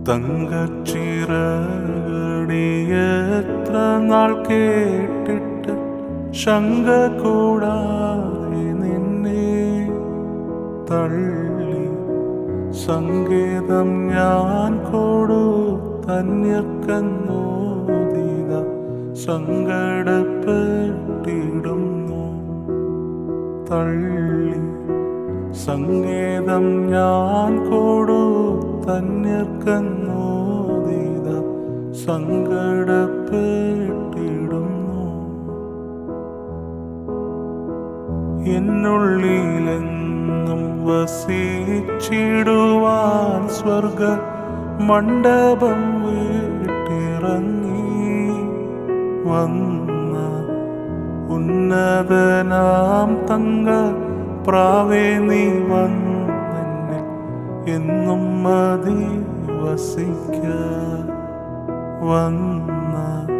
തങ്കച്ചിറകടിയെത്ര നാൾ കേട്ടിട്ട് ശങ്ക കൂടാതെ നിന്നെ തള്ളി സങ്കേതം ഞാൻ കൊടു തന്യർക്കന്നോദിത സങ്കടപ്പെട്ടിടുന്നു തള്ളി സങ്കേതം ഞാൻ കൊടു തന്യർക്കന്നോദിത സങ്കടപ്പെട്ടിടുന്നു എന്നുള്ളിലെന്നും വസിച്ചിടുവാൻ സ്വർഗ മണ്ഡപം വീട്ടിറങ്ങി വന്ന ഉന്നതനാം തങ്ക പ്രാവേ നീ വന്നെന്നിൽ എന്നും മതി വസിക്ക വന്ന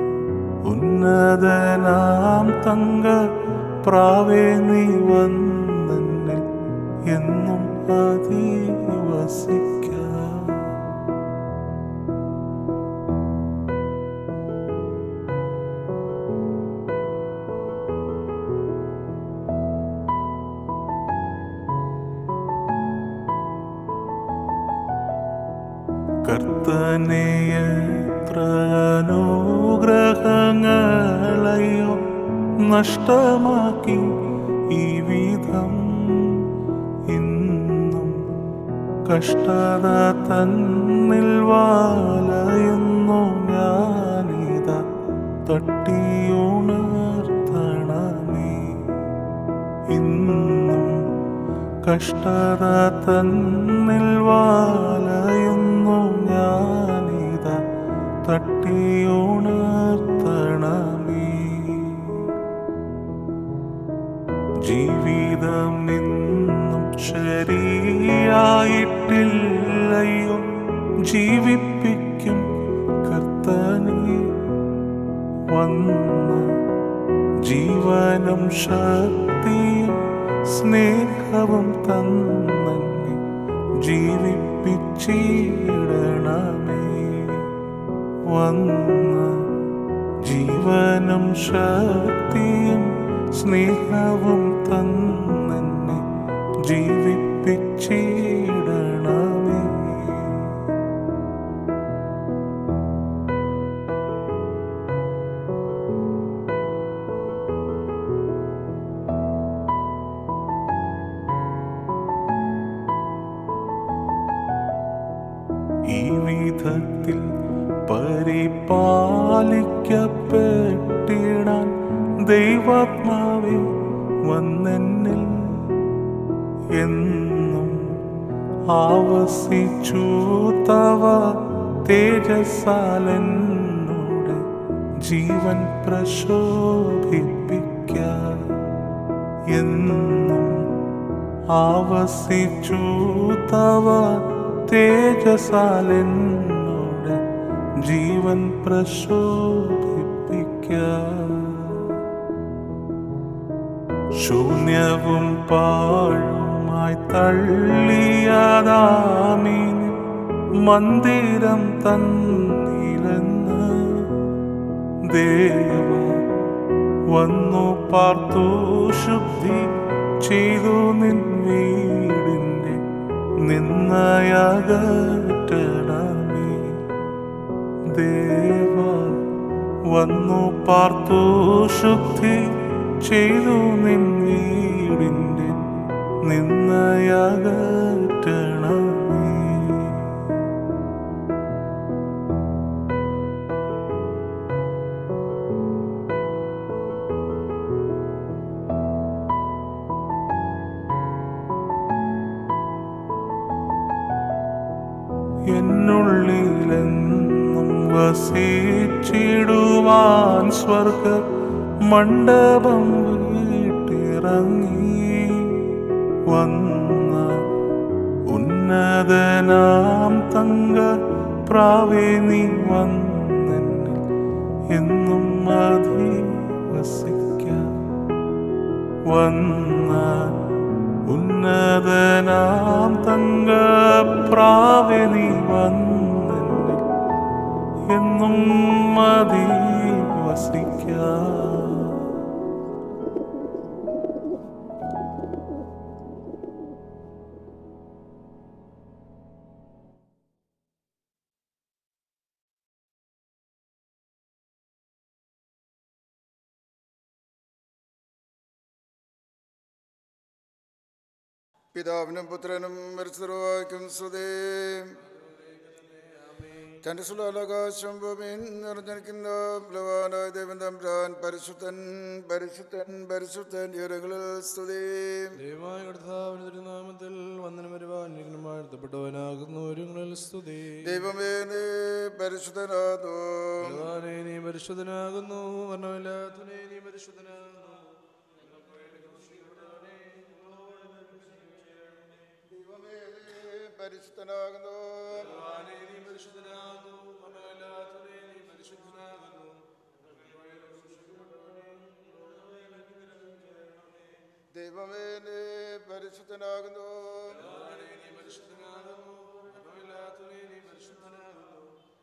ഉന്നതനാം തങ്ക പ്രാവേ നീ വന്നെന്നിൽ എന്നും മതി വസിക്ക കർത്തനെയത്ര അനുഗ്രഹങ്ങളെയോ നഷ്ടമാക്കി ഈ വിധം ഇന്നും കഷ്ടത തന്നിൽ വാലയുന്നു ഞാനിത തട്ടിയുണർത്തണമേ ഇന്നും കഷ്ടത തന്നിൽ വാലയുന്നു ഞാനിത തട്ടിയുണർത്തണമേ ജീവിതം നിന്നും ശരിയായിട്ടില്ലയോ ജീവിപ്പിക്കും കർത്തനെ വന്ന ജീവനും ശക്തിയും സ്നേഹവും തന്നെ ജീവിപ്പിച്ചിടണമേ വന്ന ജീവനും ശക്തിയും സ്നേഹവും തന്നെ ജീവിപ്പിച്ചിടണമേ ഈ വിധത്തിൽ പരിപാലിക്കപ്പെട്ടിടാൻ ദൈവാത്മാവെ വന്നെന്നിൽ എന്നും ആവസിച്ചു തവ തേജസാലെന്നോട് ജീവൻ പ്രശോഭിപ്പിക്ക എന്നും ആവസിച്ചു തവ തേജസാലെന്നോട് ജീവൻ പ്രശോഭിപ്പിക്ക ശൂന്യവും പാഴുമായി തള്ളിയതാമീന് മന്ദിരം തന്നിലെന്ന് ദേവ വന്നു പാർത്തു ശുദ്ധി ചെയ്തു നിൻ വീടിൻ്റെ നിന്നയകറ്റണമേ ദേവ വന്നു പാർത്തു ശുദ്ധി ചെയ്തു നിൻ വീടിൻ്റെ നിന്നയകറ്റണമേ എന്നുള്ളിലെന്നും വസിച്ചിടുവാൻ സ്വർഗ മണ്ഡപം വീട്ടിറങ്ങി വന്ന ഉന്നതനാം തങ്ക പ്രാവേ നീ വന്നെന്നിൽ എന്നും അധിവസിക്ക വന്ന ഉന്നതനാം തങ്ക പ്രാവേ നീ വന്നെന്നിൽ മതി വസിക്കാം പിതാവിനും പുത്രനും പരിസ്ഥിതിവാക്യം സ്തുതേ തന്റെ സുലാകാശം ഭൂമിയിൽ നിറഞ്ഞിരിക്കുന്ന ബലവാനായ ദേവൻ തമ്പുരാൻ പരിശുദ്ധൻ പരിശുദ്ധൻ പരിശുദ്ധൻ ഇരകളിൽ സ്തുതി ദൈവമായ കർത്താവിന്റെ തിരുനാമത്തിൽ വന്ദനം വരുവാൻ വാഴ്ത്തപ്പെട്ടവനാകുന്നു ഒരുങ്ങളിൽ സ്തുതി ദൈവമേ നീ പരിശുദ്ധനാഥോ ഭഗവാനെ നീ പരിശുദ്ധനാകുന്നു വർണ്ണമില്ലാത്തവനെ നീ പരിശുദ്ധനാകുന്നു ദൈവമേ നീ പരിശുദ്ധനാകുന്നു ഭഗവാനെ നീ പരിശുദ്ധനാകുന്നു വർണ്ണമില്ലാത്തവനെ നീ പരിശുദ്ധനാകുന്നു ദൈവമേ നീ പരിശുദ്ധനാകുന്നു ഭഗവാനെ നീ പരിശുദ്ധനാകുന്നു വർണ്ണമില്ലാത്തവനെ നീ പരിശുദ്ധനാകുന്നു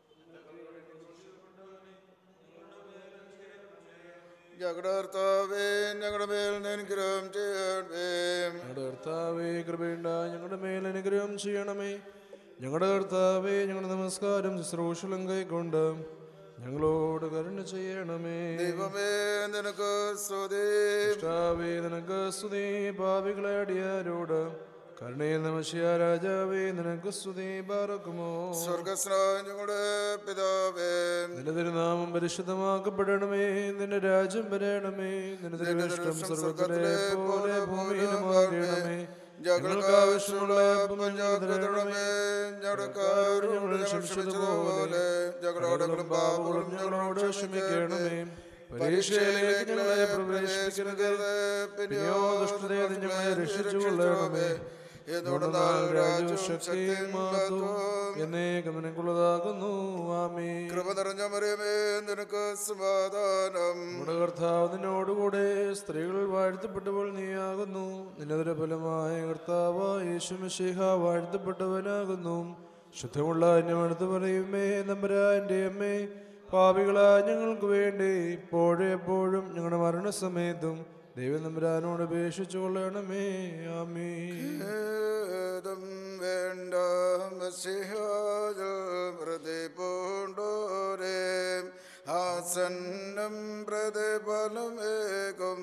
ഞങ്ങളുടെ കർത്താവേ ഞങ്ങളുടെ മേൽ നീ അനുഗ്രഹം ചെയ്യണമേ ഞങ്ങളുടെ കർത്താവേ കൃപയുണ്ടായി ഞങ്ങളുടെ മേൽ അനുഗ്രഹം ചെയ്യണമേ ഞങ്ങളുടെ കർത്താവേ ഞങ്ങളുടെ നമസ്കാരം ശുശ്രൂഷലും കൈക്കൊണ്ട് ഞങ്ങളോട് കരുണ ചെയ്യണമേ ദൈവമേ നിനക്ക് സ്തുതി കർത്താവേ നിനക്ക് സ്തുതി പാപികളെ അടിയാരോട് കരുണയെ നമശിയ രാജാവേ നിനക്ക് സ്തുതി പാറക്കുമോ സ്വർഗസ്നായ ഞങ്ങളുടെ പിതാവേ നിന്റെ തിരുനാമം പരിശുദ്ധമാക്കപ്പെടണമേ നിന്റെ രാജ്യം വരണമേ നിന്റെ തിരുവിഷ്ടം സ്വർഗത്തിലെ പോലെ ഭൂമിയിലും ആകണമേ ഞങ്ങൾക്ക് ആവശ്യമുള്ള അപ്പം ഞങ്ങൾക്ക് തരണമേ ഞങ്ങളുടെ കാര്യം ഞങ്ങൾ ക്ഷമിച്ചതുപോലെ ഞങ്ങളോടും പാപങ്ങളും ഞങ്ങളോട് ക്ഷമിക്കണമേ പരീക്ഷയിലേക്ക് ഞങ്ങളെ പ്രവേശിപ്പിക്കരുത് പിന്നെയോ ദുഷ്ടതയെ നീ ഞങ്ങളെ രക്ഷിച്ചു കൊള്ളണമേ എന്തുകൊണ്ടെന്നാൽ രാജ്യവും ശക്തിയും മഹത്വവും എന്നേക്കും നിനക്കുള്ളതാകുന്നു ആമേ കൃപ നിറഞ്ഞ മറിയമേ നിനക്ക് സമാധാനം നമ്മുടെ കർത്താവ് നിന്നോടുകൂടെ സ്ത്രീകൾ വാഴ്ത്തപ്പെട്ടപ്പോൾ നീയാകുന്നു നിന്നതിന്റെ ഫലമായ കർത്താവ് യേശു മിശിഹ വാഴ്ത്തപ്പെട്ടവനാകുന്നു ശുദ്ധമുള്ള അന്യമെടുത്ത് പറയുമേ നമ്പരാൻ്റെ അമ്മേ പാപികളാ ഞങ്ങൾക്ക് വേണ്ടി ഇപ്പോഴും എപ്പോഴും ഞങ്ങളുടെ മരണസമയത്തും ദൈവം നമ്പരാനോട് അപേക്ഷിച്ചു കൊള്ളണമേ ആമേ ഏതും വേണ്ട മസിഹാജൽ പ്രതി പൂണ്ടോരേ ആസന്നം പ്രതിഫലമേകും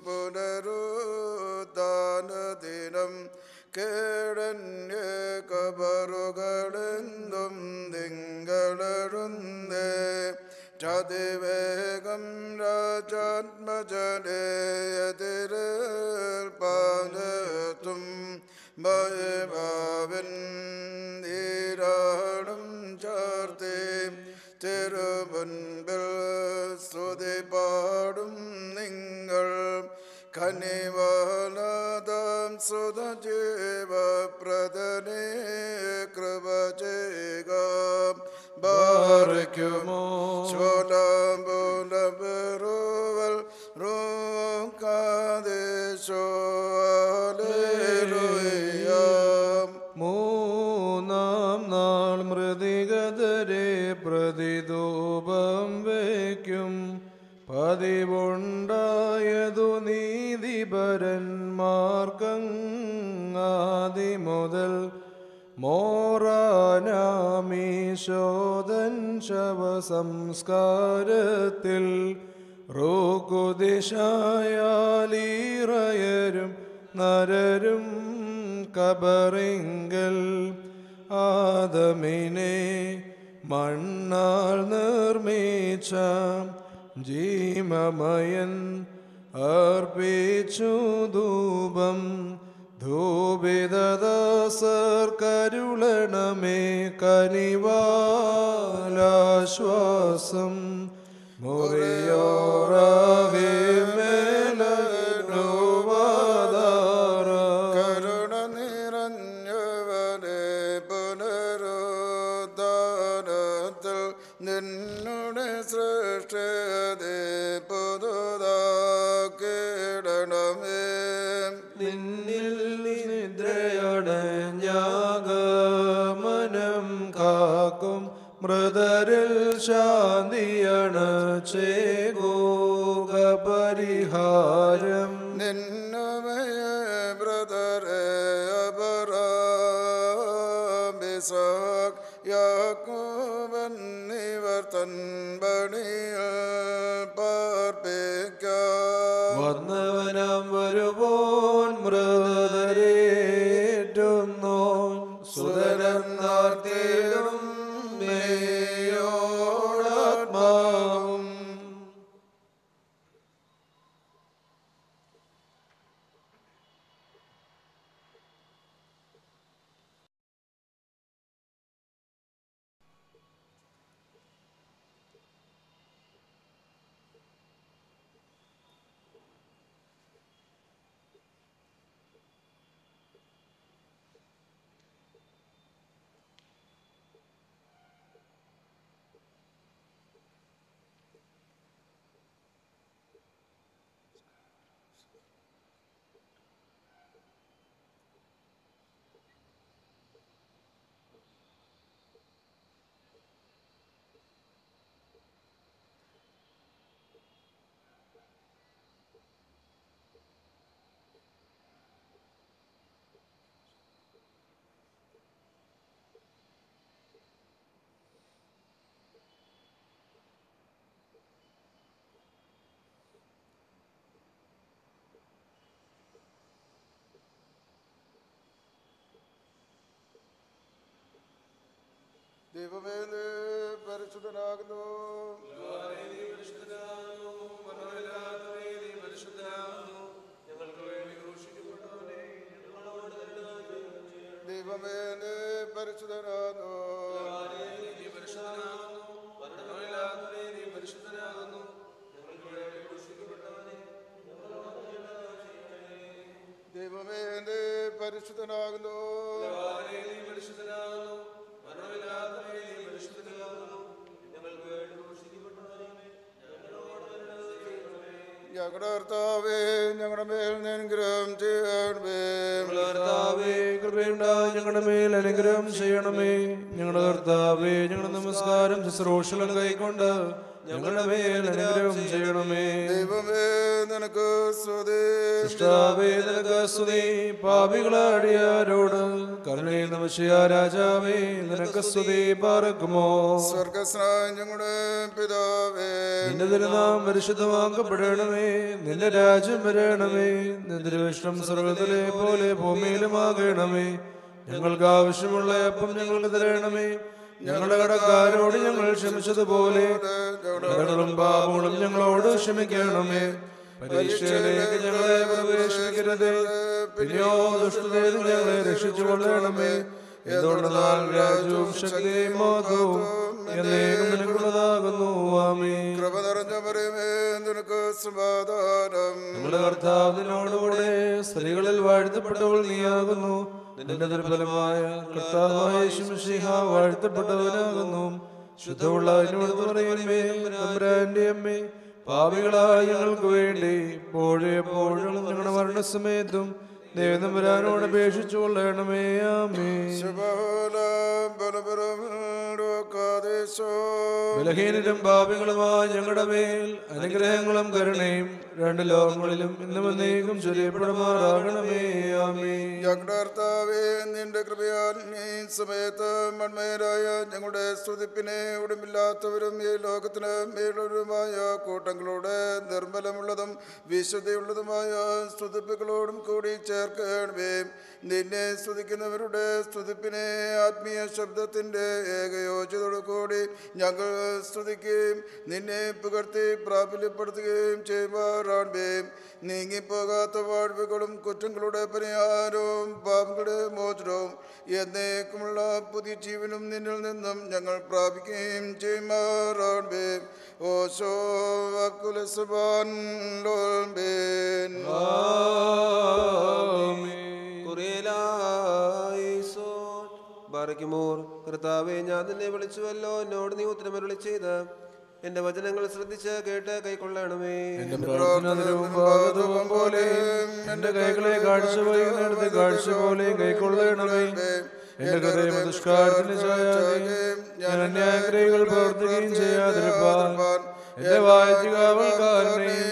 പുനരുദ്ധാനദിനം കേടന്യ കബറുകളെന്തും തിങ്കളഴുന്നേ ചതിവേഗം രാജാത്മജനേയതിരേൽപ്പാലത്തും ഭയഭാവൻ നീരാടും ചാർത്തി തിരുമുൻപിൽ സ്തുതി പാടും നിങ്ങൾ കനിവാലതാം സുതജീവ പ്രദനേ കൃപ ചെയ്യുക ബാരയ്ക്കുമോ ചോലാമ്പുലബറുവൽ റോക്കാദേശോ അലേലുയ്യാം മൂന്നാം നാൾ മൃതികതരെ പ്രതിധൂപം വയ്ക്കും പതിവുണ്ടായതു നീതിപരന്മാർക്കങ്ങാതി മുതൽ മോറാനാമീശോദൻ ശവസംസ്കാരത്തിൽ റോക്കുദിശായാലീറയരും നരരും കബറിങ്കൽ ആദമിനെ മണ്ണാൽ നിർമ്മിച്ച ജീമമയൻ അർപ്പിച്ചു ധൂപം ധൂപിതദാസർ കരുളണമേ കനിവാലാശ്വാസം മുറിയോറാകെ മേലോവാദാറ കരുണ നിറഞ്ഞവനെ പുനരുദ്ധാനത്തിൽ നിന്നുടെ സൃഷ്ടതെ പുതുതാക്കിടണമേ നിന്നിൽ നിദ്രയടഞ്ഞാഗമനം കാക്കും മൃതരിൽ ശാന്തി പരിഹാരം നിന്നുമയ ബ്രദറെ അബറാബിസാക് യാക്കോബന്നിവർ തൻ പണിയിൽ പാർപ്പിക്കാം വന്നവനാം വരുപോൻ മൃതരേറ്റുന്നോൻ സുതരന്നാർ തേടും മേയോടാത്മാവും ദൈവമേ നീ പരിശുദ്ധനാകുന്നു ദൈവമേ നീ പരിശുദ്ധനാകുന്നു ദൈവമേ നീ പരിശുദ്ധനാകുന്നു ഞങ്ങളുടെ കർത്താവേ ഞങ്ങളുടെ മേൽ നീ അനുഗ്രഹം ചെയ്യണമേ കർത്താവേ കൃപയുണ്ടായി ഞങ്ങളുടെ മേൽ അനുഗ്രഹം ചെയ്യണമേ ഞങ്ങളുടെ കർത്താവേ ഞങ്ങളുടെ നമസ്കാരം ശുശ്രൂഷകളും കൈക്കൊണ്ട് ഞങ്ങളുടെ മേൽ അനുഗ്രഹം ചെയ്യണമേ ദൈവമേ നിനക്ക് സ്തുതി കർത്താവേ നിനക്ക് സ്തുതി പാപികളാടിയാരോട് കരുണേ നമശിയ രാജാവേ നിനക്ക് സ്തുതി പാർക്കുമോ സ്വർഗസ്നായ ഞങ്ങളുടെ പിതാവേ നിന്റെ തിരുനാം പരിശുദ്ധമാക്കപ്പെടണമേ നിന്റെ രാജ്യം വരണമേ നിന്റെ വിഷ്ണം സ്വർഗത്തിലെ പോലെ ഭൂമിയിലുമാകണമേ ഞങ്ങൾക്ക് ആവശ്യമുള്ള അപ്പം ഞങ്ങൾക്ക് തരണമേ ഞങ്ങളുടെ കടക്കാരോട് ഞങ്ങൾ ക്ഷമിച്ചതുപോലെ കടകളും പാപങ്ങളും ഞങ്ങളോട് ക്ഷമിക്കണമേ പരീക്ഷയിലേക്ക് ഞങ്ങളെ പ്രവേശിപ്പിക്കരുതേ പിന്നെയോ ദുഷ്ടതയിൽ നിന്ന് ഞങ്ങളെ രക്ഷിച്ചു കൊള്ളണമേ എന്തുകൊണ്ടെന്നാൽ രാജ്യവും ശക്തിയും മോഹവും എന്നേക്കും നിനക്കുള്ളതാകുന്നു ആമേ കൃപ നിറഞ്ഞ മറിയമേ നിനക്ക് സമാധാനം നമ്മുടെ കർത്താവിനോടുകൂടെ സ്ത്രീകളിൽ വാഴ്ത്തപ്പെട്ടവൾ നീയാകുന്നു നിന്റെ ദുർബലമായ കർത്താവായ ശിംഷിഹ വാഴ്ത്തപ്പെട്ടവനാകുന്നു ശുദ്ധമുള്ള അതിനോട് പറയുമേ തമ്പുരാന്റെ അമ്മേ പാപികളായ ഞങ്ങൾക്ക് വേണ്ടി ഇപ്പോഴും എപ്പോഴും ഞങ്ങളുടെ മരണസമയത്തും ദേവനമ്പുരാനോട് അപേക്ഷിച്ചു കൊള്ളണമേ ആമേ ശുഭോലം ബലപുരം ലോകാദേശോ ബലഹീനരും പാപികളുമായ ഞങ്ങളുടെ മേൽ അനുഗ്രഹങ്ങളും കരുണയും രണ്ട് ലോകങ്ങളിലും ഇന്നും എന്നേക്കും ചൊരിയപ്പെടുമാറാകണമേ ആമേ ഞങ്ങളുടെ കർത്താവേ നിന്റെ കൃപയാൽ നീ സമയത്ത് മൺമേരായ ഞങ്ങളുടെ സ്തുതിപ്പിനെ ഉടമില്ലാത്തവരും ഈ ലോകത്തിന് മേലുള്ളവരുമായ കൂട്ടങ്ങളോട് നിർമ്മലമുള്ളതും വിശുദ്ധിയുള്ളതുമായ സ്തുതിപ്പുകളോടും കൂടി ചേർക്കണമേ നിന്നെ സ്തുതിക്കുന്നവരുടെ സ്തുതിപ്പിനെ ആത്മീയ ശബ്ദത്തിൻ്റെ ഏകയോജ്യതയോടു കൂടി ഞങ്ങൾ സ്തുതിക്കുകയും നിന്നെ പുകഴ്ത്തി പ്രാബല്യപ്പെടുത്തുകയും ചെയ്യുമാറാണമേ നീങ്ങിപ്പോകാത്ത വാഴ്വുകളും കുറ്റങ്ങളുടെ പരിഹാരവും പാപങ്ങളുടെ മോചനവും എന്നേക്കുമുള്ള പുതിയ ജീവനും നിന്നിൽ നിന്നും ഞങ്ങൾ പ്രാപിക്കുകയും ചെയ്യുമാറാണമേ ഓശോ അക്കുലസുബാൻ ലോൽബേൻ കുറേലായിസോൻ. ബാറയ്ക്കുമോർ കർത്താവെ ഞാൻ നിന്നെ വിളിച്ചുവല്ലോ എന്നോട് നീ ഉത്തരമരുളി ചെയ്ത് എന്റെ വചനങ്ങൾ ശ്രദ്ധിച്ച് കേട്ട് കൈക്കൊള്ളണമേ എന്റെ പ്രാർത്ഥന നിരൂപാകതവും പോലെ എന്റെ കൈകളെ കാഴ്ച വൈകുന്നിടത്ത് കാഴ്ച പോലെ കൈക്കൊള്ളണമേ എന്റെ ഹൃദയം ദുഷ്കാരത്തിന് ചെയ്യാതെ ഞാൻ അന്യാഗ്രഹികൾ പ്രവർത്തിക്കുകയും ചെയ്യാതിരുപ്പാൻ എന്റെ വായിച്ചു കാവൽക്കാരനെയും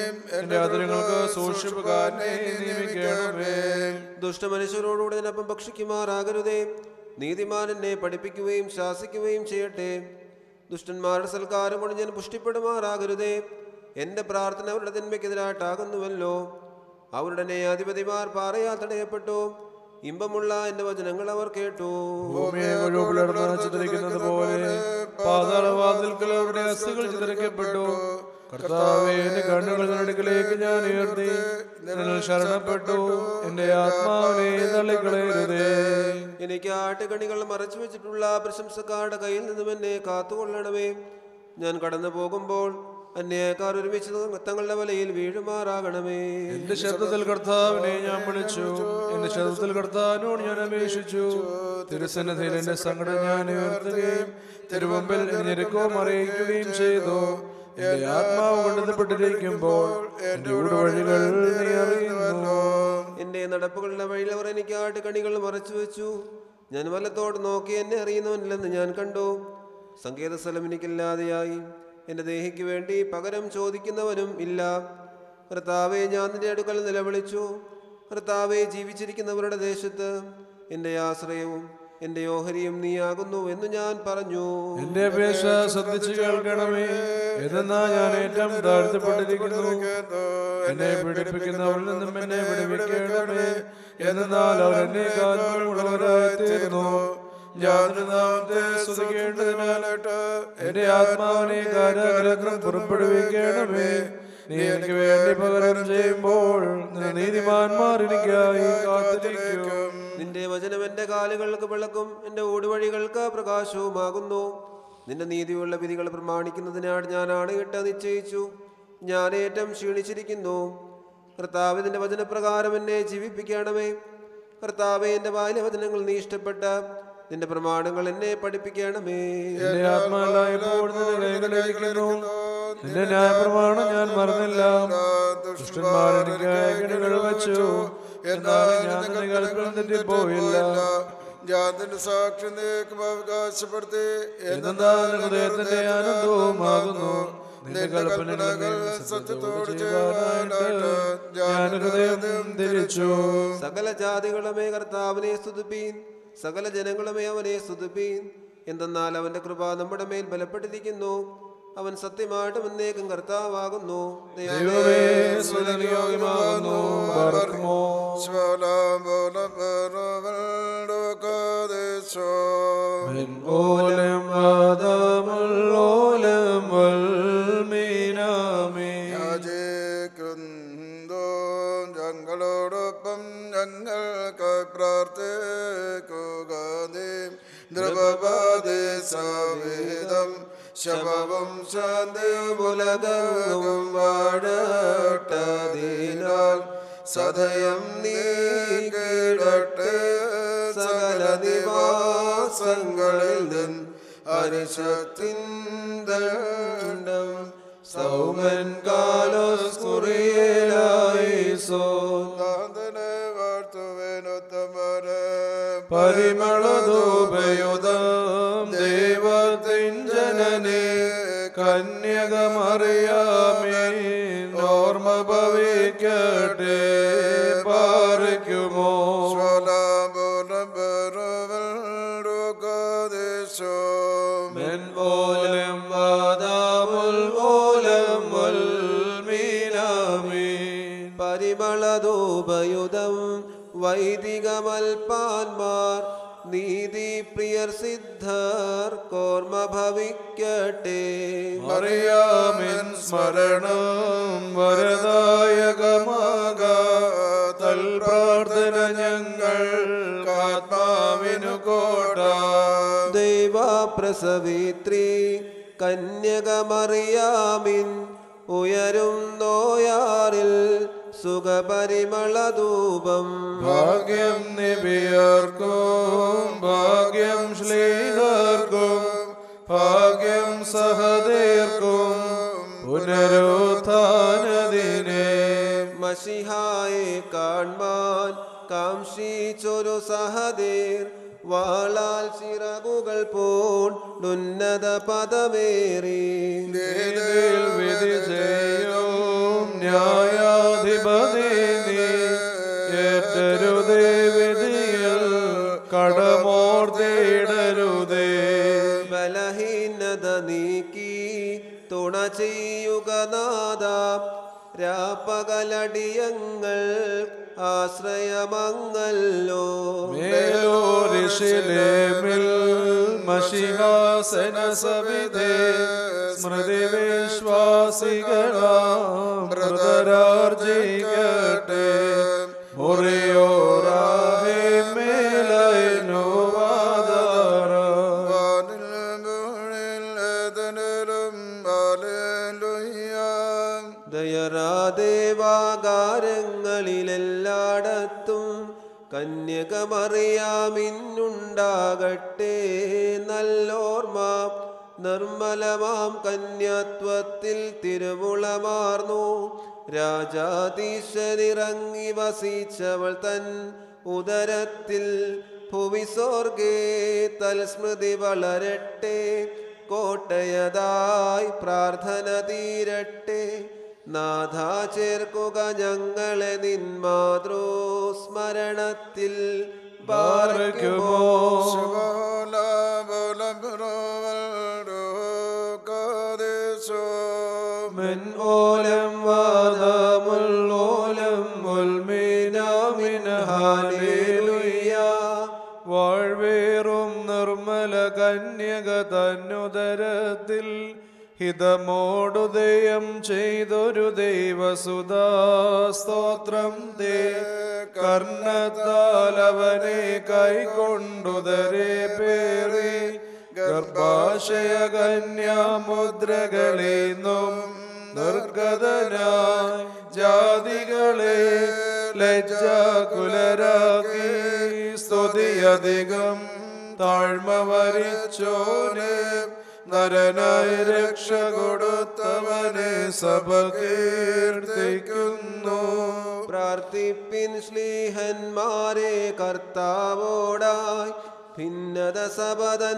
എന്റെ അതിരങ്ങൾക്ക് സൂക്ഷിപ്പുകാരനെ നിയമിക്കണമേ ദുഷ്ടമനുഷ്യരോടുകൂടി നിനപ്പം ഭക്ഷിക്കുമാറാകരുതേ നീതിമാൻ എന്നെ പഠിപ്പിക്കുകയും ശാസിക്കുകയും ചെയ്യട്ടെ ദുഷ്ടന്മാരുടെ സൽക്കാരം കൊണ്ട് ഞാൻ പുഷ്ടിപ്പെടുമാറാകരുതേ എന്റെ പ്രാർത്ഥന അവരുടെ തിന്മയ്ക്കെതിരായിട്ടാകുന്നുവല്ലോ അവരുടെ ന്യായാധിപതിമാർ പാറയാൽ തടയപ്പെട്ടു ഇമ്പമുള്ള എന്റെ വചനങ്ങൾ അവർ കേട്ടു ഭൂമിയെ മുഴുവൻ പിളർന്ന് ചിതറിക്കുന്നത് പോലെ പാതാളവാതിൽക്കൽ അവരുടെ അസ്ഥികൾ ചിതറിക്കപ്പെട്ടു കർത്താവേ എന്റെ കണ്ണുകളുടെ അടുക്കലേക്ക് ഞാൻ ഉയർത്തി നിന്നിൽ ശരണപ്പെട്ടു എന്റെ ആത്മാവിനെ തള്ളിക്കളയരുതേ എനിക്ക് ആട്ടുകണികൾ മറച്ചു വെച്ചിട്ടുള്ള പ്രശംസക്കാരുടെ കയ്യിൽ നിന്നും എന്നെ കാത്തുകൊള്ളണമേ ഞാൻ കടന്നു പോകുമ്പോൾ അന്യായക്കാർ ഒരുമിച്ച് തങ്ങളുടെ വലയിൽ വീഴുമാറാകണമേ എന്റെ ശബ്ദത്തിൽ കർത്താവിനെ ഞാൻ വിളിച്ചു എന്റെ ശബ്ദത്തിൽ കർത്താവിനോട് ഞാൻ അപേക്ഷിച്ചു തിരുസന്നിധിയിൽ എന്റെ സങ്കടം ഞാൻ ഉയർത്തുകയും തിരുമുമ്പിൽ ഞെരുക്കവും അറിയിക്കുകയും ചെയ്തു എന്റെ ആത്മാവ് കൊണ്ടുവന്നിപ്പെട്ടിരിക്കുമ്പോൾ എന്റെ ഊടുവഴികൾ നീ അറിയുന്നു എന്റെ നടപ്പുകളുടെ വഴിയിൽ അവർ എനിക്ക് ആട്ടുകണികൾ മറച്ചു വെച്ചു ഞാൻ വല്ലത്തോട് നോക്കി എന്നെ അറിയുന്നവനില്ലെന്ന് ഞാൻ കണ്ടു സങ്കേത സ്ഥലം എനിക്കില്ലാതെയായി എന്റെ ദേഹിക്ക് വേണ്ടി പകരം ചോദിക്കുന്നവനും ഇല്ല കർത്താവെ ഞാൻ നിന്റെ അടുക്കൽ നിലവിളിച്ചു കർത്താവെ ജീവിച്ചിരിക്കുന്നവരുടെ ദേശത്ത് എന്റെ ആശ്രയവും എന്റെ ഓഹരിയും നീയാകുന്നു എന്ന് ഞാൻ പറഞ്ഞു എന്റെ അപേക്ഷ ശ്രദ്ധിച്ചു കേൾക്കണമേ എന്നാ ഞാൻ ഏറ്റവും താഴ്ത്തപ്പെട്ടിരിക്കുന്നു എന്നെ പീഡിപ്പിക്കുന്നവരിൽ നിന്നും എന്നെ വിടുവിക്കണമേ എന്നാൽ അവർ എന്നെ കാൽപ്പുള്ളവരായി തീർന്നു ഞാൻ നിന്റെ നാമത്തെ സ്തുതിക്കേണ്ടതിനായിട്ട് എന്റെ ആത്മാവിനെ കാരാഗ്രഹം പുറപ്പെടുവിക്കണമേ നീ എനിക്ക് വേണ്ടി പകരം ചെയ്യുമ്പോൾ നിന്റെ നീതിമാന്മാർ എനിക്കായി കാത്തിരിക്കും നിന്റെ വചനം എന്റെ കാലുകൾക്ക് വിളക്കും എന്റെ ഓടുവഴികൾക്ക് പ്രകാശവുമാകുന്നു നിന്റെ നീതിയുള്ള വിധികൾ പ്രമാണിക്കുന്നതിനാണ് ഞാൻ ആണയിട്ട് നിശ്ചയിച്ചു ഞാൻ ഏറ്റവും ക്ഷീണിച്ചിരിക്കുന്നു കർത്താവ് നിന്റെ വചനപ്രകാരം എന്നെ ജീവിപ്പിക്കണമേ കർത്താവെ എന്റെ വായിലെ വചനങ്ങൾ നീ ഇഷ്ടപ്പെട്ട നിന്റെ പ്രമാണങ്ങൾ എന്നെ പഠിപ്പിക്കണമേ എന്റെ ആത്മാവിലായപ്പോൾ നിന്റെ കൈകളിരിക്കുന്നു നിന്റെ ന്യായപ്രമാണം ഞാൻ മറന്നില്ല ദുഷ്ടന്മാർ എനിക്കായി കെണികൾ വെച്ചു എന്നാലും ഞാൻ നിന്റെ കൽപ്പന തെറ്റിപ്പോയില്ല ഞാൻ നിന്റെ സാക്ഷി നീക്കും അവകാശപ്പെടുത്തി എന്നാ ഹൃദയത്തിന്റെ ആനന്ദവുമാകുന്നു നിന്റെ കൽപ്പനകൾ സത്യത്തോട് ചെയ്യുവാനായിട്ട് ഞാൻ ഹൃദയം തിരിച്ചു സകല ജാതികളുമേ കർത്താവിനെ സ്തുതിപ്പീൻ സകല ജനങ്ങളുമേ അവനെ സ്തുതിപ്പീൻ എന്തെന്നാൽ അവന്റെ കൃപ നമ്മുടെ മേൽ ബലപ്പെട്ടിരിക്കുന്നു അവൻ സത്യമായിട്ടും എന്നേക്കും കർത്താവാകുന്നു ദൈവമേ സുനിയോഗമാകുന്നു പാർക്കുമോ ഓലം വാദമുള്ളോലം വൽമീനാമേ യാചിക്കുന്നു ഞങ്ങളോടൊപ്പം ഞങ്ങൾക്ക് പ്രാർത്ഥിക്കുക നീ ദ്രവപാതി സവിധം ശവവും ശാന്തിയും ഉലകവും വാഴട്ടതിനാൽ സദയം നീ കേടട്ടെ സകല നിവാസങ്ങളിൽ നിൻ അരിശത്തിന്തം സൗമൻ കാലോസ് കുറിയേലായി സോ നാഥനെ വാഴ്ത്തുവേനൊത്തമരെ പരിമളധൂപയുധം ദൈവത്തിൻ ജനനെ കന്യകമറിയാമേ ഓർമ്മ ഭവിക്കട്ടെ പാറിക്കുമോ മെൻ ഓലം വാദാമുൽ ഓലം വൽ മീനാമീൻ പരിമളധൂപയുധം വൈദികമൽപാന്മാർ നീതി പ്രിയർ സിദ്ധർ കോർമ്മ ഭവിക്കട്ടെ അറിയാമെൻ സ്മരണം വരദായകമാകാതൽ പ്രാർത്ഥന ഞങ്ങൾ ആത്മാവിനു കോട്ട ദൈവപ്രസവിത്രി കന്യകമറിയാമിൻ ഉയരും നോയാറിൽ സുഖപരിമളധൂപം ഭാഗ്യം നിബിയർക്കും ഭാഗ്യം ശ്ലീഹർക്കും ഭാഗ്യം സഹദേർക്കും പുനരുത്ഥാനദിനെ മഷിഹായെ കാൺമാൻ കാംക്ഷിച്ചൊരു സഹദേർ വാളാൽ ചിറകുകൾ പോണ്ടുന്നത പദമേറി ഇതിൽ വിധി ചെയ്യും ന്യായാധിപതി നീ ഏറ്റരുതേ വിധിയിൽ കടമോർത്തിടരുതേ ബലഹീനത നീക്കി തുണ ചെയ്യുക നാദ രാപ്പകലടിയങ്ങൾ ആശ്രയമങ്ങല്ലോ മേലോരിശിലേമിൽ മഷിഹാസന സവിതേ സ്മൃതി വിശ്വാസികളാം മൃതരാർജിക്കട്ടെ മുറിയോരാഹേ മേലൈനോ വാദാര വാനിൽ മുകളിൽ ഏതനിലും ഹല്ലേലൂയ. ദയരാദേവാകാരങ്ങളിലെല്ലായിടത്തും കന്യകമറിയാമിന്നുണ്ടാകട്ടെ നല്ലോർമ്മ നിർമ്മലമാം കന്യത്വത്തിൽ തിരുമുളമാർന്നു രാജാധീശനിറങ്ങി വസിച്ചവൾ തൻ ഉദരത്തിൽ ഭുവിസ്വർഗേ തൽസ്മൃതി വളരട്ടെ കോട്ടയതായി പ്രാർത്ഥന തീരട്ടെ നാഥ ചേർക്കുക ഞങ്ങളെ നിൻ മാതൃസ്മരണത്തിൽ ബാരക്കുമോ ശുഭോല ബോലംബുറോവൽ രോഗാദേശോ. من أولم وذام الأولم والمينامن هاليلويا വാഴ്വേറും നിർമ്മല കന്യക തന്നുദരത്തിൽ ഹിതമോടുദയം ചെയ്തൊരു ദൈവസുതാ സ്തോത്രം തേ കർണത്താൽ അവനെ കൈകൊണ്ടുദരെ പേറി ഗർഭാശയ കന്യാമുദ്രകളെന്നും നിർഗതനായി ജാതികളെ ലജ്ജാകുലരാക്കി സ്തുതിയധികം താഴ്മ വരിച്ചോനെ നരനായി രക്ഷ കൊടുത്തവനെ സഭ കീർത്തിക്കുന്നു പ്രാർത്ഥിപ്പിൻ ശ്ലീഹന്മാരെ കർത്താവോടായി ഭിന്നത സബദൻ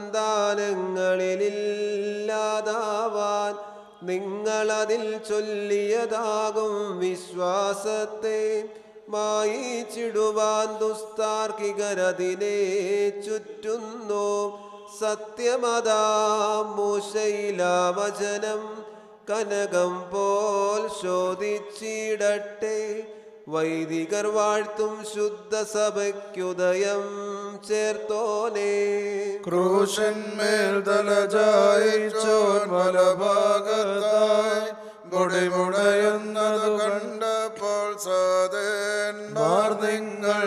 സന്താനങ്ങളിലില്ലാതാവാൻ നിങ്ങളതിൽ ചൊല്ലിയതാകും വിശ്വാസത്തെ മായിച്ചിടുവാൻ ദുസ്താർക്കികരതിനെ ചുറ്റുന്നു സത്യമതാം മൂശയിലാവചനം കനകം പോൽ ശോധിച്ചിടട്ടെ വൈദികർ വാഴ്ത്തും ശുദ്ധ സഭയ്ക്കുദയം ചേർത്തോനേ ക്രൂശന്മേൽ തലചായിച്ചോൻ വലഭാഗത്തായി മുടിമുടയുന്നതു കണ്ടപ്പോൾ സാധേന്മാർ മാർ നിങ്ങൾ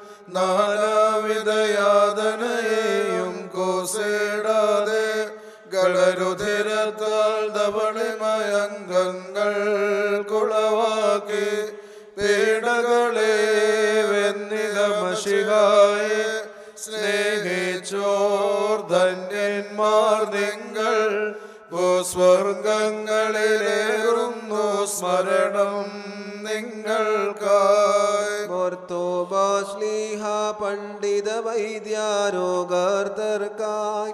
നാനാവിധയാതനയെയും കോസേടാതെ ഗളരുധിരത്താൽ ധവളിമയംഗങ്ങൾ കുളവാക്കി പീഡകളെ വെന്നികമശിഹായെ സ്നേഹിച്ചോർ ധന്യന്മാർ നിങ്ങൾ ഭൂസ്വർഗങ്ങളിലേറുന്നു സ്മരണം നിങ്ങൾക്കായി മോർത്തോബാശ്ലീഹ പണ്ഡിത വൈദ്യാരോഗർത്തർക്കായി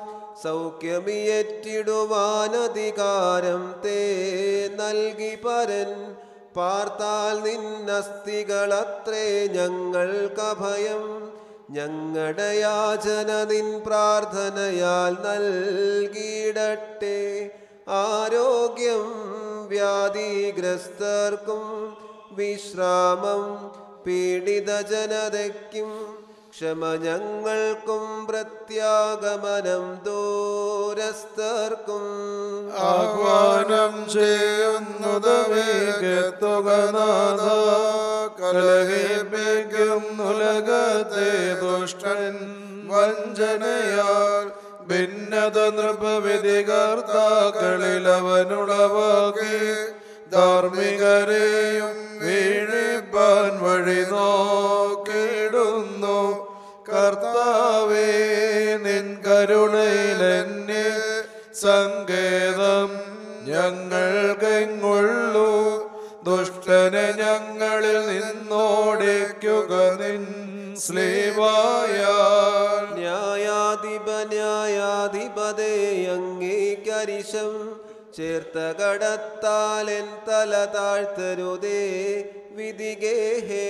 സൗഖ്യമിയറ്റിടുവാനധികാരം തേ നൽകി പരൻ പാർത്താൽ നിന്നസ്തികളത്രേ ഞങ്ങൾക്കഭയം ഞങ്ങളുടെ യാചന നിൻ പ്രാർത്ഥനയാൽ നൽകിയിടട്ടെ ആരോഗ്യം വ്യാധിഗ്രസ്തർക്കും വിശ്രാമം പീഡിത ജനതയ്ക്കും ക്ഷമ ഞങ്ങൾക്കും പ്രത്യാഗമനം ദൂരസ്ഥർക്കും ആഹ്വാനം ചെയ്യുന്നതവേഗത്തുകനാഥ കലഹിപ്പിക്കും ഉലകത്തെ ദുഷ്ടൻ വഞ്ചനയാൽ ഭിന്നത നൃപവിധികർത്താക്കളിൽ അവനുളവാക്കി ധാർമ്മികരെയും വീഴിപ്പാൻ വഴി നോക്കിയിടുന്നു കർത്താവേ നിൻ കരുണയിലെന്നെ സങ്കേതം ഞങ്ങൾക്കെങ്ങുള്ളൂ ദുഷ്ടനെ ഞങ്ങളിൽ നിന്നോടിക്കുക നിൻ സ്ലീവായാൽ ന്യായാധിപ ന്യായാധിപതേ അങ്ങേക്കരിശം ചേർത്ത കടത്താലെൻ തല താഴ്ത്തരുതേ വിധികേഹേ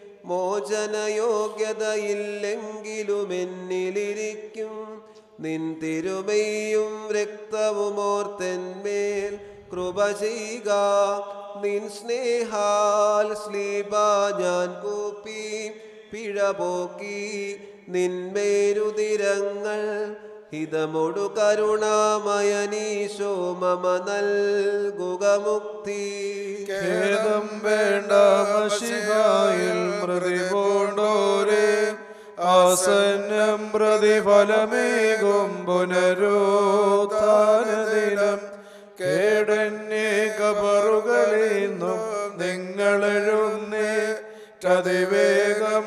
മോചനയോഗ്യതയില്ലെങ്കിലും എന്നിലിരിക്കും നിൻ തിരുമയും രക്തവുമോർത്തെന്മേൽ കൃപ ചെയ്യുക നിൻ സ്നേഹാൽ സ്ലീബ ഞാൻ കൂപ്പി പിഴ പോക്കി നിന്മേരുതിരങ്ങൾ ഹിതമൊടു കരുണാമയനീശോ മമ നൽകുക മുക്തി ഖേദം വേണ്ട മഷിഹായിൽ മൃതി പോണ്ടോരെ ആസന്നം പ്രതിഫലമേകും പുനരോത്ഥാനദിനം കേടന്യേ കബറുകളിന്നും നിങ്ങളെഴുന്നേ ചതിവേഗം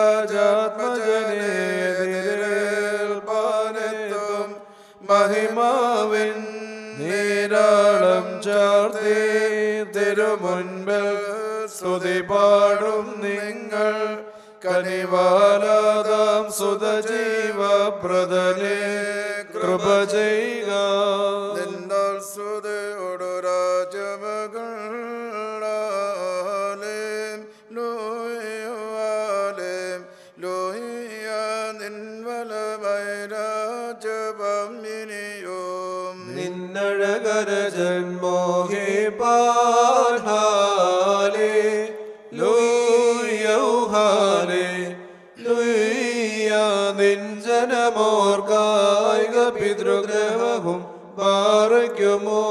രാജാത്മജനേതിരേൽപ്പാനെത്തും മഹിമാവിൻ നീരാളം ചാർത്തി തിരുമുൻപിൽ സ്തുതി പാടും നിങ്ങൾ കനിവാലാതാം സുതജീവ ബ്രതനെ കൃപ ചെയ്യുക നിന്നാൽ സുതയോടു രാജമകളാലേം ലോയാലേം ലോയ നിൻവലമൈ രാജപമ്മിനിയോം നിന്നഴകര ജന്മോഹി പാഹാലേ ലൂയൗഹാലേ ലൂയ നിൻ ജനമോർക്കായിക പിതൃഗ്രഹവും പാറയ്ക്കുമോ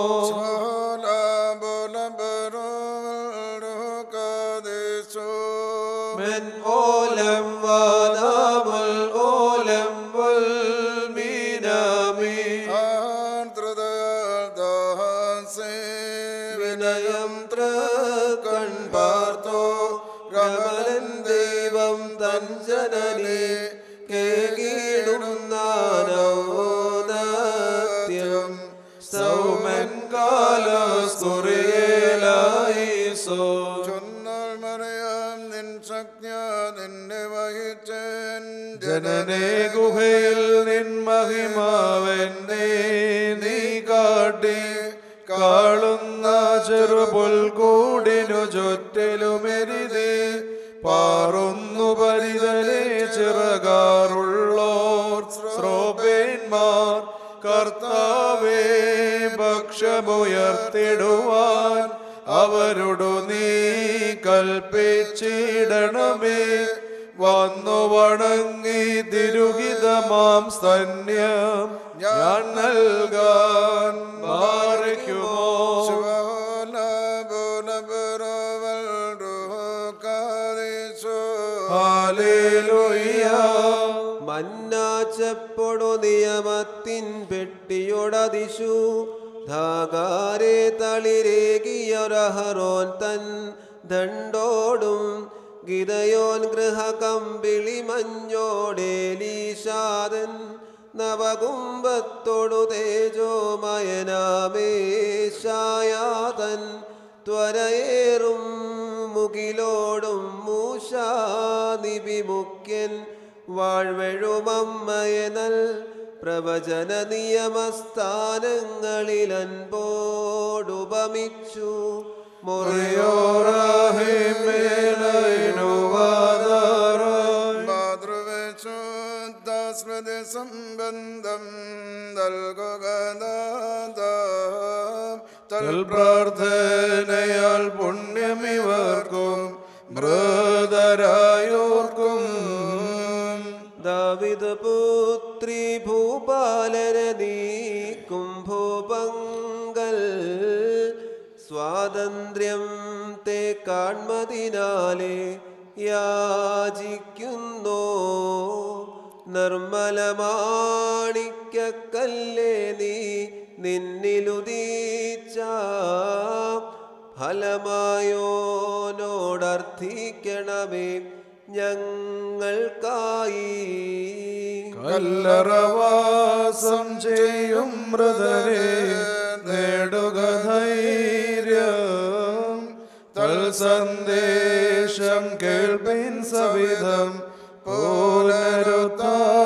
മെൻ ഓലം വാദാമുൽ ഓലം വൽ മീനാമി വിനയം തൃക്കൺ പാർത്തോ രമലൻ ദൈവം തൻ ജനനി കേകീടുന്നാനോദത്യം സൗമൻ കാലോസ്കുറിയേലായി സോ ചൊന്നാൽ മറിയാം നിൻ ശക്തിയ നിന്നെ വഹിച്ചൻ ജനനെ ഗുഹയിൽ നിൻ മഹിമാവെന്നെ നീ കാട്ടി കാളുന്ന ചെറുപുൽക്കൂടിനു ചുറ്റിലുമെരിതി പാറുന്നു പരിതലെ ചിറകാറുള്ളോർ ശ്രോപേന്മാർ കർത്താവേ ഭക്ഷമുയർത്തിടുവാൻ അവരോടു നീ കൽപ്പിച്ചിടണമേ വന്നു വണങ്ങി തിരുഹിതമാം സ്തന്യം ഞാൻ നൽകാൻ മാറിക്കുമോ ഹാലേലുയ്യ മന്നാച്ചപ്പൊടു നിയമത്തിൻ പെട്ടിയൊടതിശു ധാകാരെ തളിരേകിയൊരഹറോൻ തൻ ദണ്ടോടും ഗിതയോൻ ഗൃഹകമ്പിളി മഞ്ഞോടേലീശാദൻ നവകുംഭത്തോടു തേജോമയനാമേശായാതൻ ത്വരയേറും മുകിലോടും മൂഷാനിവിമുഖ്യൻ വാഴ്വെഴുമമ്മയനൽ പ്രവചന നിയമസ്ഥാനങ്ങളിൽ അൻപോടുപമിച്ചു മുറിയോറാഹിമേലൈനുവാദാറായി മാതൃവിശുദ്ധസ്മൃതി സംബന്ധം നൽകുകനാഥ പ്രാർത്ഥനയാൽ പുണ്യമിവർക്കും മൃതരായോർക്കും ദാവിദ് പുത്രി ഭൂപാലന നീക്കും ഭൂപങ്കൽ സ്വാതന്ത്ര്യം തേ കാൺമതിനാലെ യാചിക്കുന്നു നിർമ്മലമാണിക്കല്ലേ നീ നിന്നിലുദീച്ച ഫലമായോനോടർത്ഥിക്കണമേ ഞങ്ങൾക്കായി കല്ലറവാസം ചെയ്യും മൃതരെ നേടുക ധൈര്യം തൽ സന്ദേശം കേൾപ്പിൻ സവിധം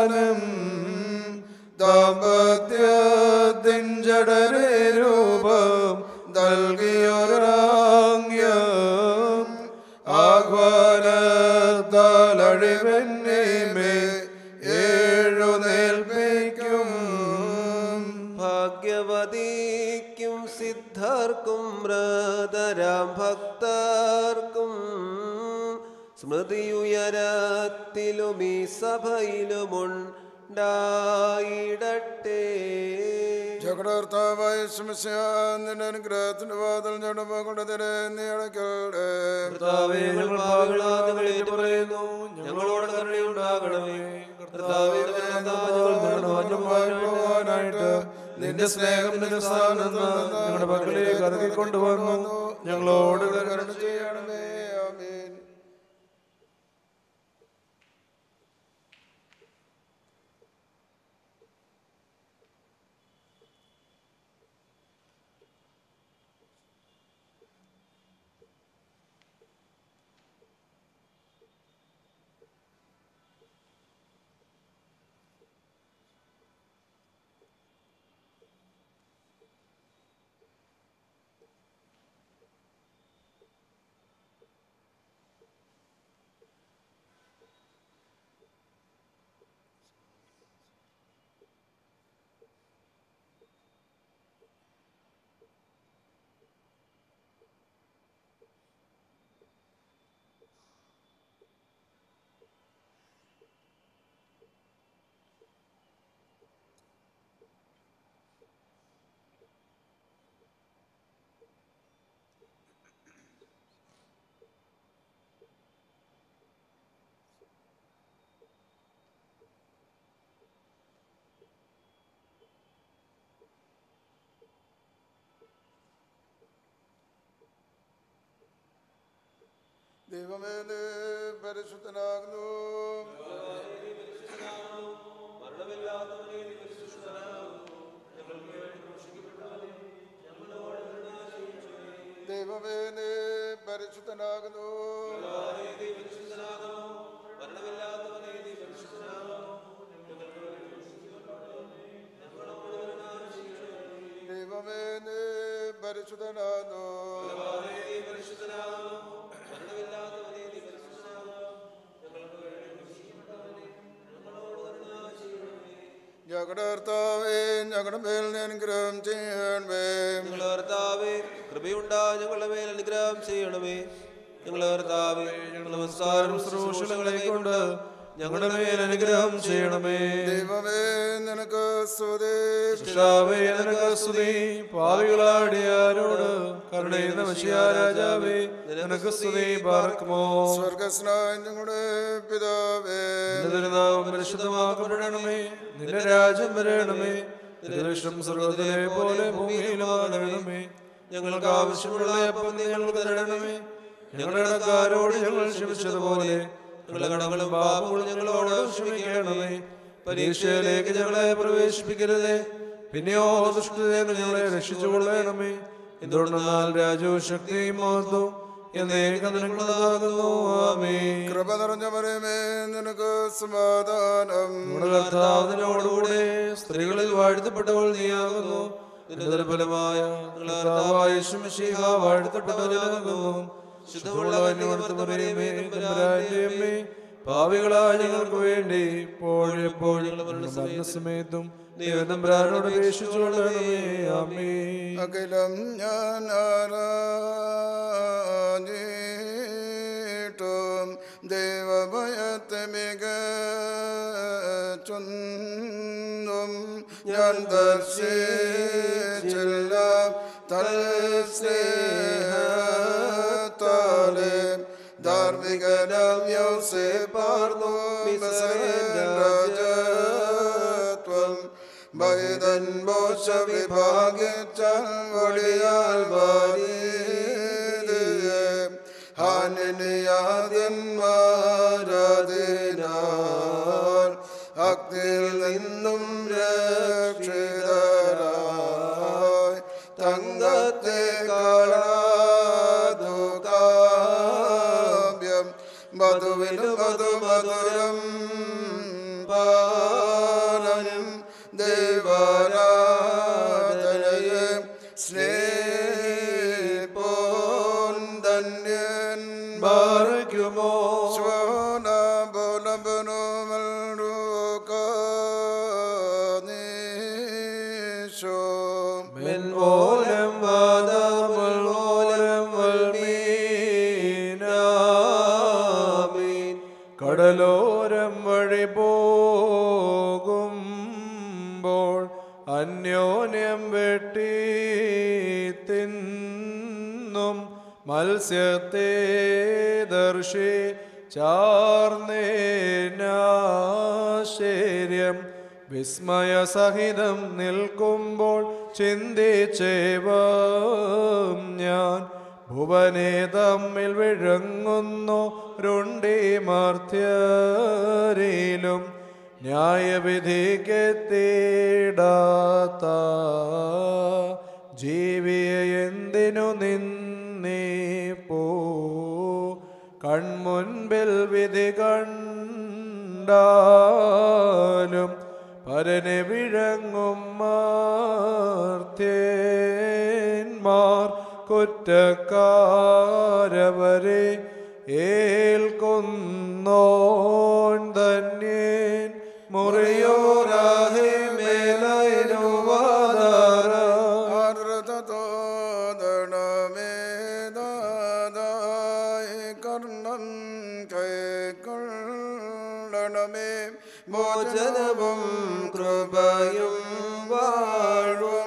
പുനരുത്ഥാനം ദാമ്പത്യത്തിൻ ജഡരേ രൂപം ആഹ്വാനത്താൽ അഴിവെന്നേമേ എഴുന്നേൽപ്പിക്കും ഭാഗ്യവതിക്കും സിദ്ധർക്കും മൃതരാം ഭക്തർക്കും സ്മൃതിയുയരത്തിലും ഈ സഭയിലുമുണ്ടായിടട്ടെ ജഗടർത്താവായ നിന്റെ അനുഗ്രഹത്തിന്റെ വാതിൽ ഞങ്ങളുടെ നീ അടയ്ക്കട്ടെ കർത്താവേ ഞങ്ങൾ പാപികളാ ഞങ്ങൾ ഏറ്റുപറയുന്നു ഞങ്ങളോട് കരുണയുണ്ടാകണമേ കർത്താവേ പോകാനായിട്ട് നിന്റെ സ്നേഹം നിന്റെ സ്ഥാനത്ത് ഞങ്ങളുടെ പക്കലേക്ക് ഇറക്കി കൊണ്ടുവന്നു ഞങ്ങളോട് കരുണ ചെയ്യണമേ ആമീൻ ദൈവമേ നീ പരിശുദ്ധനാകുന്നു ദൈവമേ നീ പരിശുദ്ധനാകുന്നു ദൈവമേ നീ പരിശുദ്ധനാകുന്നു ഞങ്ങളുടെ കർത്താവേ ഞങ്ങളുടെ മേൽ നീ അനുഗ്രഹം ചെയ്യണമേ ഞങ്ങളുടെ കർത്താവേ കൃപയുണ്ടാ ഞങ്ങളുടെ മേൽ അനുഗ്രഹം ചെയ്യണമേ ഞങ്ങളുടെ കർത്താവേ ഞങ്ങളുടെ നമസ്കാരം ശുശ്രൂഷകളെ കൊണ്ട് ഞങ്ങളുടെ മേൽ അനുഗ്രഹം ചെയ്യണമേ ദൈവമേ നിനക്ക് സ്തുതി കർത്താവേ നിനക്ക് സ്തുതി പാവികളാടിയാരോട് കരുണയുന്ന മഷിയ രാജാവേ നിനക്ക് സ്തുതി പാർക്കുമോ സ്വർഗസ്നായ ഞങ്ങളുടെ പിതാവേ നിന്റെ തിരുനാമം പരിശുദ്ധമാക്കപ്പെടണമേ നിന്റെ രാജ്യം വരണമേ നിന്റെ ഇഷ്ടം സ്വർഗത്തിലെ പോലെ ഭൂമിയിലുമാകണമേ ഞങ്ങൾക്ക് ആവശ്യമുള്ള അപ്പം നീ ഞങ്ങൾക്ക് തരണമേ ഞങ്ങളുടെ കടക്കാരോട് ഞങ്ങൾ ക്ഷമിച്ചതുപോലെ ഞങ്ങളുടെ കടകളും പാപങ്ങളും ഞങ്ങളോട് ക്ഷമിക്കണമേ പരീക്ഷയിലേക്ക് ഞങ്ങളെ പ്രവേശിപ്പിക്കരുതേ പിന്നെയോ ദുഷ്ടതകൾ ഞങ്ങളെ രക്ഷിച്ചുകൊള്ളണമേ എന്തുകൊണ്ടെന്നാൽ രാജവും ശക്തിയും മഹത്വം എന്നേക്കും നിനക്കുള്ളതാകുന്നു ആമേ കൃപ നിറഞ്ഞ മരമേ നിനക്ക് സമാധാനം നമ്മുടെ കർത്താവിനോടുകൂടെ സ്ത്രീകളിൽ വാഴ്ത്തപ്പെട്ടവൾ നീയാകുന്നു നിന്റെ ദുർബലമായ കർത്താവായ യേശുമിശിഹ വാഴ്ത്തപ്പെട്ടവനാകുന്നു ശുദ്ധമുള്ളവനുമേ അമ്മേ പാവികളായ ഞങ്ങൾക്ക് വേണ്ടി ഇപ്പോഴും എപ്പോഴും സമയത്തും ദൈവനമ്പ്രാനോട് അപേക്ഷിച്ചുകൊള്ളണമേ ആമേ അഖിലം ഞാൻ ആരാഞ്ഞിട്ടും ദൈവഭയത്തെ മികച്ചൊന്നും ഞാൻ ദർശിച്ചില്ല തൽസ്നേഹത്താലെ ധാർമ്മികനം യോസേ പാർന്നു രാജത്വം ഭയതൻ മോശ വിഭാഗിച്ചാൽ വടിയാൽ വാരിയേ ഹാനിയാദ്യന്മാരതിനാൽ അഗ്നിയിൽ നിന്നും രക്ഷിതരായി തങ്കത്തെ കാണാതു കാവ്യം മധുവിനു മധുമധുരം പാലനും ദേവാരാധനയെ സ്നേഹിപ്പോൻ ധന്യൻ പാറയ്ക്കുമോ മെൻ ഓലം വാദമുൽ ഓലം വൽമീനാമീൻ കടലോരം വഴി പോകുമ്പോൾ അന്യോന്യം വെട്ടി തിന്നും മത്സ്യത്തെ ദർശി ചാർന്നേനാശ്ചര്യം വിസ്മയസഹിതം നിൽക്കുമ്പോൾ ചിന്തിച്ചേവം ഞാൻ ഭുവനെ തമ്മിൽ വിഴങ്ങുന്നു രുണ്ടി മർത്യരിലും ന്യായവിധിക്കെത്തിടാത്ത ജീവിയെ എന്തിനു നിന്നീപ്പോ കൺമുൻപിൽ വിധി കണ്ടാലും പരനെ വിഴങ്ങും മാർത്യന്മാർ കുറ്റക്കാരവരെ ഏൽക്കുന്നോൻ ധന്യൻ മുറിയോറാഹി മേലൈനുവാദാര മോചനവും കൃപയും വാഴും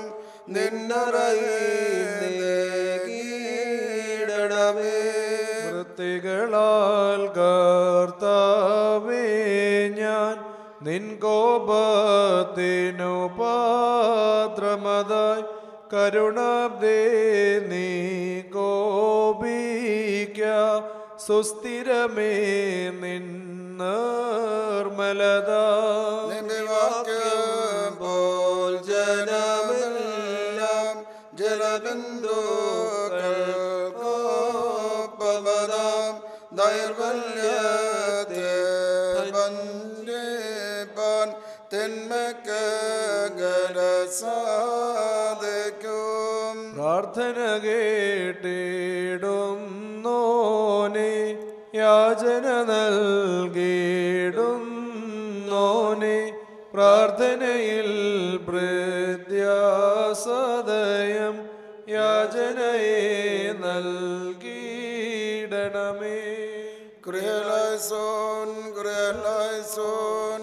നിന്നറയിടണമേ വൃത്തികളാൽ കർത്താവേ ഞാൻ നിൻ കോപത്തിനു പാത്രമതായി കരുണാബ്ദേ നീ കോപിക്ക സുസ്ഥിരമേ നിന്നർമലത പോൽ ജനമെല്ലാം ജലബിന്ദുക്കൾക്കൊപ്പമതാം ദൈർവല്യത്തെ വന്യപ്പാൻ തിന്മക്ക് ഗലസാധിക്കും പ്രാർത്ഥന കേട്ടിടും നോനെ യാചന നൽകിയിടും നോനെ പ്രാർത്ഥനയിൽ പ്രത്യാസദയം യാചനയെ നൽകിയിടണമേ Kurielaisun, Kurielaisun,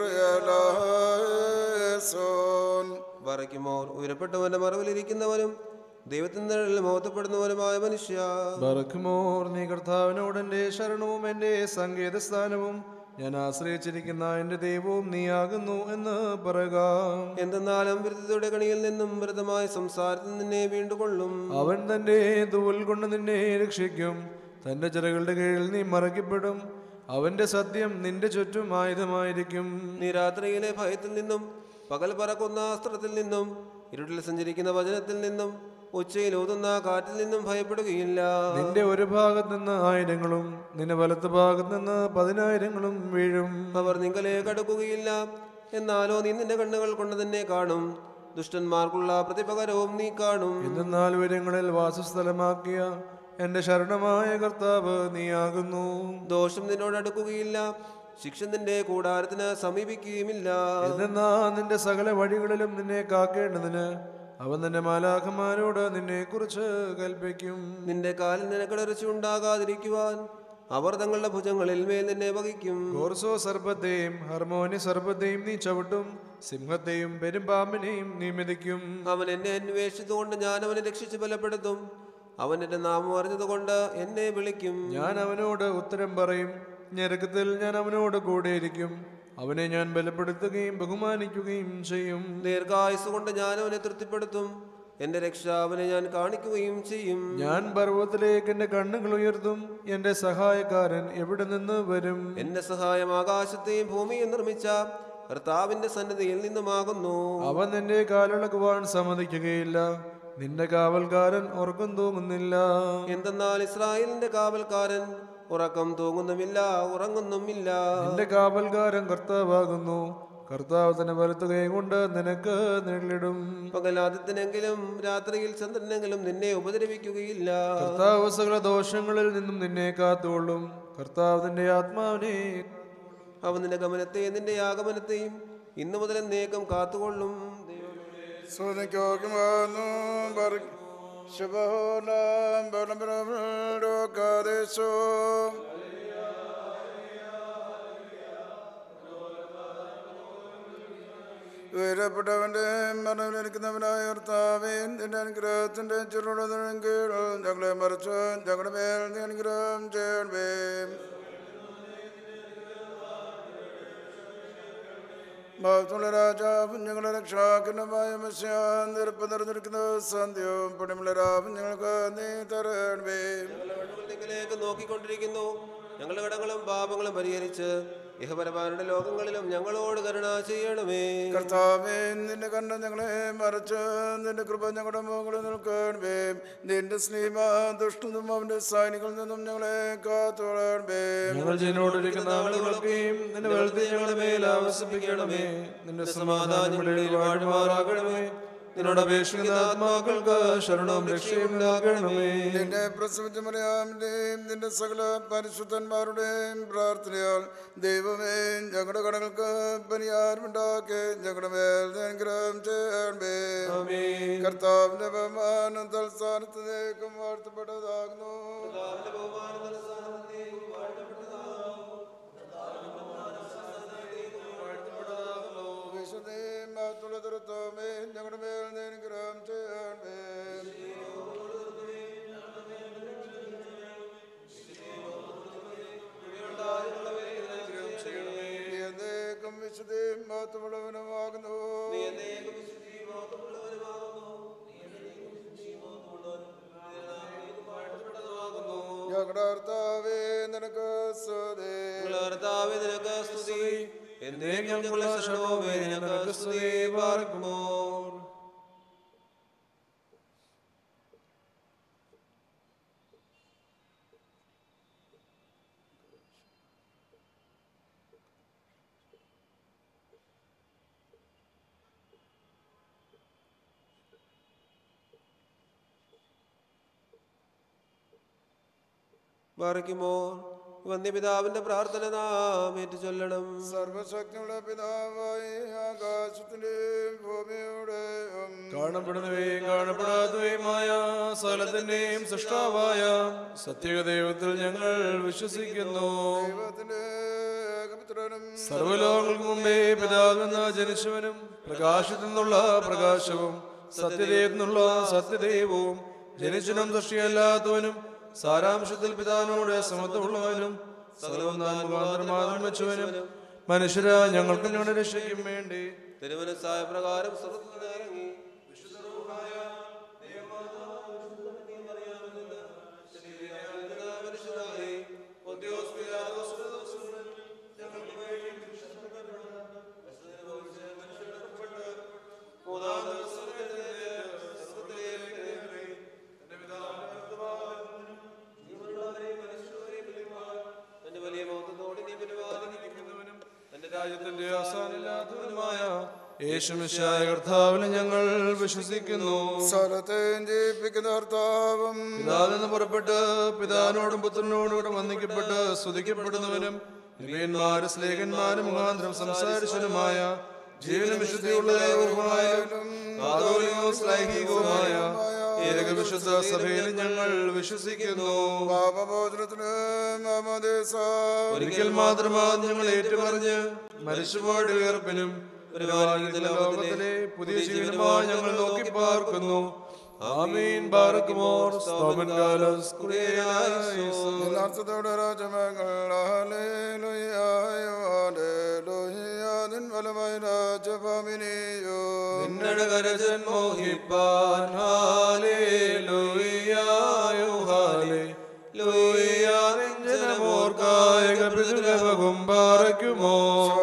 Kurielaisun. വറയ്ക്കുമോർ ഉയരപ്പെട്ടവന്റെ മറവിലിരിക്കുന്നവനും ദൈവത്തിന്റെ നിഴലിൽ മോത്തപ്പെടുന്നവനുമായ മനുഷ്യ ബർഖ്മോർ നീ കർത്താവിനോട് എൻ്റെ ശരണവും എൻ്റെ സങ്കേതസ്ഥാനവും ഞാൻ ആശ്രയിച്ചിരിക്കുന്ന എൻ്റെ ദൈവവും നീയാകുന്നു എന്ന് പറയുക എന്തെന്നാലും വിരുദ്ധയുടെ കണിയിൽ നിന്നും വ്രതമായ സംസാരത്തിൽ നിന്നെ വീണ്ടുകൊള്ളും അവൻ തന്റെ തൂവൽ കൊണ്ട് നിന്നെ രക്ഷിക്കും തന്റെ ചിറകളുടെ കീഴിൽ നീ മറയ്ക്കപ്പെടും അവന്റെ സത്യം നിന്റെ ചുറ്റും ആയുധമായിരിക്കും നീ രാത്രിയിലെ ഭയത്തിൽ നിന്നും പകൽ പറക്കുന്ന അസ്ത്രത്തിൽ നിന്നും ഇരുട്ടിൽ സഞ്ചരിക്കുന്ന വചനത്തിൽ നിന്നും ഉച്ചയിൽ ഊതുന്ന കാറ്റിൽ നിന്നും ഭയപ്പെടുകയില്ല നിന്റെ ഒരു ഭാഗത്ത് നിന്ന് ആയിരങ്ങളും നിന്റെ വലത്ത് ഭാഗത്ത് നിന്ന് പതിനായിരങ്ങളും വീഴും അവർ നിങ്കലേക്ക് അടുക്കുകയില്ല എന്നാലോ നീ നിന്റെ കണ്ണുകൾ കൊണ്ട് തന്നെ കാണും ദുഷ്ടന്മാർക്കുള്ള പ്രതിപകരവും നീ കാണും എന്നാൽ ഉയരങ്ങളിൽ വാസസ്ഥലമാക്കിയ എന്റെ ശരണമായ കർത്താവ് നീയാകുന്നു ദോഷം നിന്നോട് അടുക്കുകയില്ല ശിക്ഷ നിന്റെ കൂടാരത്തിന് സമീപിക്കുകയുമില്ല എന്തെന്നാ നിന്റെ സകല വഴികളിലും നിന്നെ കാക്കേണ്ടതിന് അവൻ നിന്റെ മാലാഖമാരോട് നിന്നെ കുറിച്ച് കൽപ്പിക്കും നിന്റെ കാലിൽ നിനക്കിടർച്ചയുണ്ടാകാതിരിക്കുവാൻ അവർ തങ്ങളുടെ ഭുജങ്ങളിൽ മേൽ നിന്നെ വഹിക്കും കോർസോ സർപ്പത്തെയും ഹർമോനി സർപ്പത്തെയും നീ ചവിട്ടും സിംഹത്തെയും പെരുമ്പാമ്പിനെയും നീ മെതിക്കും അവൻ എന്നെ അന്വേഷിച്ചുകൊണ്ട് ഞാൻ അവനെ രക്ഷിച്ച് ബലപ്പെടുത്തും അവൻ എന്റെ നാമം അറിഞ്ഞതുകൊണ്ട് എന്നെ വിളിക്കും ഞാൻ അവനോട് ഉത്തരം പറയും ഞെരുക്കത്തിൽ ഞാൻ അവനോട് കൂടെയിരിക്കും അവനെ ഞാൻ ബലപ്പെടുത്തുകയും ബഹുമാനിക്കുകയും ചെയ്യും ദീർഘായുസ് കൊണ്ട് ഞാൻ അവനെ തൃപ്തിപ്പെടുത്തും എന്റെ രക്ഷ അവനെ ഞാൻ കാണിക്കുകയും ചെയ്യും ഞാൻ പർവ്വതത്തിലേക്ക് എന്റെ കണ്ണുകൾ ഉയർത്തും എന്റെ സഹായക്കാരൻ എവിടെ നിന്ന് വരും എന്റെ സഹായം ആകാശത്തെയും ഭൂമിയും നിർമ്മിച്ച കർത്താവിന്റെ സന്നിധിയിൽ നിന്നുമാകുന്നു അവൻ നിന്റെ കാലിളക്കുവാൻ സമ്മതിക്കുകയില്ല നിന്റെ കാവൽക്കാരൻ ഉറക്കം തൂങ്ങുന്നില്ല എന്തെന്നാൽ ഇസ്രായേലിന്റെ കാവൽക്കാരൻ ഉറക്കം തൂങ്ങുന്നുമില്ല ഉറങ്ങുന്നുമില്ല നിന്റെ കാവൽക്കാരൻ കർത്താവാകുന്നു കർത്താവ് തന്നെ വലത്തുകയും കൊണ്ട് നിനക്ക് നേടിടും പകലാദിത്യനെങ്കിലും രാത്രിയിൽ ചന്ദ്രനെങ്കിലും നിന്നെ ഉപദ്രവിക്കുകയില്ല കർത്താവ് സകല ദോഷങ്ങളിൽ നിന്നും നിന്നെ കാത്തുകൊള്ളും കർത്താവ് നിന്റെ ആത്മാവിനെ അവൻ നിന്റെ ഗമനത്തെയും നിന്റെ ആഗമനത്തെയും ഇന്നു മുതൽ എന്നേക്കും കാത്തുകൊള്ളും ദൈവമേ. സുനിക്കോക്കുമാന്നു ശുഭോലാം ബലംബരോ ഉയരപ്പെട്ടവന്റെ മരണനിരിക്കുന്നവനായ കർത്താവേ നിന്റെ അനുഗ്രഹത്തിന്റെ ചെറുടതിനും കീഴിൽ ഞങ്ങളെ മറിച്ച് ഞങ്ങളുടെ മേൽ നീ അനുഗ്രഹം ചെയ്യണമേ മഹത്തുള്ള രാജാവും ഞങ്ങളുടെ രക്ഷാകരമായ മസ്യ നിരപ്പ് നിറഞ്ഞിരിക്കുന്ന സന്ധ്യവും പുണ്യമുള്ള രാവും ഞങ്ങൾക്ക് നീ തരണമേ ഞങ്ങളുടെ കണ്ണുകൾ നിങ്ങളിലേക്ക് നോക്കിക്കൊണ്ടിരിക്കുന്നു ഞങ്ങളുടെ കടങ്ങളും പാപങ്ങളും പരിഹരിച്ച് ഇഹപരമാരുടെ ലോകങ്ങളിലും ഞങ്ങളോട് കരുണ ചെയ്യണമേ കർത്താവേ നിന്റെ കണ്ണ് ഞങ്ങളെ മറച്ച് നിന്റെ കൃപ ഞങ്ങളുടെ മുകളിൽ നിൽക്കണമേ നിന്റെ സ്നേഹ ദുഷ്ടനും അവന്റെ സൈനികളിൽ നിന്നും ഞങ്ങളെ കാത്തോളണമേ ഞങ്ങൾ ജീവനോടിരിക്കുന്ന ആളുകളൊക്കെയും നിന്റെ വെളുത്തി ഞങ്ങളുടെ മേൽ ആവസിപ്പിക്കണമേ നിന്റെ സമാധാനം ഇടയിൽ വാഴുമാറാകണമേ നിന്നോട് അപേക്ഷിക്കുന്ന ആത്മാക്കൾക്ക് ശരണവും രക്ഷയും ഉണ്ടാകണമേ നിന്റെ പ്രസവിച്ച മറിയാമിന്റെയും നിന്റെ സകല പരിശുദ്ധന്മാരുടെയും പ്രാർത്ഥനയാൽ ദൈവമേ ഞങ്ങളുടെ കടകൾക്ക് പരിഹാരമുണ്ടാക്കി ഞങ്ങളുടെ മേൽ നീ അനുഗ്രഹം ചെയ്യണമേ കർത്താവിന്റെ ബഹുമാനം തൽസ്ഥാനത്തേക്കും വാഴ്ത്തപ്പെട്ടതാകുന്നു വിശുദ്ധയും മഹത്തുള്ള ദുരത്വമേ ഞങ്ങളുടെ മേൽ നീ അനുഗ്രഹം ചെയ്യണമേ നീ എന്നേക്കും വിശുദ്ധയും മഹത്വമുള്ളവനുമാകുന്നു ഞങ്ങളുടെ കർത്താവേ നിനക്ക് സ്തുതി. ഞങ്ങളുടെ കർത്താവേ, നിനക്ക് സ്തുതി എന്നേക്കും ഞങ്ങളുടെ ശരണവുമേ നിനക്ക് സ്തുതി പാർക്കുമോ പാർക്കുമോ വന്യപിതാവിന്റെ പ്രാർത്ഥന നാം ഏറ്റു ചൊല്ലണം സർവശക്തിയുള്ള പിതാവായി ആകാശത്തിന്റെയും ഭൂമിയുടെയും കാണപ്പെടുന്നവയും കാണപ്പെടാത്തവയുമായ സകലത്തിന്റെയും സൃഷ്ടാവായ സത്യദൈവത്തിൽ ഞങ്ങൾ വിശ്വസിക്കുന്നു ദൈവത്തിന്റെ ഏകപുത്രനും സർവലോകങ്ങൾക്ക് മുമ്പേ പിതാവിൽ നിന്ന് ജനിച്ചവനും പ്രകാശത്തിൽ നിന്നുള്ള പ്രകാശവും സത്യതയിൽ നിന്നുള്ള സത്യദൈവവും ജനിച്ചനും സൃഷ്ടിയല്ലാത്തവനും സാരാംശത്തിൽ പിതാവിനോട് സമത്വമുള്ളവനും സകലവും താൻ മുഖാന്തരം മാത്രം വെച്ചവനും മനുഷ്യര ഞങ്ങൾക്കും ഞങ്ങളുടെ രക്ഷയ്ക്കും വേണ്ടി തിരുമനസ്സായ പ്രകാരം സ്വർഗത്തിൽ നിന്ന് ഇറങ്ങി തന്റെ വലിയ മൗത്തത്തോടെ നീ പരിപാലിക്കുന്നവനും തന്റെ രാജ്യത്തിന്റെ അവസാനമില്ലാത്തവനുമായ യേശുമിശായ കർത്താവിനെ ഞങ്ങൾ വിശ്വസിക്കുന്നു സ്ഥലത്തെയും ജീവിപ്പിക്കുന്ന കർത്താവും പിതാവിൽ നിന്ന് പുറപ്പെട്ട് പിതാവിനോടും പുത്രനോടും കൂടെ വന്ദിക്കപ്പെട്ട് സ്തുതിക്കപ്പെടുന്നവനും ദിവ്യന്മാരും സ്ലേഖന്മാരും മുഖാന്തരം സംസാരിച്ചവനുമായ ജീവനും വിശുദ്ധിയുള്ള ദൈവവുമായാലും കാതോലികവും ശ്ലൈഹികവുമായ ഏകവിശുദ്ധ സഭയിൽ ഞങ്ങൾ വിശ്വസിക്കുന്നു പാപബോധനത്തിന് മാമോദീസ ഒരിക്കൽ മാത്രമാ ഞങ്ങൾ ഏറ്റുപറഞ്ഞ് മരിച്ചുപോയുടെ ഉയർപ്പിനും പരിപാലിക്കുന്ന ലോകത്തിലെ പുതിയ ജീവനുമായി ഞങ്ങൾ നോക്കി പാർക്കുന്നു ആമീൻ ബാറക്കുമോർ സ്തോമൻ കാലസ് കുറിയലായിസോ യഥാർത്ഥത്തോടെ രാജമകൾ നിൻ ഫലമായി രാജഭാമിനിയോ നിന്നടകരജൻ മോഹിപ്പാൻ ഹാലേ ലൂയായോ ഹാലേ ലൂയാ നെഞ്ചനമോർക്കായ പിതൃകവും പാറയ്ക്കുമോ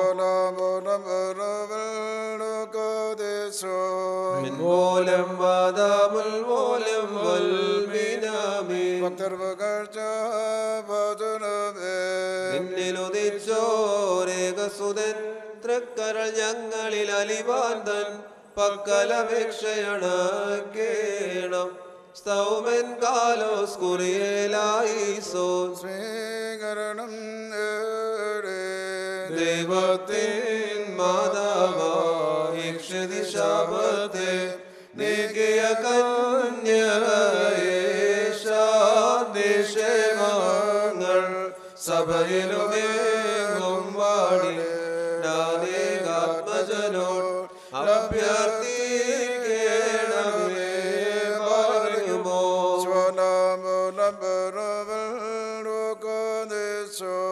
മൂലം വാദാമുൽ മൂലം വൽമിനാമി ഭക്തർവകഴ്ച ഭജനമേ നിന്നിലുദിച്ചോരേകസുതൻ ത്ര തൃക്കരൾ ഞങ്ങളിൽ അലിവാൻ തൻ പക്കലപേക്ഷയാണ് കേണം സ്തൗമൻ കാലോസ് കുറിയേലായി സോൻ സ്വീകരണം നേടേ. ദൈവത്തിൻ മാതാവായി ശാപത്തെ നീക്കിയ കന്യകേശാദിശേമങ്ങൾ സഭയിലുമേങ്ങും വാടി ആത്മജനോട് അഭ്യർത്ഥിക്കണമേ പറയുമോ സ്വനാമൂലംബരവൽ ലോകദേശോ.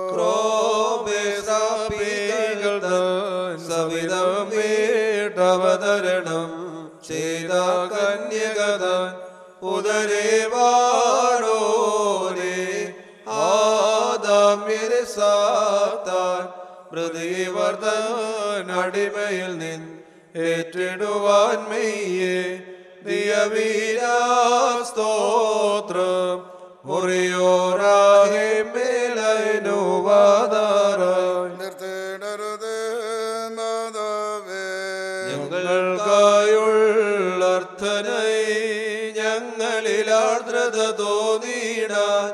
ക്രോപേസാപികൾ തൻ സവിധം വീട്ടവതരണം ചെയ്ത കന്യകതൻ ഉദരേവാടോനെ ആദാമ്യരെ സാത്താൻ പ്രതിവർദ്ധൻ അടിമയിൽ നിന്ന് ഏറ്റിടുവാൻ മെയ്യേ ദിയവീരാസ്തോത്രം മുറിയോറാഹെ മേലനുവാദാറായി നിർത്തിയിടരുതേ മാതാവേ. ഞങ്ങൾക്കായുള്ള അർത്ഥനായി ഞങ്ങളിൽ ആർദ്രത തോന്നിയിടാൻ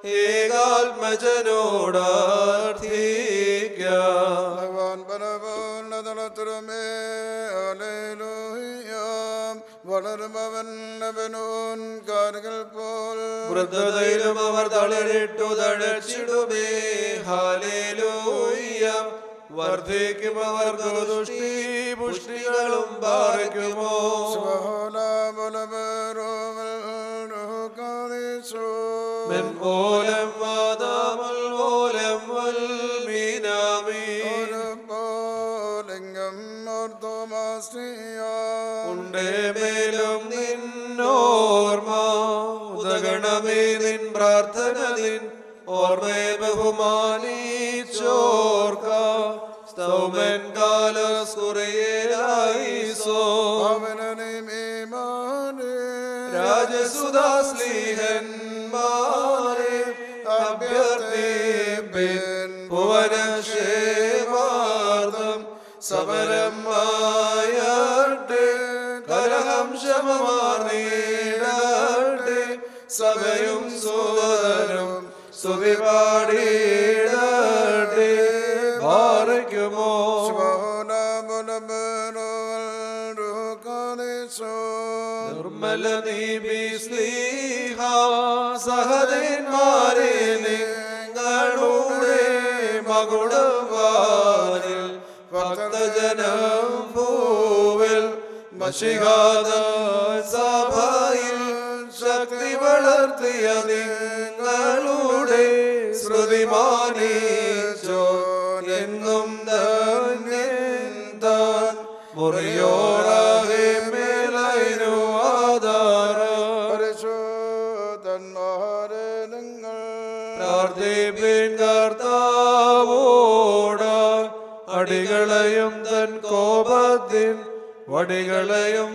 ഏകാത്മജനോടാർത്ഥിക്കാം ഭഗവാൻ പരമോന്നതളത്തിലുമേ ഹല്ലേലൂയ്യാം. വളരുമവൻ അവനോൻ കാരുകൾ പോൽ വൃദ്ധതയിലും അവർ തളരിട്ടു തഴച്ചിടുമേ ഹാലേലൂയ്യ വർദ്ധിക്കും അവർക്ക് ദുഷ്ടി പുഷ്ടികളും പാറയ്ക്കുമോ മെൻപോലം വാദാമൽ പോലം വൽ മീനാമീ ഉണ്ടേ മേലും നിന്നോർമ്മ ഉദഗണമേ നിൻ പ്രാർത്ഥന നിൻ ഓർമ്മയെ ബഹുമാനിച്ചോർക്ക സ്തൗമൻ കാലസ്കുറയേലായി സോ രാജസുദാസ്ലീഹന്മാരെ അഭ്യർത്ഥിപ്പിൻ ഭുവനക്ഷേമാർദ്ദം സമരം മായട്ടെ കലഹം ശമമാർന്നീടട്ടെ സഭയും സോദരും സ്തുതി പാടിയിടട്ടെ പാറയ്ക്കുമോ നിർമ്മല നീബി സ്നേഹ സഹദന്മാരെ നിങ്ങളുടെ മകുടവാനിൽ ഭക്തജനം ഭൂവിൽ മഷികാത സഭയിൽ ശക്തി വളർത്തിയ നിങ്ങളുടെ ശ്രുതിമാനീച്ചോ എന്നും ധന്യൻ താൻ മുറിയോറാകെ മേലൈനു ആധാരം പരിശോധന്മാരെ നിങ്ങൾ പ്രാർത്ഥിപ്പിൻ കർത്താവോട് അടികളെയും തൻ കോപത്തിൻ വടികളെയും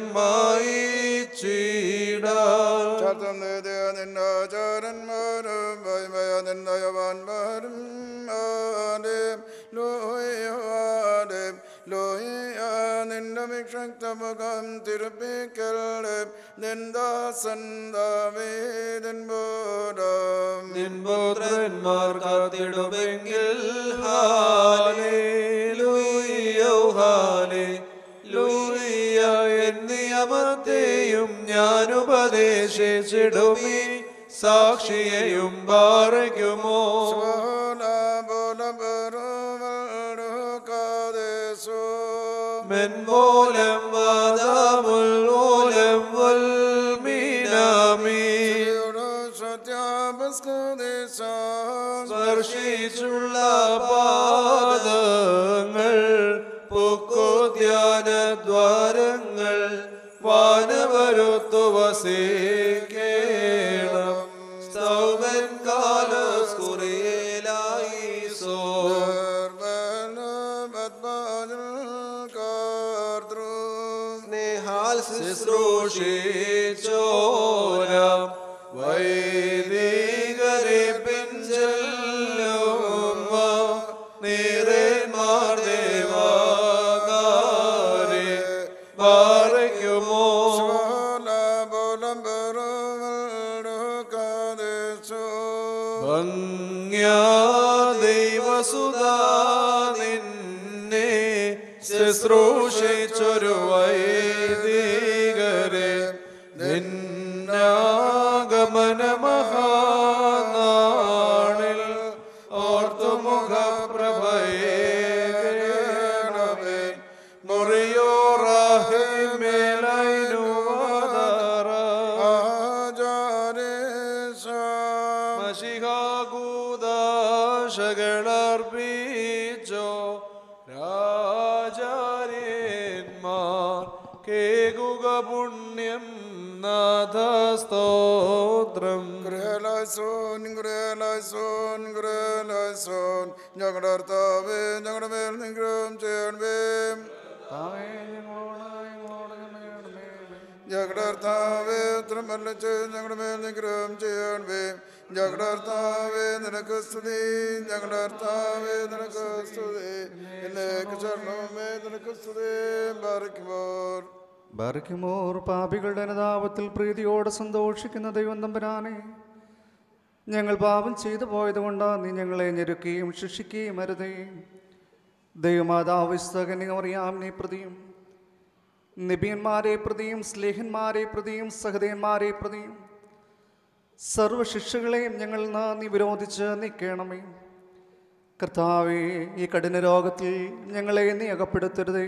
മായിച്ചീടാൻ ശബ്ദം നേടിയ നിന്നാചാരന്മാരും വൈമയ നിന്നയവാന്മാരും ആലേം ലോയാലേം ലോയ നിന്റെ വിക്ഷക്തമുഖം തിരുപ്പിക്കല്ലേ നിന്ദാസന്താവേദൻ ബോധം നിൻപുത്രന്മാർ കാത്തിടുമെങ്കിൽ ഹാലേലൂയ്യോ ഹാലേലൂയ്യ എന്നിയമത്തെയും ഞാൻ ഉപദേശിച്ചിടുമി സാക്ഷിയെയും പാറയ്ക്കുമോ മെൻമൂലം വാദാമുൽ വൽ മീനാമീ സ്പർശിച്ചുള്ള പാദങ്ങൾ പൊക്കോദ്യാന ദ്വാരങ്ങൾ വാനവരുത്തു വസീകേണം സൗമൻ കാലസ്കുറിയേലായി സോ സ്നേഹാൽ ശുശ്രൂഷിച്ചോരാം വൈദികരെ പിഞ്ചെല്ലും നീരേന്മാർ ദേവാ ദൈവസുതാ നിന്നെ ശുശ്രൂഷിച്ചൊരു വൈദികരെ നിന്നാഗമന മഹാനാളിൽ ഓർത്തുമുഖപ്രഭയേണമേ മുറിയോറാഹി മേലൈനുവാദാറ മഷിഹാകൂദാശകളർപ്പിച്ചോ രാജാര്യന്മാർ കേകുക പുണ്യം നാഥസ്തോത്രം ഗ്രഹലാസോൻ ഗ്രഹലാസോൻ ഗ്രഹലാസോൻ ഞങ്ങളുടെ കർത്താവേ ഞങ്ങളുടെ മേൽ നിഗ്രഹം ചെയ്യണമേ ഞങ്ങളുടെ കർത്താവേ ഉത്തരം മല്ലിച്ച് ഞങ്ങളുടെ മേൽ നിഗ്രഹം ചെയ്യണമേ ഞങ്ങളുടെ കർത്താവേ നിനക്ക് സ്തുതി ഞങ്ങളുടെ കർത്താവേ നിനക്ക് സ്തുതി എന്നേക്ക് ശരണമേ നിനക്ക് സ്തുതി പാറിക്കുമോർ ബർക്കിമോർ പാപികളുടെ അനുതാപത്തിൽ പ്രീതിയോടെ സന്തോഷിക്കുന്ന ദൈവം തമ്പുരാനെ ഞങ്ങൾ പാപം ചെയ്തു പോയതുകൊണ്ട് നീ ഞങ്ങളെ ഞെരുക്കുകയും ശിക്ഷിക്കുകയും അരുതേ ദൈവമാതാവിസ്തകനെ അറിയാം നീ പ്രതിയും നിബിയന്മാരെ പ്രതിയും സ്ലേഹന്മാരെ പ്രതിയും സഹതയന്മാരെ പ്രതിയും സർവശിക്ഷകളെയും ഞങ്ങൾ നാ നീ വിരോധിച്ച് നീക്കണമേ കർത്താവേ ഈ കഠിന രോഗത്തിൽ ഞങ്ങളെ നീ അകപ്പെടുത്തരുതേ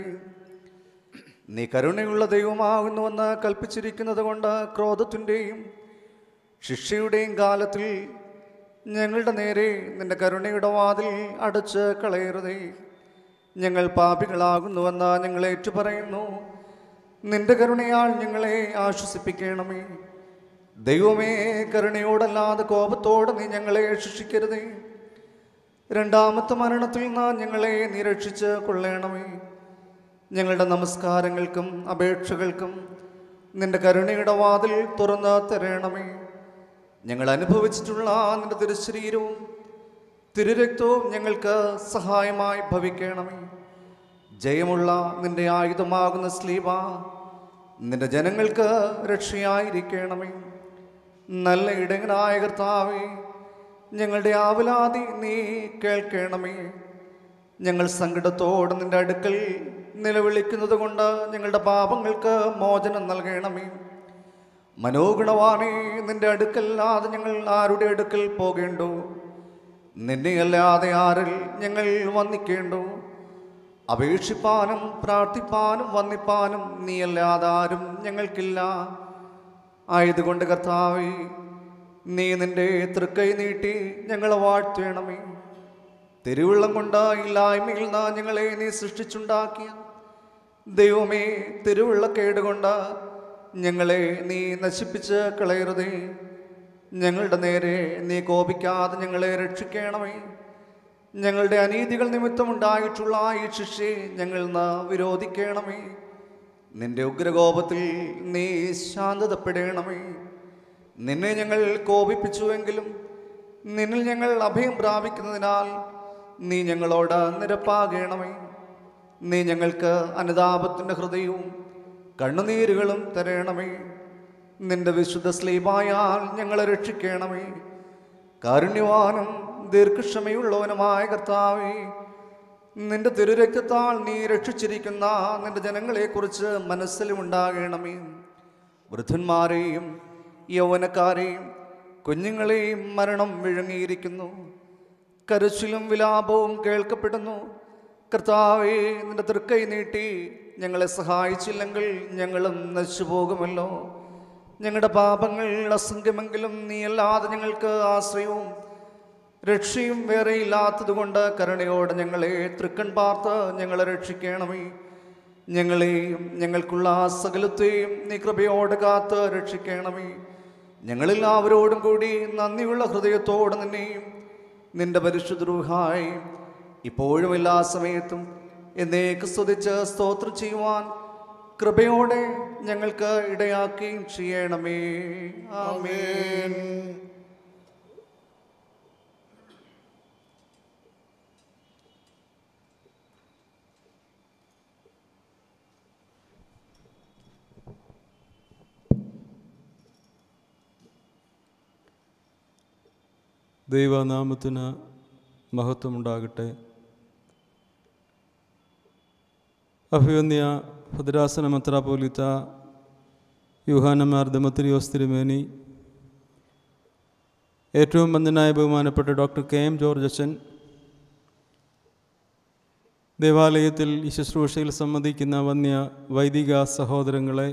നീ കരുണയുള്ള ദൈവമാകുന്നുവെന്ന് കൽപ്പിച്ചിരിക്കുന്നത് കൊണ്ട് ക്രോധത്തിൻ്റെയും ശിക്ഷയുടെയും കാലത്തിൽ ഞങ്ങളുടെ നേരെ നിന്റെ കരുണയുടെ വാതിൽ അടച്ച് കളയരുതേ ഞങ്ങൾ പാപികളാകുന്നുവെന്ന് ഞങ്ങൾ ഏറ്റുപറയുന്നു നിന്റെ കരുണയാൽ ഞങ്ങളെ ആശ്വസിപ്പിക്കണമേ ദൈവമേ കരുണയോടല്ലാതെ കോപത്തോടെ നീ ഞങ്ങളെ ശിക്ഷിക്കരുതേ രണ്ടാമത്തെ മരണത്തിൽ നിന്ന് ഞങ്ങളെ നീ രക്ഷിച്ച് കൊള്ളണമേ ഞങ്ങളുടെ നമസ്കാരങ്ങൾക്കും അപേക്ഷകൾക്കും നിന്റെ കരുണയുടെ വാതിൽ തുറന്ന് തരണമേ ഞങ്ങൾ അനുഭവിച്ചിട്ടുള്ള നിന്റെ തിരുശരീരവും തിരുരക്തവും ഞങ്ങൾക്ക് സഹായമായി ഭവിക്കണമേ ജയമുള്ള നിന്റെ ആയുധമാകുന്ന സ്ലീവ നിന്റെ ജനങ്ങൾക്ക് രക്ഷയായിരിക്കണമേ നല്ല ഇടങ്ങനായ കർത്താവേ ഞങ്ങളുടെ ആവലാതി നീ കേൾക്കണമേ ഞങ്ങൾ സങ്കടത്തോടെ നിന്റെ അടുക്കൽ നിലവിളിക്കുന്നത് കൊണ്ട് ഞങ്ങളുടെ പാപങ്ങൾക്ക് മോചനം നൽകണമേ മനോഗുണവാണേ നിന്റെ അടുക്കല്ലാതെ ഞങ്ങൾ ആരുടെ അടുക്കൽ പോകേണ്ടു നിന്നെയല്ലാതെ ആരിൽ ഞങ്ങൾ വന്നിക്കേണ്ടു അപേക്ഷിപ്പാനും പ്രാർത്ഥിപ്പാനും വന്നിപ്പാനും നീയല്ലാതെ ആരും ഞങ്ങൾക്കില്ല ആയതുകൊണ്ട് കർത്താവേ നീ നിന്റെ തൃക്കൈ നീട്ടി ഞങ്ങളെ വാഴ്ത്തേണമേ തിരുവള്ളം കൊണ്ട് ഇല്ലായ്മയിൽ നിന്ന് ഞങ്ങളെ നീ സൃഷ്ടിച്ചുണ്ടാക്കിയ ദൈവമേ തിരുവള്ളക്കേട് കൊണ്ട് ഞങ്ങളെ നീ നശിപ്പിച്ച് കളയരുതേ ഞങ്ങളുടെ നേരെ നീ കോപിക്കാതെ ഞങ്ങളെ രക്ഷിക്കണമേ ഞങ്ങളുടെ അനീതികൾ നിമിത്തമുണ്ടായിട്ടുള്ള ഈ ശിക്ഷയെ ഞങ്ങൾ ന വിരോധിക്കണമേ നിന്റെ ഉഗ്രകോപത്തിൽ നീ ശാന്തതപ്പെടണമേ നിന്നെ ഞങ്ങൾ കോപിപ്പിച്ചുവെങ്കിലും നിന്നിൽ ഞങ്ങൾ അഭയം പ്രാപിക്കുന്നതിനാൽ നീ ഞങ്ങളോട് നിരപ്പാകണമേ നീ ഞങ്ങൾക്ക് അനുതാപത്തിൻ്റെ ഹൃദയവും കണ്ണുനീരുകളും തരണമേ നിന്റെ വിശുദ്ധ സ്ലീപായാൽ ഞങ്ങളെ രക്ഷിക്കണമേ കാരുണ്യവാനും ദീർഘക്ഷമയുള്ളവനുമായ കർത്താവേ നിന്റെ തിരുരക്തത്താൽ നീ രക്ഷിച്ചിരിക്കുന്ന നിന്റെ ജനങ്ങളെക്കുറിച്ച് മനസ്സിലുണ്ടാകണമേ വൃദ്ധന്മാരെയും യൗവനക്കാരെയും കുഞ്ഞുങ്ങളെയും മരണം വിഴുങ്ങിയിരിക്കുന്നു കരച്ചിലും വിലാപവും കേൾക്കപ്പെടുന്നു കർത്താവേ നിന്റെ തൃക്കൈ നീട്ടി ഞങ്ങളെ സഹായിച്ചില്ലെങ്കിൽ ഞങ്ങളും നശിച്ചു പോകുമല്ലോ ഞങ്ങളുടെ പാപങ്ങൾ അസംഖ്യമെങ്കിലും നീയല്ലാതെ ഞങ്ങൾക്ക് ആശ്രയവും രക്ഷയും വേറെ ഇല്ലാത്തതുകൊണ്ട് കരുണയോടെ ഞങ്ങളെ തൃക്കൺ പാർത്ത് ഞങ്ങളെ രക്ഷിക്കണമേ ഞങ്ങളെയും ഞങ്ങൾക്കുള്ള സകലത്തെയും നീ കൃപയോടെ കാത്ത് രക്ഷിക്കണമേ ഞങ്ങളെല്ലാവരോടും കൂടി നന്ദിയുള്ള ഹൃദയത്തോടെ നിന്നെയും നിന്റെ പരിശുദ്രൂഹായി ഇപ്പോഴും എല്ലാ സമയത്തും എന്നേക്ക് സ്തുതിച്ച് സ്തോത്രം ചെയ്യുവാൻ കൃപയോടെ ഞങ്ങൾക്ക് ഇടയാക്കുകയും ചെയ്യണമേ ആമേൻ ദൈവനാമത്തിന് മഹത്വമുണ്ടാകട്ടെ അഭിവന്യ ഭദ്രാസന മെത്രാപോലിത്ത യുഹാനമാർ ദമത്രിയോസ് തിരുമേനി ഏറ്റവും ബന്ധനായ ബഹുമാനപ്പെട്ട ഡോക്ടർ കെ എം ജോർജ് അച്ഛൻ ദേവാലയത്തിൽ ഈ ശുശ്രൂഷയിൽ സംബന്ധിക്കുന്ന വന്യ വൈദിക സഹോദരങ്ങളെ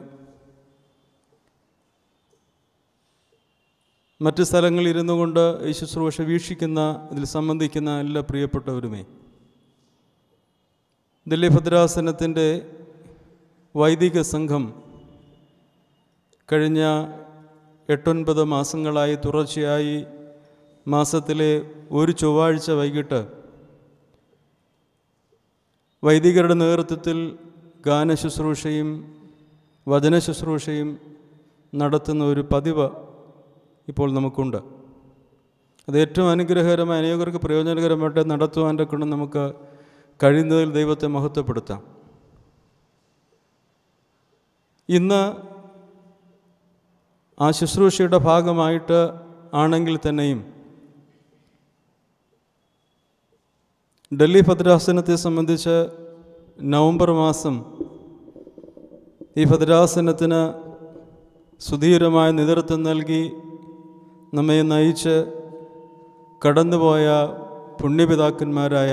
മറ്റ് സ്ഥലങ്ങളിൽ ഇരുന്നു കൊണ്ട് ഈ ശുശ്രൂഷ വീക്ഷിക്കുന്ന ഇതിൽ സംബന്ധിക്കുന്ന എല്ലാ പ്രിയപ്പെട്ടവരുമേ ദില്ലി ഭദ്രാസനത്തിൻ്റെ വൈദിക സംഘം കഴിഞ്ഞ എട്ടൊൻപത് മാസങ്ങളായി തുടർച്ചയായി മാസത്തിലെ ഒരു ചൊവ്വാഴ്ച വൈകിട്ട് വൈദികരുടെ നേതൃത്വത്തിൽ ഗാന ശുശ്രൂഷയും വചന ശുശ്രൂഷയും നടത്തുന്ന ഒരു പതിവ് ഇപ്പോൾ നമുക്കുണ്ട് അത് ഏറ്റവും അനുഗ്രഹകരമായ അനേകർക്ക് പ്രയോജനകരമായിട്ട് നടത്തുവാൻ്റെ കൊണ്ട് നമുക്ക് കഴിയുന്നതിൽ ദൈവത്തെ മഹത്വപ്പെടുത്താം ഇന്ന് ആ ശുശ്രൂഷയുടെ ഭാഗമായിട്ട് ആണെങ്കിൽ തന്നെയും ഡൽഹി ഭദ്രാസനത്തെ സംബന്ധിച്ച് നവംബർ മാസം ഈ ഭദ്രാസനത്തിന് സുധീരമായ നേതൃത്വം നൽകി നമ്മെ നയിച്ച് കടന്നുപോയ പുണ്യപിതാക്കന്മാരായ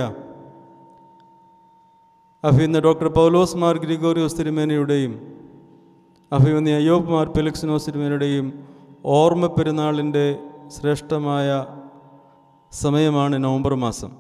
അഭിന്ന ഡോക്ടർ പൗലോസ് മാർ ഗ്രിഗോറിയോസ് തിരുമേനയുടെയും അഭിമന്യ അയ്യോബ് മാർ പെലക്സിനോസ് തിരുമേനയുടെയും ഓർമ്മ പെരുന്നാളിൻ്റെ ശ്രേഷ്ഠമായ സമയമാണ് നവംബർ മാസം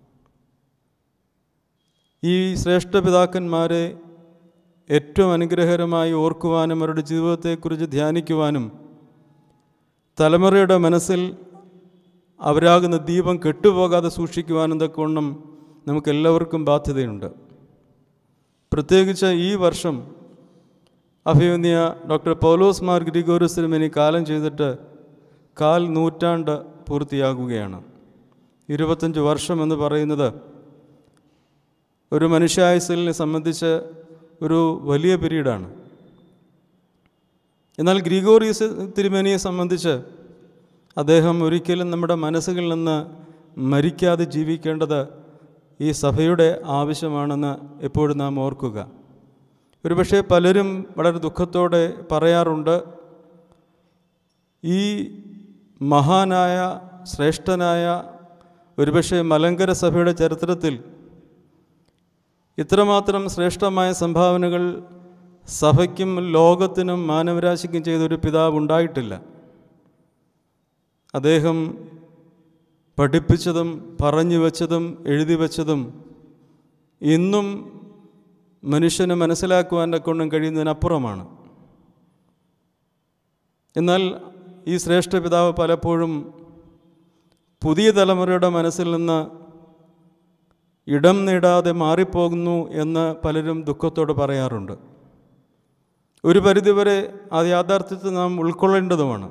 ഈ ശ്രേഷ്ഠ പിതാക്കന്മാരെ ഏറ്റവും അനുഗ്രഹകരമായി ഓർക്കുവാനും അവരുടെ ജീവിതത്തെക്കുറിച്ച് ധ്യാനിക്കുവാനും തലമുറയുടെ മനസ്സിൽ അവരാകുന്ന ദീപം കെട്ടുപോകാതെ സൂക്ഷിക്കുവാനും തക്കവണ്ണം നമുക്കെല്ലാവർക്കും ബാധ്യതയുണ്ട് പ്രത്യേകിച്ച് ഈ വർഷം അഭിമന്യ ഡോക്ടർ പൗലോസ് മാർ ഗ്രിഗോറിയസ് തിരുമേനി കാലം ചെയ്തിട്ട് കാൽ നൂറ്റാണ്ട് പൂർത്തിയാകുകയാണ് ഇരുപത്തഞ്ച് വർഷം എന്ന് പറയുന്നത് ഒരു മനുഷ്യായുസിനെ സംബന്ധിച്ച് ഒരു വലിയ പീരീഡാണ് എന്നാൽ ഗ്രിഗോറിയസ് തിരുമേനിയെ സംബന്ധിച്ച് അദ്ദേഹം ഒരിക്കലും നമ്മുടെ മനസ്സുകളിൽ നിന്ന് മരിക്കാതെ ജീവിക്കേണ്ടത് ഈ സഭയുടെ ആവശ്യമാണെന്ന് എപ്പോഴും നാം ഓർക്കുക ഒരുപക്ഷെ പലരും വളരെ ദുഃഖത്തോടെ പറയാറുണ്ട് ഈ മഹാനായ ശ്രേഷ്ഠനായ ഒരുപക്ഷെ മലങ്കര സഭയുടെ ചരിത്രത്തിൽ ഇത്രമാത്രം ശ്രേഷ്ഠമായ സംഭാവനകൾ സഭയ്ക്കും ലോകത്തിനും മാനവരാശിക്കും ചെയ്തൊരു പിതാവ് ഉണ്ടായിട്ടില്ല അദ്ദേഹം പഠിപ്പിച്ചതും പറഞ്ഞു വച്ചതും എഴുതി വച്ചതും ഇന്നും മനുഷ്യന് മനസ്സിലാക്കുവാൻ്റെ കൊണ്ടും കഴിയുന്നതിനപ്പുറമാണ് എന്നാൽ ഈ ശ്രേഷ്ഠ പിതാവ് പലപ്പോഴും പുതിയ തലമുറയുടെ മനസ്സിൽ നിന്ന് ഇടം നേടാതെ മാറിപ്പോകുന്നു എന്ന് പലരും ദുഃഖത്തോട് പറയാറുണ്ട് ഒരു പരിധിവരെ ആ യാഥാർത്ഥ്യത്തെ നാം ഉൾക്കൊള്ളേണ്ടതുമാണ്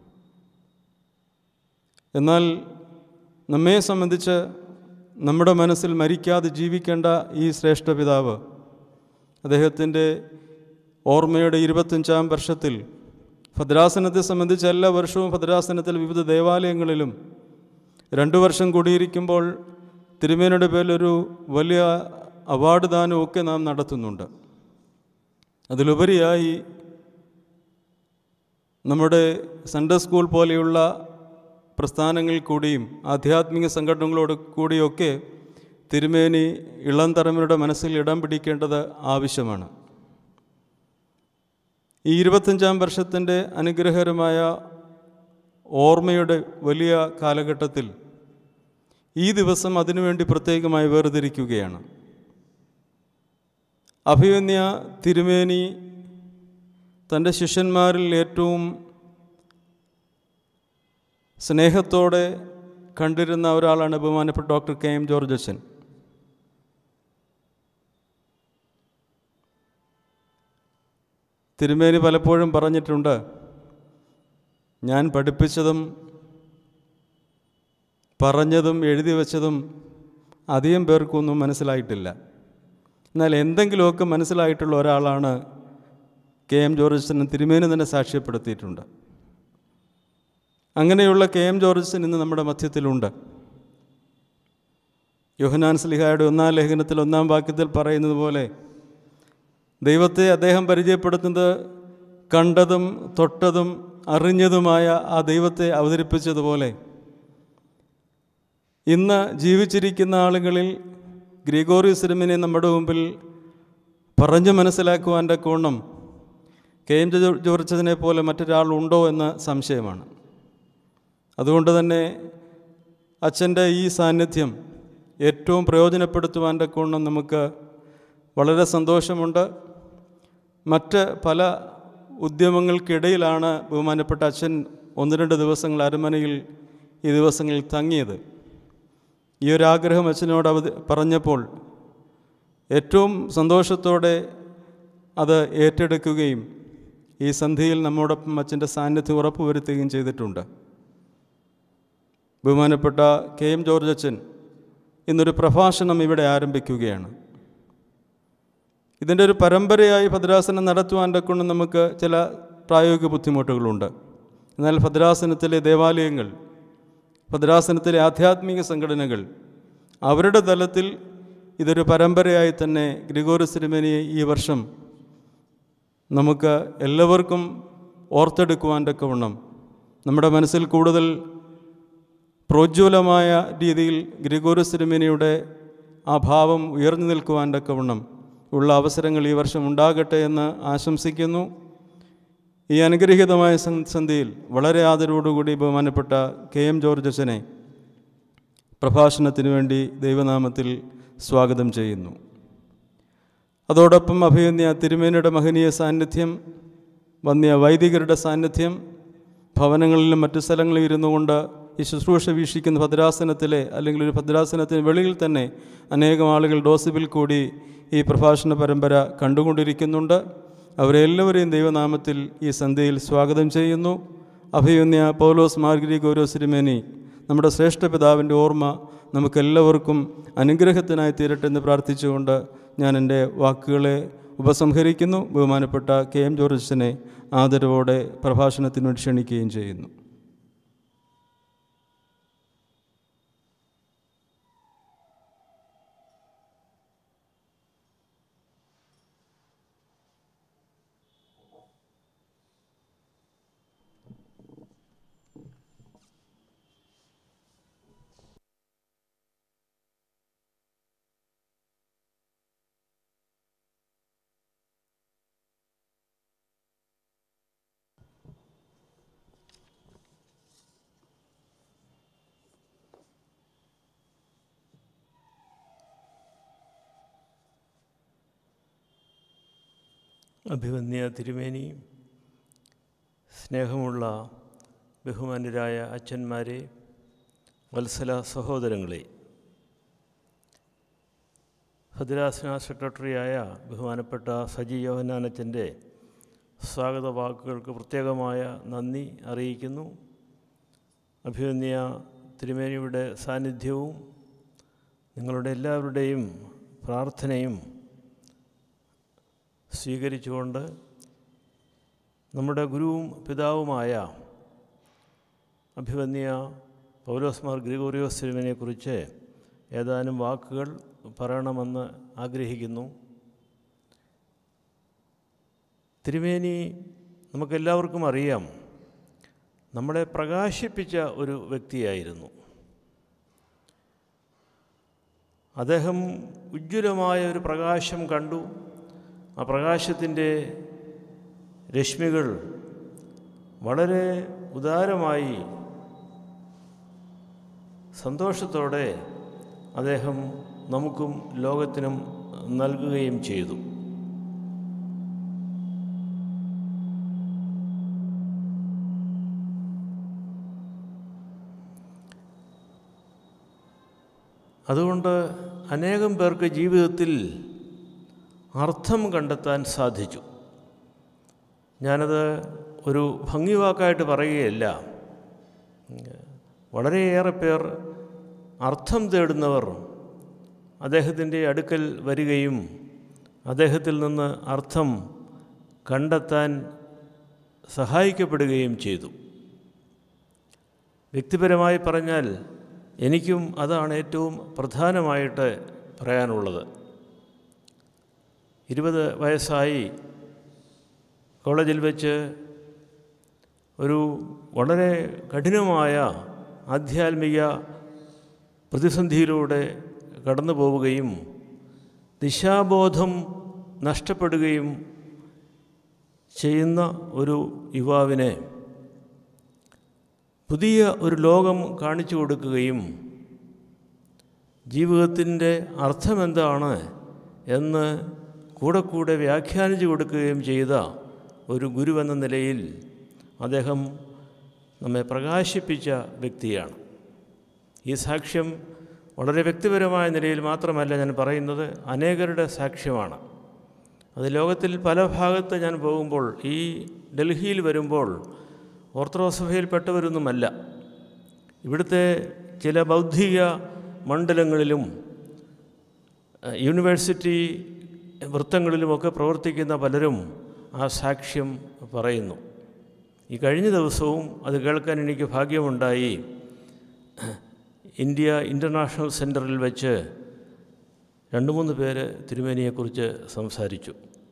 എന്നാൽ നമ്മെ സംബന്ധിച്ച് നമ്മുടെ മനസ്സിൽ മരിക്കാതെ ജീവിക്കേണ്ട ഈ ശ്രേഷ്ഠ പിതാവ് അദ്ദേഹത്തിൻ്റെ ഓർമ്മയുടെ ഇരുപത്തഞ്ചാം വർഷത്തിൽ ഭദ്രാസനത്തെ സംബന്ധിച്ച് എല്ലാ വർഷവും ഭദ്രാസനത്തിൽ വിവിധ ദേവാലയങ്ങളിലും രണ്ടു വർഷം കൂടിയിരിക്കുമ്പോൾ തിരുമേനയുടെ പേരിലൊരു വലിയ അവാർഡ് ദാനവും ഒക്കെ നാം നടത്തുന്നുണ്ട് അതിലുപരിയായി നമ്മുടെ സൺഡേ സ്കൂൾ പോലെയുള്ള പ്രസ്ഥാനങ്ങളിൽ കൂടിയും ആധ്യാത്മിക സംഘടനകളോട് കൂടിയൊക്കെ തിരുമേനി ഇളം തലമുറയുടെ മനസ്സിൽ ഇടം പിടിക്കേണ്ടത് ആവശ്യമാണ് ഈ ഇരുപത്തഞ്ചാം വർഷത്തിൻ്റെ അനുഗ്രഹകരമായ ഓർമ്മയുടെ വലിയ കാലഘട്ടത്തിൽ ഈ ദിവസം അതിനുവേണ്ടി പ്രത്യേകമായി വേർതിരിക്കുകയാണ് അഭിമന്യ തിരുമേനി തൻ്റെ ശിഷ്യന്മാരിൽ ഏറ്റവും സ്നേഹത്തോടെ കണ്ടിരുന്ന ഒരാളാണ് ബഹുമാനപ്പെട്ട ഡോക്ടർ കെ എം ജോർജ് അച്ഛൻ തിരുമേനി പലപ്പോഴും പറഞ്ഞിട്ടുണ്ട് ഞാൻ പഠിപ്പിച്ചതും പറഞ്ഞതും എഴുതി വച്ചതും അധികം പേർക്കൊന്നും മനസ്സിലായിട്ടില്ല എന്നാൽ എന്തെങ്കിലുമൊക്കെ മനസ്സിലായിട്ടുള്ള ഒരാളാണ് കെ എം ജോർജ് തിരുമേനി തന്നെ സാക്ഷ്യപ്പെടുത്തിയിട്ടുണ്ട് അങ്ങനെയുള്ള കെ എം ജോർജ് ഇന്ന് നമ്മുടെ മധ്യത്തിലുണ്ട് യോഹനാൻ സ്ലിഹായുടെ ഒന്നാം ലേഖനത്തിൽ ഒന്നാം വാക്യത്തിൽ പറയുന്നത് പോലെ ദൈവത്തെ അദ്ദേഹം പരിചയപ്പെടുത്തുന്നത് കണ്ടതും തൊട്ടതും അറിഞ്ഞതുമായ ആ ദൈവത്തെ അവതരിപ്പിച്ചതുപോലെ ഇന്ന് ജീവിച്ചിരിക്കുന്ന ആളുകളിൽ ഗ്രിഗോറിയസ് നമ്മുടെ മുമ്പിൽ പറഞ്ഞു മനസ്സിലാക്കുവാൻ്റെ കോണം കെ എം ജോർജനെ പോലെ മറ്റൊരാളുണ്ടോ എന്ന സംശയമാണ് അതുകൊണ്ട് തന്നെ അച്ഛൻ്റെ ഈ സാന്നിധ്യം ഏറ്റവും പ്രയോജനപ്പെടുത്തുവാൻ്റെ കോണം നമുക്ക് വളരെ സന്തോഷമുണ്ട് മറ്റ് പല ഉദ്യമങ്ങൾക്കിടയിലാണ് ബഹുമാനപ്പെട്ട അച്ഛൻ ഒന്ന് രണ്ട് ദിവസങ്ങൾ അരമനയിൽ ഈ ദിവസങ്ങളിൽ തങ്ങിയത് ഈ ഒരു ആഗ്രഹം അച്ഛനോട് അവധി പറഞ്ഞപ്പോൾ ഏറ്റവും സന്തോഷത്തോടെ അത് ഏറ്റെടുക്കുകയും ഈ സന്ധിയിൽ നമ്മോടൊപ്പം അച്ഛൻ്റെ സാന്നിധ്യം ഉറപ്പുവരുത്തുകയും ചെയ്തിട്ടുണ്ട് ബഹുമാനപ്പെട്ട കെ എം ജോർജ് അച്ഛൻ ഇന്നൊരു പ്രഭാഷണം ഇവിടെ ആരംഭിക്കുകയാണ് ഇതിൻ്റെ ഒരു പരമ്പരയായി ഭദ്രാസനം നടത്തുവാൻ്റെ കൊണ്ട് നമുക്ക് ചില പ്രായോഗിക ബുദ്ധിമുട്ടുകളുണ്ട് എന്നാൽ ഭദ്രാസനത്തിലെ ദേവാലയങ്ങൾ ഭദ്രാസനത്തിലെ ആധ്യാത്മിക സംഘടനകൾ അവരുടെ തലത്തിൽ ഇതൊരു പരമ്പരയായി തന്നെ ഗ്രിഗോറി സിനിമനിയെ ഈ വർഷം നമുക്ക് എല്ലാവർക്കും ഓർത്തെടുക്കുവാൻ തക്കവണ്ണം നമ്മുടെ മനസ്സിൽ കൂടുതൽ പ്രോജ്വലമായ രീതിയിൽ ഗ്രിഗോറി സിനിമനിയുടെ ആ ഭാവം ഉയർന്നു നിൽക്കുവാൻ തക്കവണ്ണം ഉള്ള അവസരങ്ങൾ ഈ വർഷം ഉണ്ടാകട്ടെ എന്ന് ആശംസിക്കുന്നു ഈ അനുഗ്രഹീതമായ സന്ധിയിൽ വളരെ ആദരവോടുകൂടി ബഹുമാനപ്പെട്ട കെ എം ജോർജ് അച്ഛനെ പ്രഭാഷണത്തിന് വേണ്ടി ദൈവനാമത്തിൽ സ്വാഗതം ചെയ്യുന്നു അതോടൊപ്പം അഭിയന്യ തിരുമേനിയുടെ മഹനീയ സാന്നിധ്യം വന്യ വൈദികരുടെ സാന്നിധ്യം ഭവനങ്ങളിലും മറ്റു സ്ഥലങ്ങളിലും ഇരുന്നു കൊണ്ട് ഈ ശുശ്രൂഷ വീക്ഷിക്കുന്ന ഭദ്രാസനത്തിലെ അല്ലെങ്കിൽ ഒരു ഭദ്രാസനത്തിന് വെളിയിൽ തന്നെ അനേകം ആളുകൾ ഡോസിബിൽ കൂടി ഈ പ്രഭാഷണ പരമ്പര കണ്ടുകൊണ്ടിരിക്കുന്നുണ്ട് അവരെല്ലാവരെയും ദൈവനാമത്തിൽ ഈ സന്ധ്യയിൽ സ്വാഗതം ചെയ്യുന്നു അഭിയന്യ പൗലോസ് മാർഗരി ഗൗരവ സിരിമേനി നമ്മുടെ ശ്രേഷ്ഠ പിതാവിൻ്റെ ഓർമ്മ നമുക്കെല്ലാവർക്കും അനുഗ്രഹത്തിനായി തീരട്ടെ എന്ന് പ്രാർത്ഥിച്ചുകൊണ്ട് ഞാൻ എൻ്റെ വാക്കുകളെ ഉപസംഹരിക്കുന്നു ബഹുമാനപ്പെട്ട കെ എം ജോർജസിനെ ആദരവോടെ പ്രഭാഷണത്തിന് വേണ്ടി ക്ഷണിക്കുകയും ചെയ്യുന്നു അഭിവന്യ തിരുമേനി സ്നേഹമുള്ള ബഹുമാന്യരായ അച്ഛന്മാരെ വത്സല സഹോദരങ്ങളെ ഭദ്രാസന സെക്രട്ടറിയായ ബഹുമാനപ്പെട്ട സജി യോഹനാനച്ചൻ്റെ സ്വാഗത വാക്കുകൾക്ക് പ്രത്യേകമായ നന്ദി അറിയിക്കുന്നു അഭിവന്യ തിരുമേനിയുടെ സാന്നിധ്യവും നിങ്ങളുടെ എല്ലാവരുടെയും പ്രാർത്ഥനയും സ്വീകരിച്ചുകൊണ്ട് നമ്മുടെ ഗുരുവും പിതാവുമായ അഭിവന്യ പൗലോസ്മാർ ഗ്രിഗോറിയോസ് സിനിമനെക്കുറിച്ച് ഏതാനും വാക്കുകൾ പറയണമെന്ന് ആഗ്രഹിക്കുന്നു തിരുമേനി നമുക്കെല്ലാവർക്കും അറിയാം നമ്മളെ പ്രകാശിപ്പിച്ച ഒരു വ്യക്തിയായിരുന്നു അദ്ദേഹം ഉജ്ജ്വലമായ ഒരു പ്രകാശം കണ്ടു ആ പ്രകാശത്തിൻ്റെ രശ്മികൾ വളരെ ഉദാരമായി സന്തോഷത്തോടെ അദ്ദേഹം നമുക്കും ലോകത്തിനും നൽകുകയും ചെയ്തു അതുകൊണ്ട് അനേകം പേർക്ക് ജീവിതത്തിൽ അർത്ഥം കണ്ടെത്താൻ സാധിച്ചു ഞാനത് ഒരു ഭംഗിവാക്കായിട്ട് പറയുകയല്ല വളരെയേറെ പേർ അർത്ഥം തേടുന്നവർ അദ്ദേഹത്തിൻ്റെ അടുക്കൽ വരികയും അദ്ദേഹത്തിൽ നിന്ന് അർത്ഥം കണ്ടെത്താൻ സഹായിക്കപ്പെടുകയും ചെയ്തു വ്യക്തിപരമായി പറഞ്ഞാൽ എനിക്കും അതാണ് ഏറ്റവും പ്രധാനമായിട്ട് പറയാനുള്ളത് ഇരുപത് വയസ്സായി കോളേജിൽ വെച്ച് ഒരു വളരെ കഠിനമായ ആധ്യാത്മിക പ്രതിസന്ധിയിലൂടെ കടന്നു പോവുകയും ദിശാബോധം നഷ്ടപ്പെടുകയും ചെയ്യുന്ന ഒരു യുവാവിനെ പുതിയ ഒരു ലോകം കാണിച്ചു കൊടുക്കുകയും ജീവിതത്തിൻ്റെ അർത്ഥമെന്താണ് എന്ന് കൂടെ കൂടെ വ്യാഖ്യാനിച്ചു കൊടുക്കുകയും ചെയ്ത ഒരു ഗുരുവെന്ന നിലയിൽ അദ്ദേഹം നമ്മെ പ്രകാശിപ്പിച്ച വ്യക്തിയാണ് ഈ സാക്ഷ്യം വളരെ വ്യക്തിപരമായ നിലയിൽ മാത്രമല്ല ഞാൻ പറയുന്നത് അനേകരുടെ സാക്ഷ്യമാണ് അത് ലോകത്തിൽ പല ഭാഗത്ത് ഞാൻ പോകുമ്പോൾ ഈ ഡൽഹിയിൽ വരുമ്പോൾ ഓർത്തഡോക്സ് സഭയിൽപ്പെട്ടവരൊന്നുമല്ല ഇവിടുത്തെ ചില ബൗദ്ധിക മണ്ഡലങ്ങളിലും ഏഹ്, യൂണിവേഴ്സിറ്റി വൃത്തങ്ങളിലുമൊക്കെ പ്രവർത്തിക്കുന്ന പലരും ആ സാക്ഷ്യം പറയുന്നു ഈ കഴിഞ്ഞ ദിവസവും അത് കേൾക്കാൻ എനിക്ക് ഭാഗ്യമുണ്ടായി ഇന്ത്യ ഇൻ്റർനാഷണൽ സെൻറ്ററിൽ വെച്ച് രണ്ട് മൂന്ന് പേര് തിരുമേനിയെക്കുറിച്ച് സംസാരിച്ചു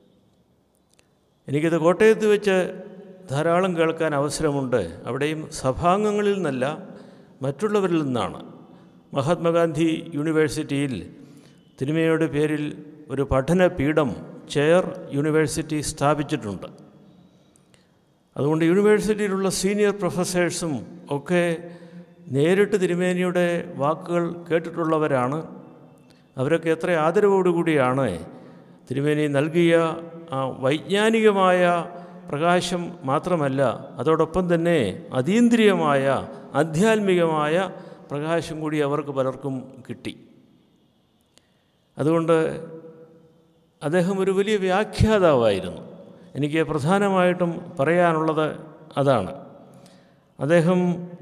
എനിക്കത് കോട്ടയത്ത് വെച്ച് ധാരാളം കേൾക്കാൻ അവസരമുണ്ട് അവിടെയും സഭാംഗങ്ങളിൽ നിന്നല്ല മറ്റുള്ളവരിൽ നിന്നാണ് മഹാത്മാഗാന്ധി യൂണിവേഴ്സിറ്റിയിൽ തിരുമേനിയുടെ പേരിൽ ഒരു പഠന പീഠം ചെയർ യൂണിവേഴ്സിറ്റി സ്ഥാപിച്ചിട്ടുണ്ട് അതുകൊണ്ട് യൂണിവേഴ്സിറ്റിയിലുള്ള സീനിയർ പ്രൊഫസേഴ്സും ഒക്കെ നേരിട്ട് തിരുമേനിയുടെ വാക്കുകൾ കേട്ടിട്ടുള്ളവരാണ് അവരൊക്കെ എത്ര ആദരവോടുകൂടിയാണ് തിരുമേനി നൽകിയ ആ വൈജ്ഞാനികമായ പ്രകാശം മാത്രമല്ല അതോടൊപ്പം തന്നെ അതീന്ദ്രിയമായ ആധ്യാത്മികമായ പ്രകാശം കൂടി അവർക്ക് പലർക്കും കിട്ടി അതുകൊണ്ട് അദ്ദേഹം ഒരു വലിയ വ്യാഖ്യാതാവായിരുന്നു എനിക്ക് പ്രധാനമായിട്ടും പറയാനുള്ളത് അതാണ് അദ്ദേഹം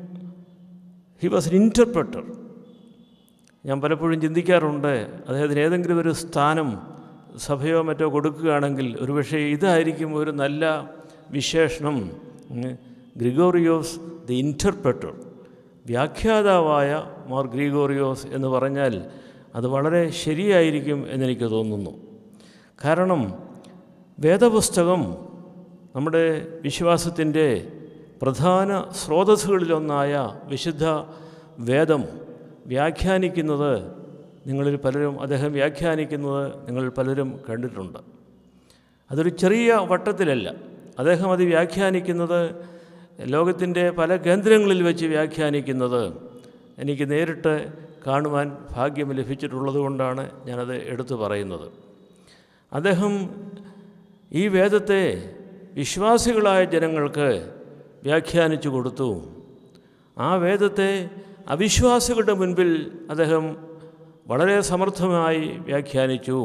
ഹി വാസ് എൻ ഇൻ്റർപ്രട്ടർ ഞാൻ പലപ്പോഴും ചിന്തിക്കാറുണ്ട് അദ്ദേഹത്തിന് ഏതെങ്കിലും ഒരു സ്ഥാനം സഭയോ മറ്റോ കൊടുക്കുകയാണെങ്കിൽ ഒരുപക്ഷെ ഇതായിരിക്കും ഒരു നല്ല വിശേഷണം ഉം, ഗ്രിഗോറിയോസ് ദി ഇൻ്റർപ്രട്ടർ വ്യാഖ്യാതാവായ മാർ ഗ്രിഗോറിയോസ് എന്ന് പറഞ്ഞാൽ അത് വളരെ ശരിയായിരിക്കും എന്നെനിക്ക് തോന്നുന്നു കാരണം വേദപുസ്തകം നമ്മുടെ വിശ്വാസത്തിൻ്റെ പ്രധാന സ്രോതസ്സുകളിലൊന്നായ വിശുദ്ധ വേദം വ്യാഖ്യാനിക്കുന്നത് നിങ്ങളിൽ പലരും അദ്ദേഹം വ്യാഖ്യാനിക്കുന്നത് നിങ്ങൾ പലരും കണ്ടിട്ടുണ്ട് അതൊരു ചെറിയ വട്ടത്തിലല്ല അദ്ദേഹം അത് വ്യാഖ്യാനിക്കുന്നത് ലോകത്തിൻ്റെ പല കേന്ദ്രങ്ങളിൽ വെച്ച് വ്യാഖ്യാനിക്കുന്നത് എനിക്ക് നേരിട്ട് കാണുവാൻ ഭാഗ്യം ലഭിച്ചിട്ടുള്ളത് കൊണ്ടാണ് ഞാനത് എടുത്തു പറയുന്നത് അദ്ദേഹം ഈ വേദത്തെ വിശ്വാസികളായ ജനങ്ങൾക്ക് വ്യാഖ്യാനിച്ചു കൊടുത്തു ആ വേദത്തെ അവിശ്വാസികളുടെ മുൻപിൽ അദ്ദേഹം വളരെ സമർത്ഥമായി വ്യാഖ്യാനിച്ചു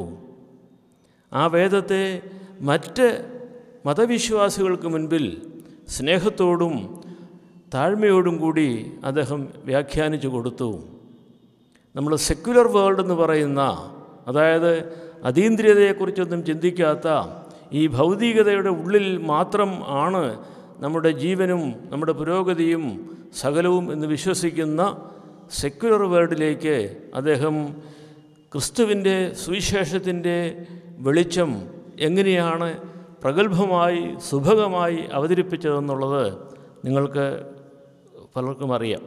ആ വേദത്തെ മറ്റ് മതവിശ്വാസികൾക്ക് മുൻപിൽ സ്നേഹത്തോടും താഴ്മയോടും കൂടി അദ്ദേഹം വ്യാഖ്യാനിച്ചു കൊടുത്തു നമ്മൾ സെക്യുലർ വേൾഡ് എന്ന് പറയുന്ന അതായത് അതീന്ദ്രിയതയെക്കുറിച്ചൊന്നും ചിന്തിക്കാത്ത ഈ ഭൗതികതയുടെ ഉള്ളിൽ മാത്രം ആണ് നമ്മുടെ ജീവനും നമ്മുടെ പുരോഗതിയും സകലവും എന്ന് വിശ്വസിക്കുന്ന സെക്യുലർ വേൾഡിലേക്ക് അദ്ദേഹം ക്രിസ്തുവിൻ്റെ സുവിശേഷത്തിൻ്റെ വെളിച്ചം എങ്ങനെയാണ് പ്രഗത്ഭമായി സുഭഗമായി അവതരിപ്പിച്ചതെന്നുള്ളത് നിങ്ങൾക്ക് പലർക്കും അറിയാം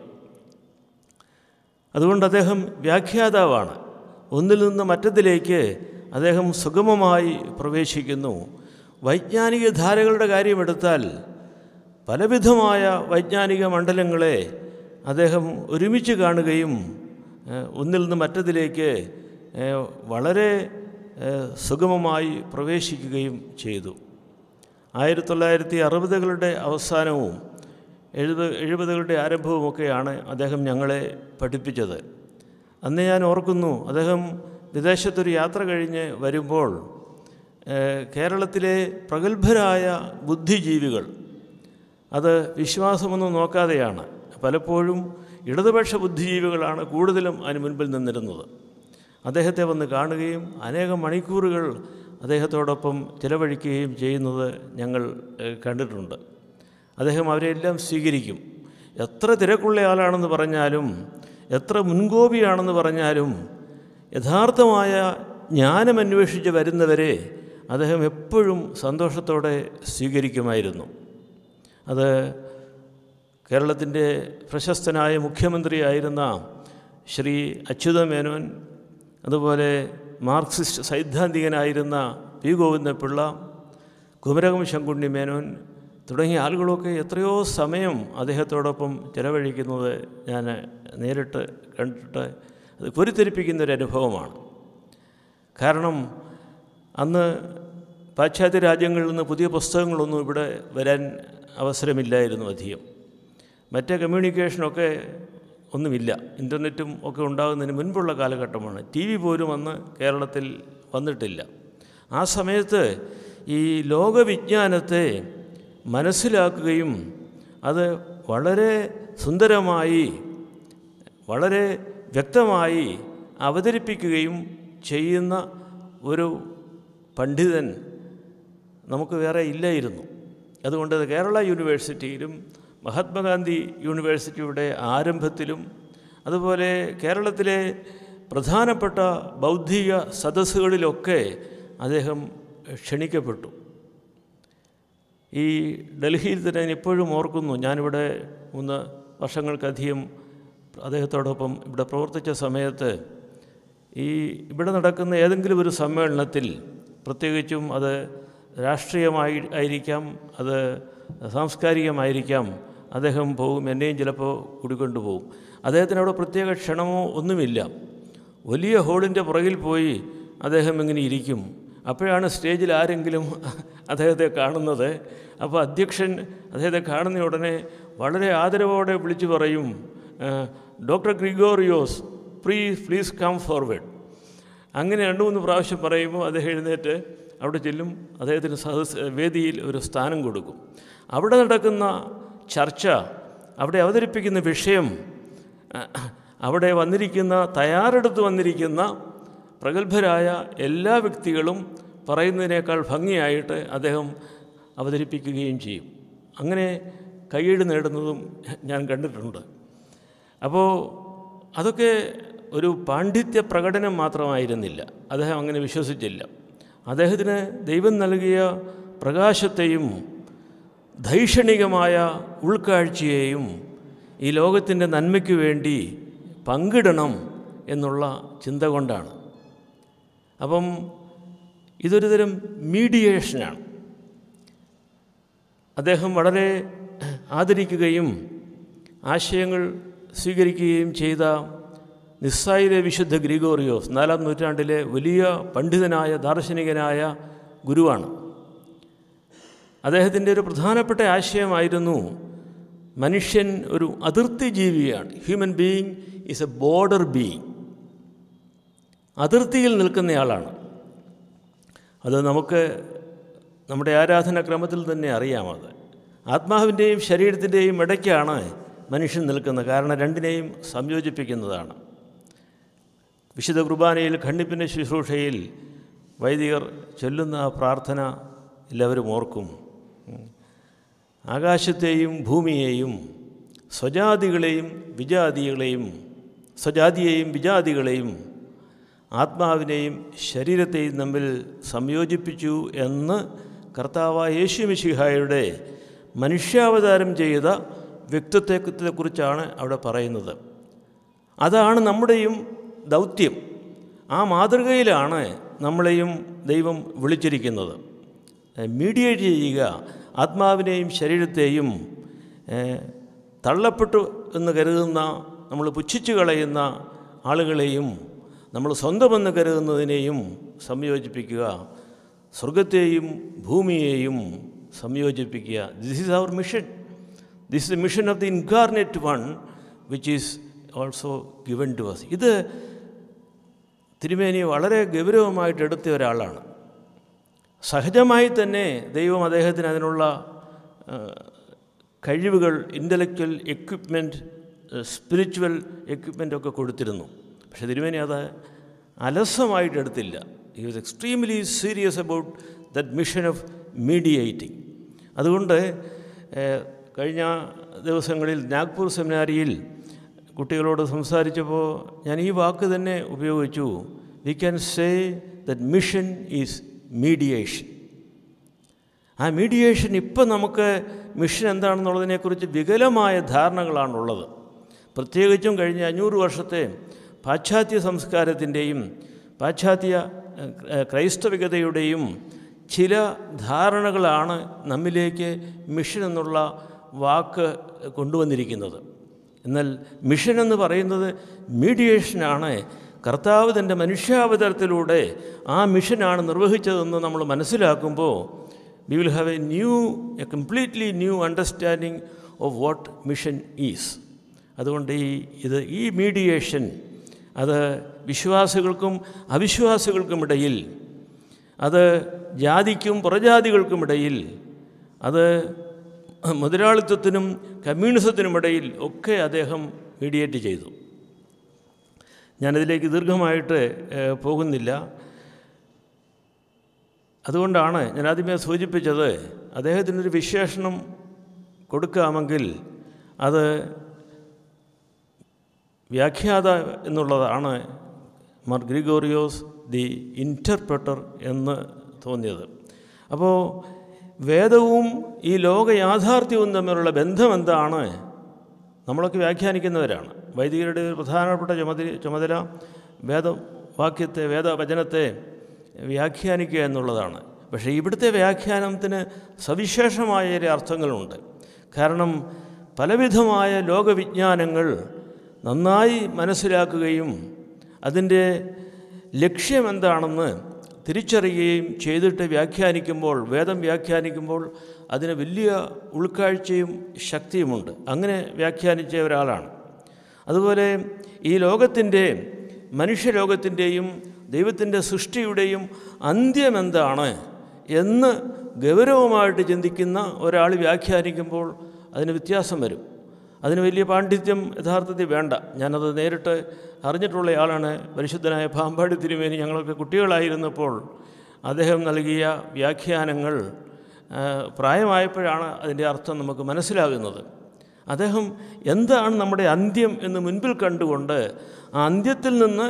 അതുകൊണ്ട് അദ്ദേഹം വ്യാഖ്യാതാവാണ് ഒന്നിൽ നിന്ന് മറ്റത്തിലേക്ക് അദ്ദേഹം സുഗമമായി പ്രവേശിക്കുന്നു വൈജ്ഞാനിക ധാരകളുടെ കാര്യമെടുത്താൽ പലവിധമായ വൈജ്ഞാനിക മണ്ഡലങ്ങളെ അദ്ദേഹം ഒരുമിച്ച് കാണുകയും ഏഹ്, ഒന്നിൽ നിന്ന് മറ്റതിലേക്ക് ഏഹ്, വളരെ ഏഹ്, സുഗമമായി പ്രവേശിക്കുകയും ചെയ്തു ആയിരത്തി തൊള്ളായിരത്തി അറുപതുകളുടെ അവസാനവും എഴുപത് എഴുപതുകളുടെ ആരംഭവുമൊക്കെയാണ് അദ്ദേഹം ഞങ്ങളെ പഠിപ്പിച്ചത് അന്ന് ഞാൻ ഓർക്കുന്നു അദ്ദേഹം വിദേശത്തൊരു യാത്ര കഴിഞ്ഞ് വരുമ്പോൾ ഏഹ്, കേരളത്തിലെ പ്രഗത്ഭരായ ബുദ്ധിജീവികൾ അത് വിശ്വാസമൊന്നും നോക്കാതെയാണ് പലപ്പോഴും ഇടതുപക്ഷ ബുദ്ധിജീവികളാണ് കൂടുതലും അതിന് മുൻപിൽ നിന്നിരുന്നത് അദ്ദേഹത്തെ വന്ന് കാണുകയും അനേകം മണിക്കൂറുകൾ അദ്ദേഹത്തോടൊപ്പം ചിലവഴിക്കുകയും ചെയ്യുന്നത് ഞങ്ങൾ ഏഹ്, കണ്ടിട്ടുണ്ട് അദ്ദേഹം അവരെല്ലാം സ്വീകരിക്കും എത്ര തിരക്കുള്ള ആളാണെന്ന് പറഞ്ഞാലും എത്ര മുൻകോപിയാണെന്ന് പറഞ്ഞാലും യഥാർത്ഥമായ ജ്ഞാനം അന്വേഷിച്ച് വരുന്നവരെ അദ്ദേഹം എപ്പോഴും സന്തോഷത്തോടെ സ്വീകരിക്കുമായിരുന്നു അത് കേരളത്തിൻ്റെ പ്രശസ്തനായ മുഖ്യമന്ത്രിയായിരുന്ന ശ്രീ അച്യുത മേനോൻ അതുപോലെ മാർക്സിസ്റ്റ് സൈദ്ധാന്തികനായിരുന്ന പി ഗോവിന്ദപിള്ള കുമരകം ശങ്കുണ്ണി മേനോൻ തുടങ്ങിയ ആളുകളൊക്കെ എത്രയോ സമയം അദ്ദേഹത്തോടൊപ്പം ചിലവഴിക്കുന്നത് ഞാൻ നേരിട്ട് കണ്ടിട്ട് അത് പൊരിത്തെരിപ്പിക്കുന്ന ഒരു അനുഭവമാണ് കാരണം അന്ന് പാശ്ചാത്യ രാജ്യങ്ങളിൽ നിന്ന് പുതിയ പുസ്തകങ്ങളൊന്നും ഇവിടെ വരാൻ അവസരമില്ലായിരുന്നു അധികം മറ്റേ കമ്മ്യൂണിക്കേഷനൊക്കെ ഒന്നുമില്ല ഇൻ്റർനെറ്റും ഒക്കെ ഉണ്ടാകുന്നതിന് മുൻപുള്ള കാലഘട്ടമാണ് ടി വി പോലും അന്ന് കേരളത്തിൽ വന്നിട്ടില്ല ആ സമയത്ത് ഈ ലോകവിജ്ഞാനത്തെ മനസ്സിലാക്കുകയും അത് വളരെ സുന്ദരമായി വളരെ വ്യക്തമായി അവതരിപ്പിക്കുകയും ചെയ്യുന്ന ഒരു പണ്ഡിതൻ നമുക്ക് വേറെ ഇല്ലായിരുന്നു അതുകൊണ്ട് കേരള യൂണിവേഴ്സിറ്റിയിലും മഹാത്മാഗാന്ധി യൂണിവേഴ്സിറ്റിയുടെ ആരംഭത്തിലും അതുപോലെ കേരളത്തിലെ പ്രധാനപ്പെട്ട ബൗദ്ധിക സദസ്സുകളിലൊക്കെ അദ്ദേഹം ക്ഷണിക്കപ്പെട്ടു ഈ ഡൽഹിയിൽ തന്നെ ഞാൻ ഇപ്പോഴും ഓർക്കുന്നു ഞാനിവിടെ മൂന്ന് വർഷങ്ങൾക്കധികം അദ്ദേഹത്തോടൊപ്പം ഇവിടെ പ്രവർത്തിച്ച സമയത്ത് ഈ ഇവിടെ നടക്കുന്ന ഏതെങ്കിലും ഒരു സമ്മേളനത്തിൽ പ്രത്യേകിച്ചും അത് രാഷ്ട്രീയമായി ആയിരിക്കാം അത് സാംസ്കാരികമായിരിക്കാം അദ്ദേഹം പോകും എന്നെയും ചിലപ്പോൾ കൂടിക്കൊണ്ടു പോകും അദ്ദേഹത്തിന് അവിടെ പ്രത്യേക ക്ഷണമോ ഒന്നുമില്ല വലിയ ഹോളിൻ്റെ പുറകിൽ പോയി അദ്ദേഹം ഇങ്ങനെ ഇരിക്കും അപ്പോഴാണ് സ്റ്റേജിൽ ആരെങ്കിലും അദ്ദേഹത്തെ കാണുന്നത് അപ്പോൾ അധ്യക്ഷൻ അദ്ദേഹത്തെ കാണുന്ന ഉടനെ വളരെ ആദരവോടെ വിളിച്ചു പറയും doctor Gregorios please please come forward അങ്ങനെ രണ്ട് മൂന്ന് പ്രാവശ്യം പറയുമ്പോൾ അദ്ദേഹം എഴുന്നേറ്റ് അവിടെ ചെല്ലും അദ്ദേഹത്തിന് സദസ് വേദിയിൽ ഒരു സ്ഥാനം കൊടുക്കും അവിടെ നടക്കുന്ന ചർച്ച അവിടെ അവതരിപ്പിക്കുന്ന വിഷയം അവിടെ വന്നിരിക്കുന്ന തയ്യാറെടുത്ത് വന്നിരിക്കുന്ന പ്രഗത്ഭരായ എല്ലാ വ്യക്തികളും പറയുന്നതിനേക്കാൾ ഭംഗിയായിട്ട് അദ്ദേഹം അവതരിപ്പിക്കുകയും ചെയ്യും അങ്ങനെ കൈയ്യടി നേടുന്നതും ഞാൻ കണ്ടിട്ടുണ്ട് അപ്പോൾ അതൊക്കെ ഒരു പാണ്ഡിത്യ പ്രകടനം മാത്രമായിരുന്നില്ല അദ്ദേഹം അങ്ങനെ വിശ്വസിച്ചില്ല അദ്ദേഹത്തിന് ദൈവം നൽകിയ പ്രകാശത്തെയും ധൈഷണികമായ ഉൾക്കാഴ്ചയെയും ഈ ലോകത്തിൻ്റെ നന്മയ്ക്ക് വേണ്ടി പങ്കിടണം എന്നുള്ള ചിന്ത കൊണ്ടാണ് അപ്പം ഇതൊരു തരം മീഡിയേഷനാണ് അദ്ദേഹം വളരെ ആദരിക്കുകയും ആശയങ്ങൾ സ്വീകരിക്കുകയും ചെയ്ത നിസ്സായിലെ വിശുദ്ധ ഗ്രിഗോറിയോസ് നാലാം നൂറ്റാണ്ടിലെ വലിയ പണ്ഡിതനായ ദാർശനികനായ ഗുരുവാണ് അദ്ദേഹത്തിൻ്റെ ഒരു പ്രധാനപ്പെട്ട ആശയമായിരുന്നു മനുഷ്യൻ ഒരു അതിർത്തി ജീവിയാണ് human being is a border being അതിർത്തിയിൽ നിൽക്കുന്നയാളാണ് അത് നമുക്ക് നമ്മുടെ ആരാധനാക്രമത്തിൽ തന്നെ അറിയാം അത് ആത്മാവിൻ്റെയും ശരീരത്തിൻ്റെയും ഇടയ്ക്കാണ് മനുഷ്യൻ നിൽക്കുന്നത് കാരണം രണ്ടിനെയും സംയോജിപ്പിക്കുന്നതാണ് വിശുദ്ധ കുർബാനയിൽ ഖണ്ഡിപ്പിൻ്റെ ശുശ്രൂഷയിൽ വൈദികർ ചൊല്ലുന്ന ആ പ്രാർത്ഥന എല്ലാവരും ഓർക്കും ആകാശത്തെയും ഭൂമിയെയും സ്വജാതികളെയും വിജാതികളെയും സ്വജാതിയെയും വിജാതികളെയും ആത്മാവിനെയും ശരീരത്തെയും തമ്മിൽ സംയോജിപ്പിച്ചു എന്ന് കർത്താവ് യേശു മിശിഹായുടെ മനുഷ്യാവതാരം ചെയ്ത വ്യക്തിത്വത്തെക്കുറിച്ചാണ് അവിടെ പറയുന്നത് അതാണ് നമ്മുടെയും ദൗത്യം ആ മാതൃകയിലാണ് നമ്മളെയും ദൈവം വിളിച്ചിരിക്കുന്നത് മീഡിയേറ്റ് ചെയ്യുക ആത്മാവിനെയും ശരീരത്തെയും തള്ളപ്പെട്ടു എന്ന് കരുതുന്ന നമ്മൾ പുച്ഛിച്ചു കളയുന്ന ആളുകളെയും നമ്മൾ സ്വന്തമെന്ന് കരുതുന്നതിനെയും സംയോജിപ്പിക്കുക സ്വർഗത്തെയും ഭൂമിയെയും സംയോജിപ്പിക്കുക this is our mission this is the mission of the incarnate one which is also given to us ഇത് തിരുമേനി വളരെ ഗൗരവമായിട്ട് എടുത്ത ഒരാളാണ് സഹജമായി തന്നെ ദൈവം അദ്ദേഹത്തിന് അതിനുള്ള കഴിവുകൾ ഇൻ്റലക്ച്വൽ എക്വിപ്മെൻറ്റ് സ്പിരിച്വൽ എക്വിപ്മെൻ്റ് ഒക്കെ കൊടുത്തിരുന്നു പക്ഷേ തിരുമേനി അത് അലസമായിട്ട് എടുത്തില്ല ഈ was extremely serious about that mission of mediating അതുകൊണ്ട് കഴിഞ്ഞ ദിവസങ്ങളിൽ നാഗ്പൂർ സെമിനാരിയിൽ കുട്ടികളോട് സംസാരിച്ചപ്പോൾ ഞാൻ ഈ വാക്ക് തന്നെ ഉപയോഗിച്ചു we can say that mission is mediation ആ മീഡിയേഷൻ ഇപ്പം നമുക്ക് മിഷൻ എന്താണെന്നുള്ളതിനെക്കുറിച്ച് വികലമായ ധാരണകളാണുള്ളത് പ്രത്യേകിച്ചും കഴിഞ്ഞ അഞ്ഞൂറ് വർഷത്തെ പാശ്ചാത്യ സംസ്കാരത്തിൻ്റെയും പാശ്ചാത്യ ഏഹ്, ക്രൈസ്തവികതയുടെയും ചില ധാരണകളാണ് നമ്മിലേക്ക് മിഷൻ എന്നുള്ള വാക്ക് കൊണ്ടുവന്നിരിക്കുന്നത് എന്നാൽ മിഷൻ എന്ന് പറയുന്നത് മീഡിയേഷനാണ് കർത്താവ് തൻ്റെ മനുഷ്യാവതരത്തിലൂടെ ആ മിഷനാണ് നിർവഹിച്ചതെന്ന് നമ്മൾ മനസ്സിലാക്കുമ്പോൾ we will have a new a completely new understanding of what mission is അതുകൊണ്ട് ഈ ഇത് ഈ മീഡിയേഷൻ അത് വിശ്വാസികൾക്കും അവിശ്വാസികൾക്കുമിടയിൽ അത് ജാതിക്കും പുറജാതികൾക്കുമിടയിൽ അത് മുതലാളിത്തത്തിനും കമ്മ്യൂണിസത്തിനുമിടയിൽ ഒക്കെ അദ്ദേഹം മീഡിയേറ്റ് ചെയ്തു ഞാനതിലേക്ക് ദീർഘമായിട്ട് ഏഹ്, പോകുന്നില്ല അതുകൊണ്ടാണ് ഞാൻ ആദ്യമേ സൂചിപ്പിച്ചത് അദ്ദേഹത്തിനൊരു വിശേഷണം കൊടുക്കാമെങ്കിൽ അത് വ്യാഖ്യാത എന്നുള്ളതാണ് മാർ ഗ്രിഗോറിയോസ് ദി ഇൻറ്റർപ്രട്ടർ എന്ന് തോന്നിയത് അപ്പോൾ വേദവും ഈ ലോക യാഥാർത്ഥ്യവും തമ്മിലുള്ള ബന്ധം എന്താണ് നമ്മളൊക്കെ വ്യാഖ്യാനിക്കുന്നവരാണ് വൈദികരുടെ ഒരു പ്രധാനപ്പെട്ട ചുമതല ചുമതല വേദവാക്യത്തെ വേദവചനത്തെ വ്യാഖ്യാനിക്കുക എന്നുള്ളതാണ് പക്ഷേ ഇവിടുത്തെ വ്യാഖ്യാനത്തിന് സവിശേഷമായ ചില അർത്ഥങ്ങളുണ്ട് കാരണം പലവിധമായ ലോകവിജ്ഞാനങ്ങൾ നന്നായി മനസ്സിലാക്കുകയും അതിൻ്റെ ലക്ഷ്യമെന്താണെന്ന് തിരിച്ചറിയുകയും ചെയ്തിട്ട് വ്യാഖ്യാനിക്കുമ്പോൾ വേദം വ്യാഖ്യാനിക്കുമ്പോൾ അതിന് വലിയ ഉൾക്കാഴ്ചയും ശക്തിയുമുണ്ട് അങ്ങനെ വ്യാഖ്യാനിച്ച ഒരാളാണ് അതുപോലെ ഈ ലോകത്തിൻ്റെ മനുഷ്യലോകത്തിൻ്റെയും ദൈവത്തിൻ്റെ സൃഷ്ടിയുടെയും അന്ത്യമെന്താണ് എന്ന് ഗൗരവമായിട്ട് ചിന്തിക്കുന്ന ഒരാൾ വ്യാഖ്യാനിക്കുമ്പോൾ അതിന് വ്യത്യാസം വരും അതിന് വലിയ പാണ്ഡിത്യം യഥാർത്ഥത്തിൽ വേണ്ട ഞാനത് നേരിട്ട് അറിഞ്ഞിട്ടുള്ളയാളാണ് പരിശുദ്ധനായ പാമ്പാടി തിരുമേനി ഞങ്ങളൊക്കെ കുട്ടികളായിരുന്നപ്പോൾ അദ്ദേഹം നൽകിയ വ്യാഖ്യാനങ്ങൾ ആ, പ്രായമായപ്പോഴാണ് അതിൻ്റെ അർത്ഥം നമുക്ക് മനസ്സിലാകുന്നത് അദ്ദേഹം എന്താണ് നമ്മുടെ അന്ത്യം എന്ന് മുൻപിൽ കണ്ടുകൊണ്ട് ആ അന്ത്യത്തിൽ നിന്ന്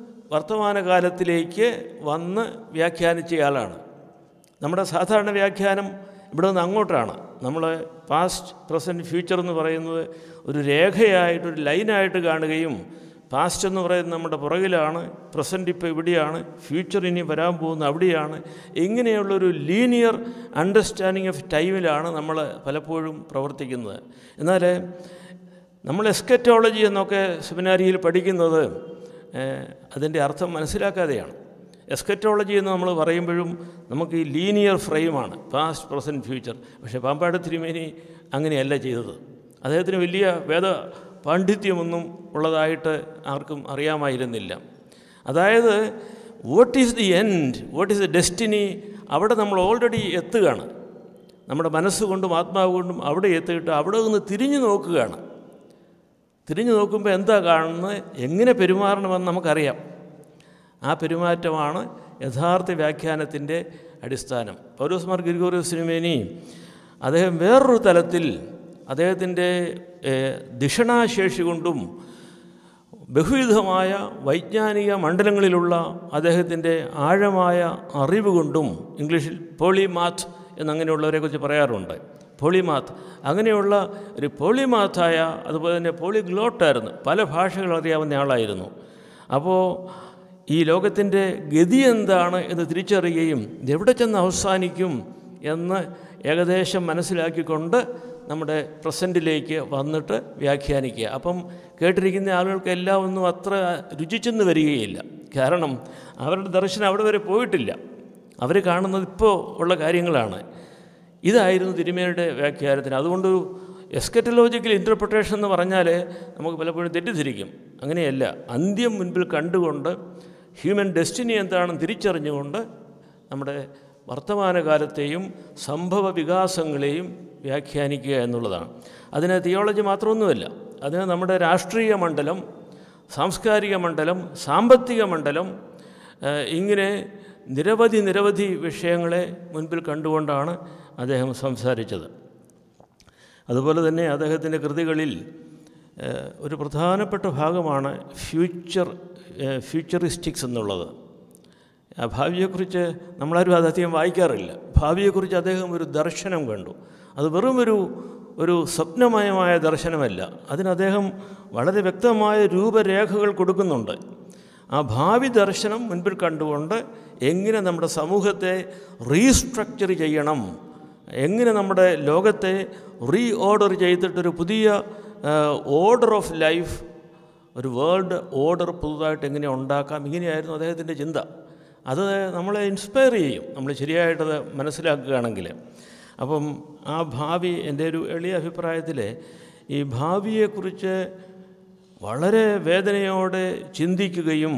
വർത്തമാനകാലത്തിലേക്ക് വന്ന് വ്യാഖ്യാനിച്ചയാളാണ് നമ്മുടെ സാധാരണ വ്യാഖ്യാനം ഇവിടെ നിന്ന് അങ്ങോട്ടാണ് നമ്മൾ പാസ്റ്റ് പ്രസൻറ്റ് ഫ്യൂച്ചർ എന്ന് പറയുന്നത് ഒരു രേഖയായിട്ട് ഒരു ലൈനായിട്ട് കാണുകയും പാസ്റ്റ് എന്ന് പറയുന്നത് നമ്മുടെ പുറകിലാണ് പ്രസൻറ്റ് ഇപ്പോൾ ഇവിടെയാണ് ഫ്യൂച്ചർ ഇനി വരാൻ പോകുന്ന അവിടെയാണ് ഇങ്ങനെയുള്ളൊരു ലീനിയർ അണ്ടർസ്റ്റാൻഡിങ് ഓഫ് ടൈമിലാണ് നമ്മൾ പലപ്പോഴും പ്രവർത്തിക്കുന്നത് എന്നാൽ നമ്മൾ എസ്കറ്റോളജി എന്നൊക്കെ സെമിനാരിയിൽ പഠിക്കുന്നത് ഏഹ്, അതിൻ്റെ അർത്ഥം മനസ്സിലാക്കാതെയാണ് എസ്കറ്റോളജി എന്ന് നമ്മൾ പറയുമ്പോഴും നമുക്ക് ഈ ലീനിയർ ഫ്രെയിമാണ് പാസ്റ്റ് പ്രസൻറ്റ് ഫ്യൂച്ചർ പക്ഷേ പാമ്പാട് തിരുമേനി അങ്ങനെയല്ല ചെയ്തത് അദ്ദേഹത്തിന് വലിയ വേദ പാണ്ഡിത്യമൊന്നും ഉള്ളതായിട്ട് ആർക്കും അറിയാമായിരുന്നില്ല അതായത് what is the end what is the destiny അവിടെ നമ്മൾ ഓൾറെഡി എത്തുകയാണ് നമ്മുടെ മനസ്സുകൊണ്ടും ആത്മാവ് കൊണ്ടും അവിടെ എത്തിയിട്ട് അവിടെ നിന്ന് തിരിഞ്ഞു നോക്കുകയാണ് തിരിഞ്ഞു നോക്കുമ്പോൾ എന്താ കാണുന്നത് എങ്ങനെ പെരുമാറണമെന്ന് നമുക്കറിയാം ആ പെരുമാറ്റമാണ് യഥാർത്ഥ വ്യാഖ്യാനത്തിൻ്റെ അടിസ്ഥാനം പൗലോസ് മാർ ഗിരിഗോറിയോ സിനിമേനി അദ്ദേഹം വേറൊരു തലത്തിൽ അദ്ദേഹത്തിൻ്റെ ഏഹ്, ദിഷണാശേഷി കൊണ്ടും ബഹുവിധമായ വൈജ്ഞാനിക മണ്ഡലങ്ങളിലുള്ള അദ്ദേഹത്തിൻ്റെ ആഴമായ അറിവ് കൊണ്ടും ഇംഗ്ലീഷിൽ പോളിമാത്ത് എന്നങ്ങനെയുള്ളവരെക്കുറിച്ച് പറയാറുണ്ട് പോളിമാത്ത് അങ്ങനെയുള്ള ഒരു പോളിമാത്തായ അതുപോലെ തന്നെ പോളിഗ്ലോട്ടായിരുന്നു പല ഭാഷകൾ അറിയാവുന്ന ആളായിരുന്നു അപ്പോൾ ഈ ലോകത്തിൻ്റെ ഗതി എന്താണ് എന്ന് തിരിച്ചറിയുകയും ഇതെവിടെ ചെന്ന് അവസാനിക്കും എന്ന് ഏകദേശം മനസ്സിലാക്കിക്കൊണ്ട് നമ്മുടെ പ്രസൻറ്റിലേക്ക് വന്നിട്ട് വ്യാഖ്യാനിക്കുക അപ്പം കേട്ടിരിക്കുന്ന ആളുകൾക്കെല്ലാം ഒന്നും അത്ര രുചിച്ചെന്ന് വരികയില്ല കാരണം അവരുടെ ദർശനം അവിടെ വരെ പോയിട്ടില്ല അവർ കാണുന്നത് ഇപ്പോൾ ഉള്ള കാര്യങ്ങളാണ് ഇതായിരുന്നു തിരുമേനിയുടെ വ്യാഖ്യാനത്തിന് അതുകൊണ്ട് എസ്കറ്റലോജിക്കൽ ഇൻ്റർപ്രിട്ടേഷൻ എന്ന് പറഞ്ഞാൽ നമുക്ക് പലപ്പോഴും തെറ്റിദ്ധരിക്കും അങ്ങനെയല്ല അന്ത്യം മുൻപിൽ കണ്ടുകൊണ്ട് ഹ്യൂമൻ ഡെസ്റ്റിനി എന്താണെന്ന് തിരിച്ചറിഞ്ഞുകൊണ്ട് നമ്മുടെ വർത്തമാനകാലത്തെയും സംഭവ വികാസങ്ങളെയും വ്യാഖ്യാനിക്കുക എന്നുള്ളതാണ് അതിന് തിയോളജി മാത്രമൊന്നുമല്ല അതിന് നമ്മുടെ രാഷ്ട്രീയ മണ്ഡലം സാംസ്കാരിക മണ്ഡലം സാമ്പത്തിക മണ്ഡലം ഏഹ്, ഇങ്ങനെ നിരവധി നിരവധി വിഷയങ്ങളെ മുൻപിൽ കണ്ടുകൊണ്ടാണ് അദ്ദേഹം സംസാരിച്ചത് അതുപോലെ തന്നെ അദ്ദേഹത്തിൻ്റെ കൃതികളിൽ ഏഹ്, ഒരു പ്രധാനപ്പെട്ട ഭാഗമാണ് ഫ്യൂച്ചർ ഏഹ്, ഫ്യൂച്ചറിസ്റ്റിക്സ് എന്നുള്ളത് ആ ഭാവിയെക്കുറിച്ച് നമ്മളാരും അതധികം വായിക്കാറില്ല ഭാവിയെക്കുറിച്ച് അദ്ദേഹം ഒരു ദർശനം കണ്ടു അത് വെറും ഒരു ഒരു സ്വപ്നമയമായ ദർശനമല്ല അതിന് അദ്ദേഹം വളരെ വ്യക്തമായ രൂപരേഖകൾ കൊടുക്കുന്നുണ്ട് ആ ഭാവി ദർശനം മുൻപിൽ കണ്ടുകൊണ്ട് എങ്ങനെ നമ്മുടെ സമൂഹത്തെ റീസ്ട്രക്ചർ ചെയ്യണം എങ്ങനെ നമ്മുടെ ലോകത്തെ റീ ഓർഡർ ചെയ്തിട്ടൊരു പുതിയ ഓർഡർ ഓഫ് ലൈഫ് ഒരു വേൾഡ് ഓർഡർ പുതുതായിട്ട് എങ്ങനെ ഉണ്ടാക്കാം ഇങ്ങനെയായിരുന്നു അദ്ദേഹത്തിൻ്റെ ചിന്ത അത് നമ്മളെ ഇൻസ്പയർ ചെയ്യും നമ്മൾ ശരിയായിട്ടത് മനസ്സിലാക്കുകയാണെങ്കിൽ അപ്പം ആ ഭാവി എൻ്റെ ഒരു എളിയ അഭിപ്രായത്തിൽ ഈ ഭാവിയെക്കുറിച്ച് വളരെ വേദനയോടെ ചിന്തിക്കുകയും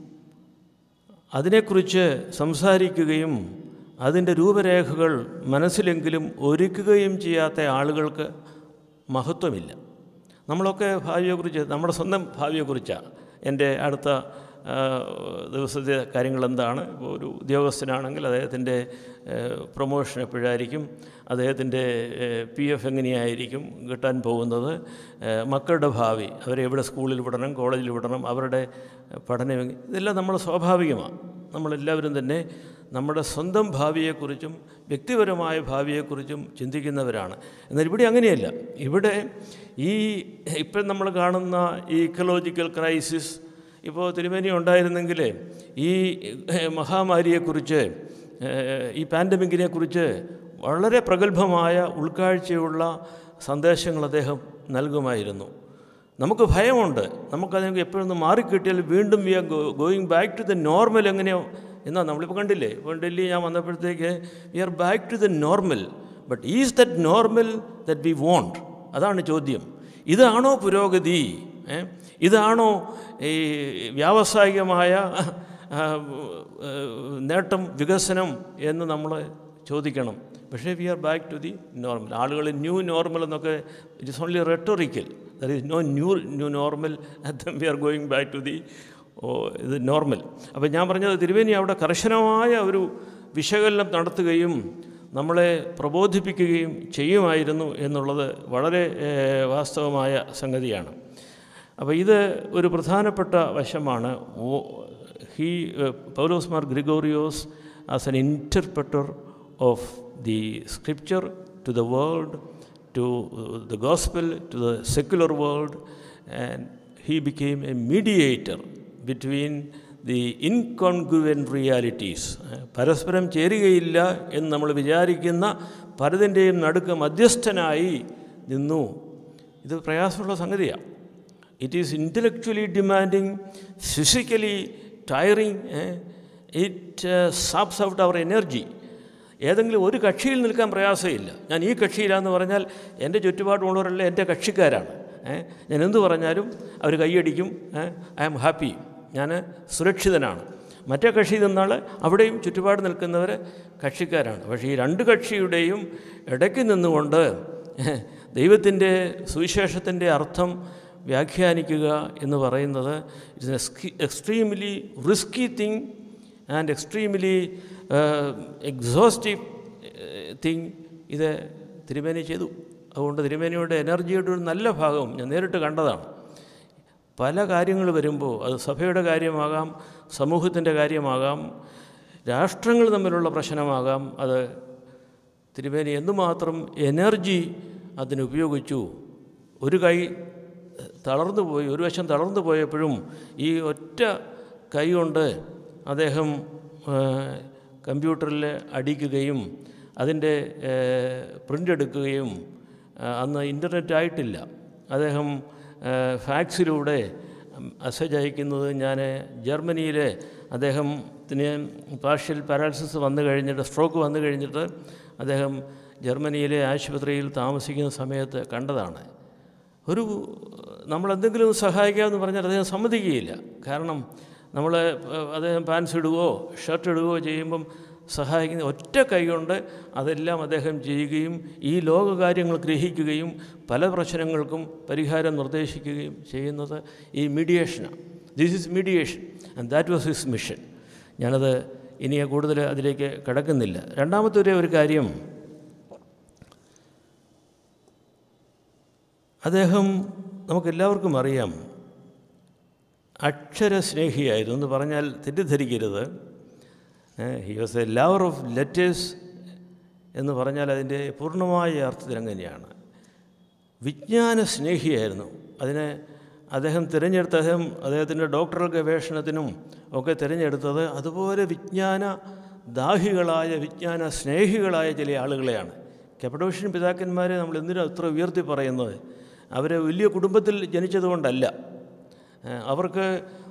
അതിനെക്കുറിച്ച് സംസാരിക്കുകയും അതിൻ്റെ രൂപരേഖകൾ മനസ്സിലെങ്കിലും ഒരുക്കുകയും ചെയ്യാത്ത ആളുകൾക്ക് മഹത്വമില്ല നമ്മളൊക്കെ ഭാവിയെക്കുറിച്ച് നമ്മുടെ സ്വന്തം ഭാവിയെക്കുറിച്ചാണ് എൻ്റെ അടുത്ത ആ, ദിവസത്തെ കാര്യങ്ങൾ എന്താണ് ഇപ്പോൾ ഒരു ഉദ്യോഗസ്ഥനാണെങ്കിൽ അദ്ദേഹത്തിൻ്റെ പ്രൊമോഷൻ എപ്പോഴായിരിക്കും അദ്ദേഹത്തിൻ്റെ പി എഫ് എങ്ങനെയായിരിക്കും കിട്ടാൻ പോകുന്നത് ഏ, മക്കളുടെ ഭാവി അവരെ എവിടെ സ്കൂളിൽ വിടണം കോളേജിൽ വിടണം അവരുടെ പഠനം എങ്ങ- ഇതെല്ലാം നമ്മൾ സ്വാഭാവികമാണ് നമ്മളെല്ലാവരും തന്നെ നമ്മുടെ സ്വന്തം ഭാവിയെക്കുറിച്ചും വ്യക്തിപരമായ ഭാവിയെക്കുറിച്ചും ചിന്തിക്കുന്നവരാണ് എന്നാൽ ഇവിടെ അങ്ങനെയല്ല ഇവിടെ ഈ ഇപ്പം നമ്മൾ കാണുന്ന ഈ ഇക്കോളജിക്കൽ ക്രൈസിസ് ഇപ്പോൾ തിരുമേനി ഉണ്ടായിരുന്നെങ്കിൽ ഈ ഏഹ്, മഹാമാരിയെക്കുറിച്ച് ഏഹ്, ഈ പാൻഡമിക്കിനെക്കുറിച്ച് വളരെ പ്രഗത്ഭമായ ഉൾക്കാഴ്ചയുള്ള സന്ദേശങ്ങൾ അദ്ദേഹം നൽകുമായിരുന്നു നമുക്ക് ഭയമുണ്ട് നമുക്കതിനെ എപ്പോഴൊന്ന് മാറിക്കിട്ടിയാൽ വീണ്ടും we are going back to the normal എങ്ങനെയോ എന്നാ നമ്മളിപ്പോൾ കണ്ടില്ലേ ഇപ്പോൾ ഡൽഹി ഞാൻ വന്നപ്പോഴത്തേക്ക് we are back to the normal but is that normal that we want അതാണ് ചോദ്യം ഇതാണോ പുരോഗതി ഏ? ഇതാണോ ഈ വ്യാവസായികമായ ആ, ഏ, നേട്ടം വികസനം എന്ന് നമ്മൾ ചോദിക്കണം പക്ഷേ we are back to the normal ആളുകൾ ന്യൂ നോർമൽ എന്നൊക്കെ it is only rhetorical there is no new new normal we are going back to the ഓ ഇത് നോർമൽ അപ്പോൾ ഞാൻ പറഞ്ഞത് തിരുവേനി അവിടെ കർശനമായ ഒരു വിശകലനം നടത്തുകയും നമ്മളെ പ്രബോധിപ്പിക്കുകയും ചെയ്യുമായിരുന്നു എന്നുള്ളത് വളരെ ഏഹ്, വാസ്തവമായ സംഗതിയാണ് അപ്പോൾ ഇത് ഒരു പ്രധാനപ്പെട്ട വശമാണ് he Paulos Mar Gregorios as an interpreter of the scripture to the world to the gospel to the secular world and he became a mediator between the incongruent realities പരസ്പരം ചേരുകയില്ല എന്ന് നമ്മൾ വിചാരിക്കുന്ന പലതിൻ്റെയും നടുക്ക് മധ്യസ്ഥനായി നിന്നു ഇത് പ്രയാസമുള്ള സംഗതിയാണ് it is intellectually demanding physically tiring it saps out our energy ഏതെങ്കിലും ഒരു കക്ഷിയിൽ നിൽക്കാൻ പ്രയാസമില്ല ഞാൻ ഈ കക്ഷിയിലാന്ന് പറഞ്ഞാൽ എൻ്റെ ചുറ്റുപാടുമുള്ളവരെല്ലാം എൻ്റെ കക്ഷിക്കാരാണ് ഏ, ഞാൻ എന്ത് പറഞ്ഞാലും അവർ കൈയടിക്കും ഐ ആം ഹാപ്പി ഞാൻ സുരക്ഷിതനാണ് മറ്റേ കക്ഷി നിന്നാൽ അവിടെയും ചുറ്റുപാട് നിൽക്കുന്നവർ കക്ഷിക്കാരാണ് പക്ഷേ ഈ രണ്ട് കക്ഷിയുടെയും ഇടയ്ക്ക് നിന്നുകൊണ്ട് ദൈവത്തിൻ്റെ സുവിശേഷത്തിൻ്റെ അർത്ഥം വ്യാഖ്യാനിക്കുക എന്ന് പറയുന്നത് it's extremely risky thing and extremely exhaustive thing ഇത് തിരുമേനി ചെയ്തു അതുകൊണ്ട് തിരുമേനിയുടെ എനർജിയുടെ ഒരു നല്ല ഭാഗം ഞാൻ നേരിട്ട് കണ്ടതാണ് പല കാര്യങ്ങൾ വരുമ്പോൾ അത് സഭയുടെ കാര്യമാകാം സമൂഹത്തിൻ്റെ കാര്യമാകാം രാഷ്ട്രങ്ങൾ തമ്മിലുള്ള പ്രശ്നമാകാം അത് തിരുമേനി എന്തുമാത്രം എനർജി അതിനുപയോഗിച്ചു ഒരു കൈ തളർന്നു പോയി ഒരു വശം തളർന്നു പോയപ്പോഴും ഈ ഒറ്റ കൈ കൊണ്ട് അദ്ദേഹം കമ്പ്യൂട്ടറിൽ അടിക്കുകയും അതിൻ്റെ പ്രിൻ്റ് എടുക്കുകയും ആ, അന്ന് ഇൻ്റർനെറ്റ് ആയിട്ടില്ല അദ്ദേഹം ആ, ഫാക്സിലൂടെ മെസ്സേജ് അയക്കുന്നത് ഞാൻ ജർമ്മനിയിൽ അദ്ദേഹത്തിന് പാർഷ്യൽ പാരാലിസിസ് വന്നു കഴിഞ്ഞിട്ട് സ്ട്രോക്ക് വന്നു കഴിഞ്ഞിട്ട് അദ്ദേഹം ജർമ്മനിയിലെ ആശുപത്രിയിൽ താമസിക്കുന്ന സമയത്ത് കണ്ടതാണ് ഒരു നമ്മളെന്തെങ്കിലും സഹായിക്കാമെന്ന് പറഞ്ഞാൽ അദ്ദേഹം സമ്മതിക്കുകയില്ല കാരണം നമ്മൾ അദ്ദേഹം പാൻസ് ഇടുകയോ ഷർട്ട് ഇടുകയോ ചെയ്യുമ്പം സഹായിക്കുന്ന ഒറ്റ കൈകൊണ്ട് അതെല്ലാം അദ്ദേഹം ചെയ്യുകയും ഈ ലോകകാര്യങ്ങൾ ഗ്രഹിക്കുകയും പല പ്രശ്നങ്ങൾക്കും പരിഹാരം നിർദ്ദേശിക്കുകയും ചെയ്യുന്നത് ഈ മീഡിയേഷനാണ് this is mediation and that was his mission ഞാനത് ഇനി കൂടുതൽ അതിലേക്ക് കടക്കുന്നില്ല രണ്ടാമത്തെ ഒരു ഒരു കാര്യം അദ്ദേഹം നമുക്കെല്ലാവർക്കും അറിയാം അക്ഷരസ്നേഹിയായിരുന്നു എന്ന് പറഞ്ഞാൽ തെറ്റിദ്ധരിക്കരുത് he was a lover of letters എന്ന് പറഞ്ഞാൽ അതിൻ്റെ പൂർണ്ണമായ അർത്ഥത്തിൽ അങ്ങനെയാണ് വിജ്ഞാന സ്നേഹിയായിരുന്നു അതിനെ അദ്ദേഹം തിരഞ്ഞെടുത്ത അദ്ദേഹം അദ്ദേഹത്തിൻ്റെ ഡോക്ടറൽ ഗവേഷണത്തിനും ഒക്കെ തിരഞ്ഞെടുത്തത് അതുപോലെ വിജ്ഞാന ദാഹികളായ വിജ്ഞാന സ്നേഹികളായ ചില ആളുകളെയാണ് കെപ്പഡോഷ്യൻ പിതാക്കന്മാരെ നമ്മൾ എന്തിനാ അത്ര ഉയർത്തി പറയുന്നത് അവർ വലിയ കുടുംബത്തിൽ ജനിച്ചതുകൊണ്ടല്ല ഏഹ് അവർക്ക്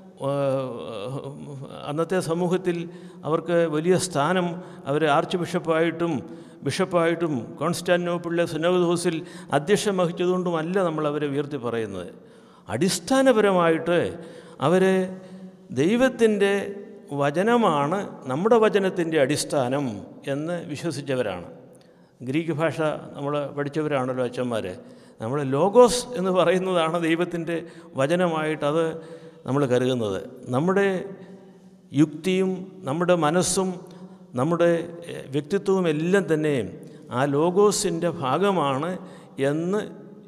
ഏഹ് അന്നത്തെ സമൂഹത്തിൽ അവർക്ക് വലിയ സ്ഥാനം അവർ ആർച്ച് ബിഷപ്പായിട്ടും ബിഷപ്പായിട്ടും കോൺസ്റ്റാന്റിനോപ്പിളിലെ സുനോദോസിൽ അധ്യക്ഷം വഹിച്ചതുകൊണ്ടുമല്ല നമ്മൾ അവരെ ഉയർത്തി പറയുന്നത് അടിസ്ഥാനപരമായിട്ട് അവരെ ദൈവത്തിൻ്റെ വചനമാണ് നമ്മുടെ വചനത്തിൻ്റെ അടിസ്ഥാനം എന്ന് വിശ്വസിച്ചവരാണ് ഗ്രീക്ക് ഭാഷ നമ്മൾ പഠിച്ചവരാണല്ലോ അച്ഛന്മാർ നമ്മൾ ലോഗോസ് എന്ന് പറയുന്നതാണ് ദൈവത്തിൻ്റെ വചനമായിട്ട് അത് നമ്മൾ കരുതുന്നത് നമ്മുടെ യുക്തിയും നമ്മുടെ മനസ്സും നമ്മുടെ എഹ്, വ്യക്തിത്വവും എല്ലാം തന്നെ ആ ലോഗോസിൻ്റെ ഭാഗമാണ് എന്ന്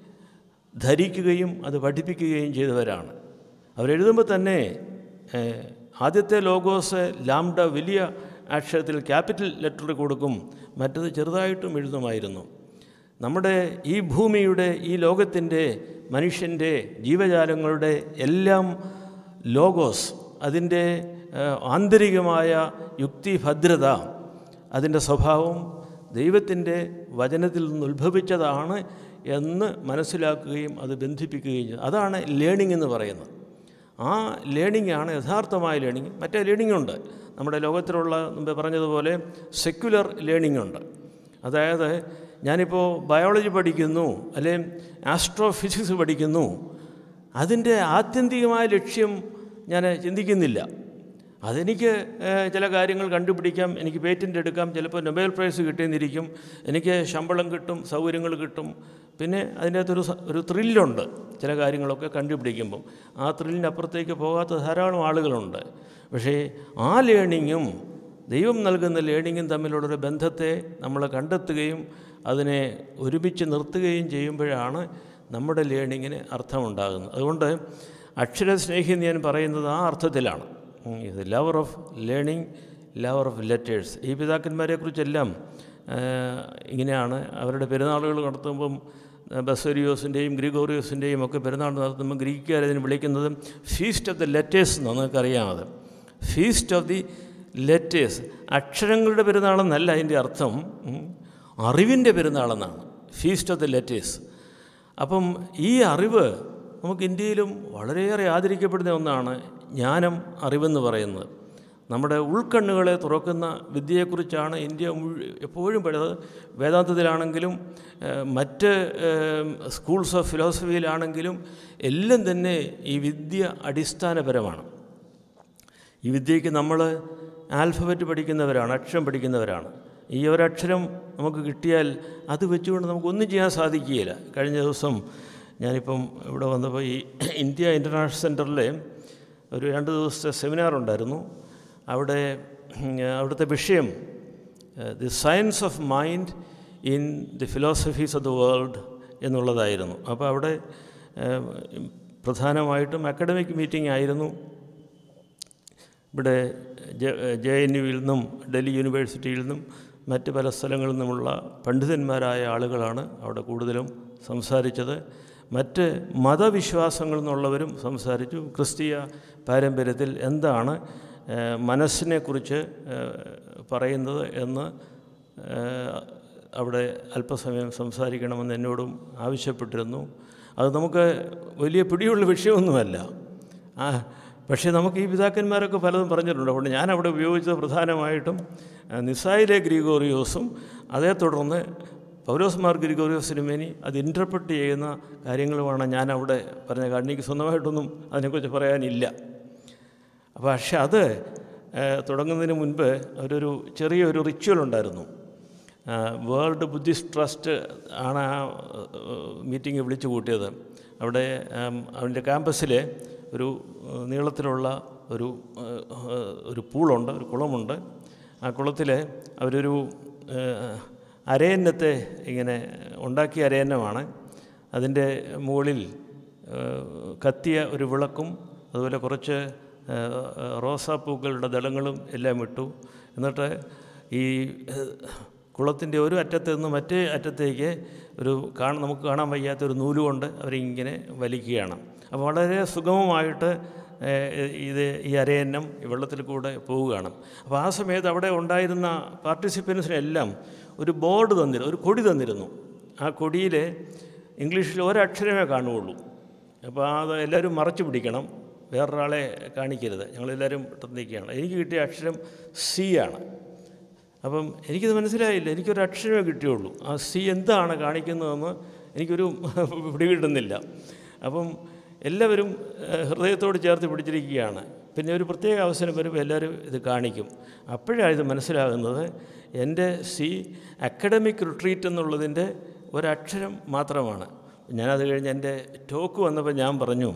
ധരിക്കുകയും അത് പഠിപ്പിക്കുകയും ചെയ്തവരാണ് അവരെഴുതുമ്പോൾ തന്നെ ഏഹ്, ആദ്യത്തെ ലോഗോസ് ലാംഡ വലിയ അക്ഷരത്തിൽ ക്യാപിറ്റൽ ലെറ്റർ കൊടുക്കും മറ്റത് ചെറുതായിട്ടും എഴുതുമായിരുന്നു നമ്മുടെ ഈ ഭൂമിയുടെ ഈ ലോകത്തിൻ്റെ മനുഷ്യൻ്റെ ജീവജാലങ്ങളുടെ എല്ലാം ലോഗോസ് അതിൻ്റെ ഏഹ്, ആന്തരികമായ യുക്തിഭദ്രത അതിൻ്റെ സ്വഭാവം ദൈവത്തിൻ്റെ വചനത്തിൽ നിന്ന് ഉത്ഭവിച്ചതാണ് എന്ന് മനസ്സിലാക്കുകയും അത് ബന്ധിപ്പിക്കുകയും ചെയ്തു അതാണ് ലേണിംഗ് എന്ന് പറയുന്നത് ആ ലേണിംഗ് ആണ് യഥാർത്ഥമായ ലേണിംഗ് മറ്റേ ലേണിംഗ് ഉണ്ട് നമ്മുടെ ലോകത്തിലുള്ള മുമ്പ് പറഞ്ഞതുപോലെ സെക്യുലർ ലേണിംഗ് ഉണ്ട് അതായത് ഞാനിപ്പോൾ ബയോളജി പഠിക്കുന്നു അല്ലെ ആസ്ട്രോ ഫിസിക്സ് പഠിക്കുന്നു അതിൻ്റെ ആത്യന്തികമായ ലക്ഷ്യം ഞാൻ ചിന്തിക്കുന്നില്ല അതെനിക്ക് ഏഹ്, ചില കാര്യങ്ങൾ കണ്ടുപിടിക്കാം എനിക്ക് പേറ്റൻ്റ് എടുക്കാം ചിലപ്പോൾ നൊബേൽ പ്രൈസ് കിട്ടിയെന്നിരിക്കും എനിക്ക് ശമ്പളം കിട്ടും സൗകര്യങ്ങൾ കിട്ടും പിന്നെ അതിൻ്റെ അകത്തൊരു സ- ഒരു ത്രില്ലുണ്ട് ചില കാര്യങ്ങളൊക്കെ കണ്ടുപിടിക്കുമ്പം ആ ത്രില്ലിനപ്പുറത്തേക്ക് പോകാത്ത ധാരാളം ആളുകളുണ്ട് പക്ഷേ ആ ലേണിങ്ങും ദൈവം നൽകുന്ന ലേണിങ്ങും തമ്മിലുള്ളൊരു ബന്ധത്തെ നമ്മൾ കണ്ടെത്തുകയും അതിനെ ഒരുമിച്ച് നിർത്തുകയും ചെയ്യുമ്പോഴാണ് നമ്മുടെ ലേണിങ്ങിന് അർത്ഥമുണ്ടാകുന്നത് അതുകൊണ്ട് അക്ഷരസ്നേഹി എന്ന് ഞാൻ പറയുന്നത് ആ അർത്ഥത്തിലാണ് ഇത് lover of learning lover of letters ഈ പിതാക്കന്മാരെക്കുറിച്ചെല്ലാം ആ, ഇങ്ങനെയാണ് അവരുടെ പെരുന്നാളുകൾ നടത്തുമ്പം ബസോരിയോസിൻ്റെയും ഗ്രിഗോറിയോസിൻ്റെയും ഒക്കെ പെരുന്നാൾ നടത്തുമ്പോൾ ഗ്രീക്കുകാർ അതിന് വിളിക്കുന്നത് ഫീസ്റ്റ് ഓഫ് ദ ലെറ്റേഴ്സ് എന്നാണ് നിങ്ങൾക്കറിയാമത് ഫീസ്റ്റ് ഓഫ് ദി ലെറ്റേഴ്സ് അക്ഷരങ്ങളുടെ പെരുന്നാളെന്നല്ല അതിൻ്റെ അർത്ഥം ഉം. അറിവിൻ്റെ പെരുന്നാളെന്നാണ് ഫീസ്റ്റ് ഓഫ് ദ ലെറ്റേഴ്സ് അപ്പം ഈ അറിവ് നമുക്ക് ഇന്ത്യയിലും വളരെയേറെ ആദരിക്കപ്പെടുന്ന ഒന്നാണ് ജ്ഞാനം അറിവെന്ന് പറയുന്നത് നമ്മുടെ ഉൾക്കണ്ണുകളെ തുറക്കുന്ന വിദ്യയെക്കുറിച്ചാണ് ഇന്ത്യ മുഴു എപ്പോഴും പറയുന്നത് വേദാന്തത്തിലാണെങ്കിലും ഏഹ്, മറ്റ് ഏഹ്, സ്കൂൾസ് ഓഫ് ഫിലോസഫിയിലാണെങ്കിലും എല്ലാം തന്നെ ഈ വിദ്യ അടിസ്ഥാനപരമാണ് ഈ വിദ്യയ്ക്ക് നമ്മൾ ആൽഫബറ്റ് പഠിക്കുന്നവരാണ് അക്ഷരം പഠിക്കുന്നവരാണ് ഈ ഒരക്ഷരം നമുക്ക് കിട്ടിയാൽ അത് വെച്ചുകൊണ്ട് നമുക്കൊന്നും ചെയ്യാൻ സാധിക്കുകയില്ല കഴിഞ്ഞ ദിവസം ഞാനിപ്പം ഇവിടെ വന്നപ്പോൾ ഈ ഇന്ത്യ ഇൻ്റർനാഷണൽ സെൻറ്ററിലെ ഒരു രണ്ട് ദിവസത്തെ സെമിനാർ ഉണ്ടായിരുന്നു അവിടെ ഉം, അവിടുത്തെ വിഷയം the science of mind in the philosophies of the world എന്നുള്ളതായിരുന്നു അപ്പോൾ അവിടെ ഏഹ്, പ്രധാനമായിട്ടും അക്കാഡമിക് മീറ്റിംഗ് ആയിരുന്നു ഇവിടെ ജെ എൻ യുവിൽ നിന്നും ഡൽഹി യൂണിവേഴ്സിറ്റിയിൽ നിന്നും മറ്റ് പല സ്ഥലങ്ങളിൽ നിന്നുമുള്ള പണ്ഡിതന്മാരായ ആളുകളാണ് അവിടെ കൂടുതലും സംസാരിച്ചത് മറ്റ് മതവിശ്വാസങ്ങളിൽ നിന്നുള്ളവരും സംസാരിച്ചു ക്രിസ്തീയ പാരമ്പര്യത്തിൽ എന്താണ് ഏഹ്, മനസ്സിനെക്കുറിച്ച് ഏഹ്, പറയുന്നത് എന്ന് ഏഹ്, അവിടെ അല്പസമയം സംസാരിക്കണമെന്ന് എന്നോടും ആവശ്യപ്പെട്ടിരുന്നു അത് നമുക്ക് വലിയ പിടിയുള്ള വിഷയമൊന്നുമല്ല ആ പക്ഷേ നമുക്ക് ഈ പിതാക്കന്മാരൊക്കെ പലതും പറഞ്ഞിട്ടുണ്ട് അതുകൊണ്ട് ഞാൻ അവിടെ ഉപയോഗിച്ചത് പ്രധാനമായിട്ടും ആ, നിസായിലെ ഗ്രിഗോറിയോസും അതേ തുടർന്ന് പൗലോസ്മാർ ഗ്രിഗോറിയോസ് സിനിമേനി അത് ഇൻ്റർപ്രറ്റ് ചെയ്യുന്ന കാര്യങ്ങളുമാണ് ഞാൻ അവിടെ പറഞ്ഞ കാരണം എനിക്ക് സ്വന്തമായിട്ടൊന്നും അതിനെക്കുറിച്ച് പറയാനില്ല അപ്പോൾ പക്ഷേ അത് ഏഹ്, തുടങ്ങുന്നതിന് മുൻപ് അവരൊരു ചെറിയൊരു റിച്വൽ ഉണ്ടായിരുന്നു വേൾഡ് ബുദ്ധിസ്റ്റ് ട്രസ്റ്റ് ആണ് ആ മീറ്റിംഗ് വിളിച്ചു കൂട്ടിയത് അവിടെ ഉം, അവൻ്റെ ക്യാമ്പസിൽ ഒരു ഏഹ്, നീളത്തിലുള്ള ഒരു ഏഹ്, ഒരു പൂളുണ്ട് ഒരു കുളമുണ്ട് ആ കുളത്തിൽ അവരൊരു ഏഹ്, അരയന്നത്തെ ഇങ്ങനെ ഉണ്ടാക്കിയ അരയന്നമാണ് അതിൻ്റെ മുകളിൽ ഏഹ്, കത്തിയ ഒരു വിളക്കും അതുപോലെ കുറച്ച് ഏഹ്, റോസാപ്പൂക്കളുടെ ദളങ്ങളും എല്ലാം ഇട്ടു എന്നിട്ട് ഈ ഏഹ്, കുളത്തിൻ്റെ ഒരു അറ്റത്ത് നിന്ന് മറ്റേ അറ്റത്തേക്ക് ഒരു കാണ നമുക്ക് കാണാൻ വയ്യാത്ത ഒരു നൂലുകൊണ്ട് അവരിങ്ങനെ വലിക്കുകയാണ് അപ്പോൾ വളരെ സുഗമമായിട്ട് ഏഹ്, ഇത് ഈ അരയന്നം ഈ വെള്ളത്തിൽ കൂടെ പോവുകയാണ് അപ്പോൾ ആ സമയത്ത് അവിടെ ഉണ്ടായിരുന്ന പാർട്ടിസിപ്പൻസിനെല്ലാം ഒരു ബോർഡ് തന്നിരുന്നു ഒരു കൊടി തന്നിരുന്നു ആ കൊടിയിൽ ഇംഗ്ലീഷിൽ ഒരക്ഷരമേ കാണുകയുള്ളൂ അപ്പോൾ അത് എല്ലാവരും മറച്ചു പിടിക്കണം വേറൊരാളെ കാണിക്കരുത് ഞങ്ങളെല്ലാവരും നിൽക്കുകയാണ് എനിക്ക് കിട്ടിയ അക്ഷരം സി ആണ് അപ്പം എനിക്കത് മനസ്സിലായില്ല എനിക്കൊരു അക്ഷരമേ കിട്ടിയുള്ളൂ ആ സി എന്താണ് കാണിക്കുന്നതെന്ന് എനിക്കൊരു പിടികിട്ടുന്നില്ല അപ്പം എല്ലാവരും ഏഹ്, ഹൃദയത്തോട് ചേർത്ത് പിടിച്ചിരിക്കുകയാണ് പിന്നെ ഒരു പ്രത്യേക അവസരം വരുമ്പോൾ എല്ലാവരും ഇത് കാണിക്കും അപ്പോഴാണ് ഇത് മനസ്സിലാകുന്നത് എൻ്റെ സി അക്കാഡമിക് റിട്രീറ്റ് എന്നുള്ളതിൻ്റെ ഒരക്ഷരം മാത്രമാണ് ഞാനത് കഴിഞ്ഞ് എൻ്റെ ടോക്ക് വന്നപ്പോൾ ഞാൻ പറഞ്ഞു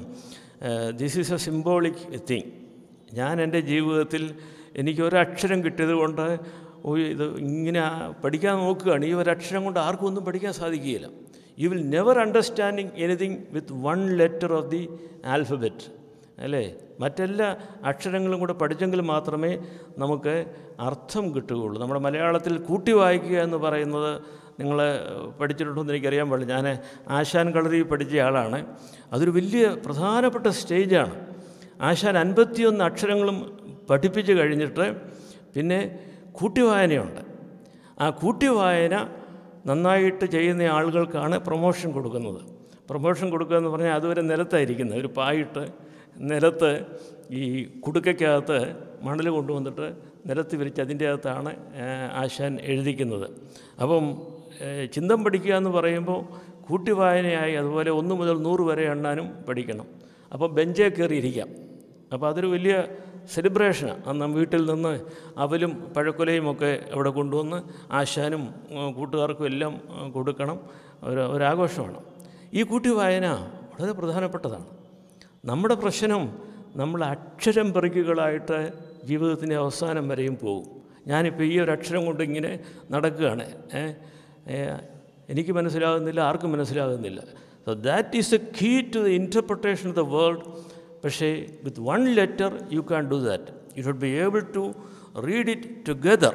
this is a symbolic thing ഞാൻ എൻ്റെ ജീവിതത്തിൽ എനിക്ക് ഒരക്ഷരം കിട്ടിയത് കൊണ്ട് ഓ ഇത് ഇങ്ങനെ ആ പഠിക്കാൻ നോക്കുകയാണ് ഈ ഒരക്ഷരം കൊണ്ട് ആർക്കും ഒന്നും പഠിക്കാൻ സാധിക്കുകയില്ല you will never understanding anything with one letter of the alphabet അല്ലേ മറ്റെല്ലാ അക്ഷരങ്ങളും കൂടെ പഠിച്ചെങ്കിൽ മാത്രമേ നമുക്ക് അർത്ഥം കിട്ടുകയുള്ളൂ നമ്മുടെ മലയാളത്തിൽ കൂട്ടി വായിക്കുക എന്ന് പറയുന്നത് നിങ്ങൾ പഠിച്ചിട്ടുണ്ടോ എന്ന് എനിക്കറിയാൻ പാടില്ല ഞാൻ ആശാൻ കളരി പഠിച്ച ആളാണ് അതൊരു വലിയ പ്രധാനപ്പെട്ട സ്റ്റേജാണ് ആശാൻ അൻപത്തിയൊന്ന് അക്ഷരങ്ങളും പഠിപ്പിച്ച് കഴിഞ്ഞിട്ട് പിന്നെ കൂട്ടിവായനയുണ്ട് ആ കൂട്ടിവായന നന്നായിട്ട് ചെയ്യുന്ന ആളുകൾക്കാണ് പ്രൊമോഷൻ കൊടുക്കുന്നത് പ്രൊമോഷൻ കൊടുക്കുക എന്ന് പറഞ്ഞാൽ അതുവരെ നിലത്തായിരിക്കുന്നത് ഒരു പായിട്ട് നിലത്ത് ഈ കുടുക്കയ്ക്കകത്ത് മണൽ കൊണ്ടുവന്നിട്ട് നിലത്ത് വിരിച്ച് അതിൻ്റെ അകത്താണ് ആ, ആശാൻ എഴുതിക്കുന്നത് അപ്പം ഏ, ചിന്തം പഠിക്കുക എന്ന് പറയുമ്പോൾ കൂട്ടിവായനയായി അതുപോലെ ഒന്ന് മുതൽ നൂറ് വരെ എണ്ണാനും പഠിക്കണം അപ്പോൾ ബെഞ്ചേ കയറിയിരിക്കാം അപ്പോൾ അതൊരു വലിയ സെലിബ്രേഷനാണ് അന്ന് വീട്ടിൽ നിന്ന് അവലും പഴക്കൊലയും ഒക്കെ അവിടെ കൊണ്ടുവന്ന് ആശാനും ഉം, കൂട്ടുകാർക്കും എല്ലാം ഉം, കൊടുക്കണം ഒരു ഒരാഘോഷമാണ് ഈ കൂട്ടി വായന വളരെ പ്രധാനപ്പെട്ടതാണ് നമ്മുടെ പ്രശ്നം നമ്മൾ അക്ഷരം പെറുക്കികളായിട്ട് ജീവിതത്തിൻ്റെ അവസാനം വരെയും പോകും ഞാനിപ്പോൾ ഈ ഒരു അക്ഷരം കൊണ്ട് ഇങ്ങനെ നടക്കുകയാണ് ഏ, ഏ, എനിക്ക് മനസ്സിലാകുന്നില്ല ആർക്കും മനസ്സിലാകുന്നില്ല so that is a key to the interpretation of the world പക്ഷേ with one letter you can do that you should be able to read it together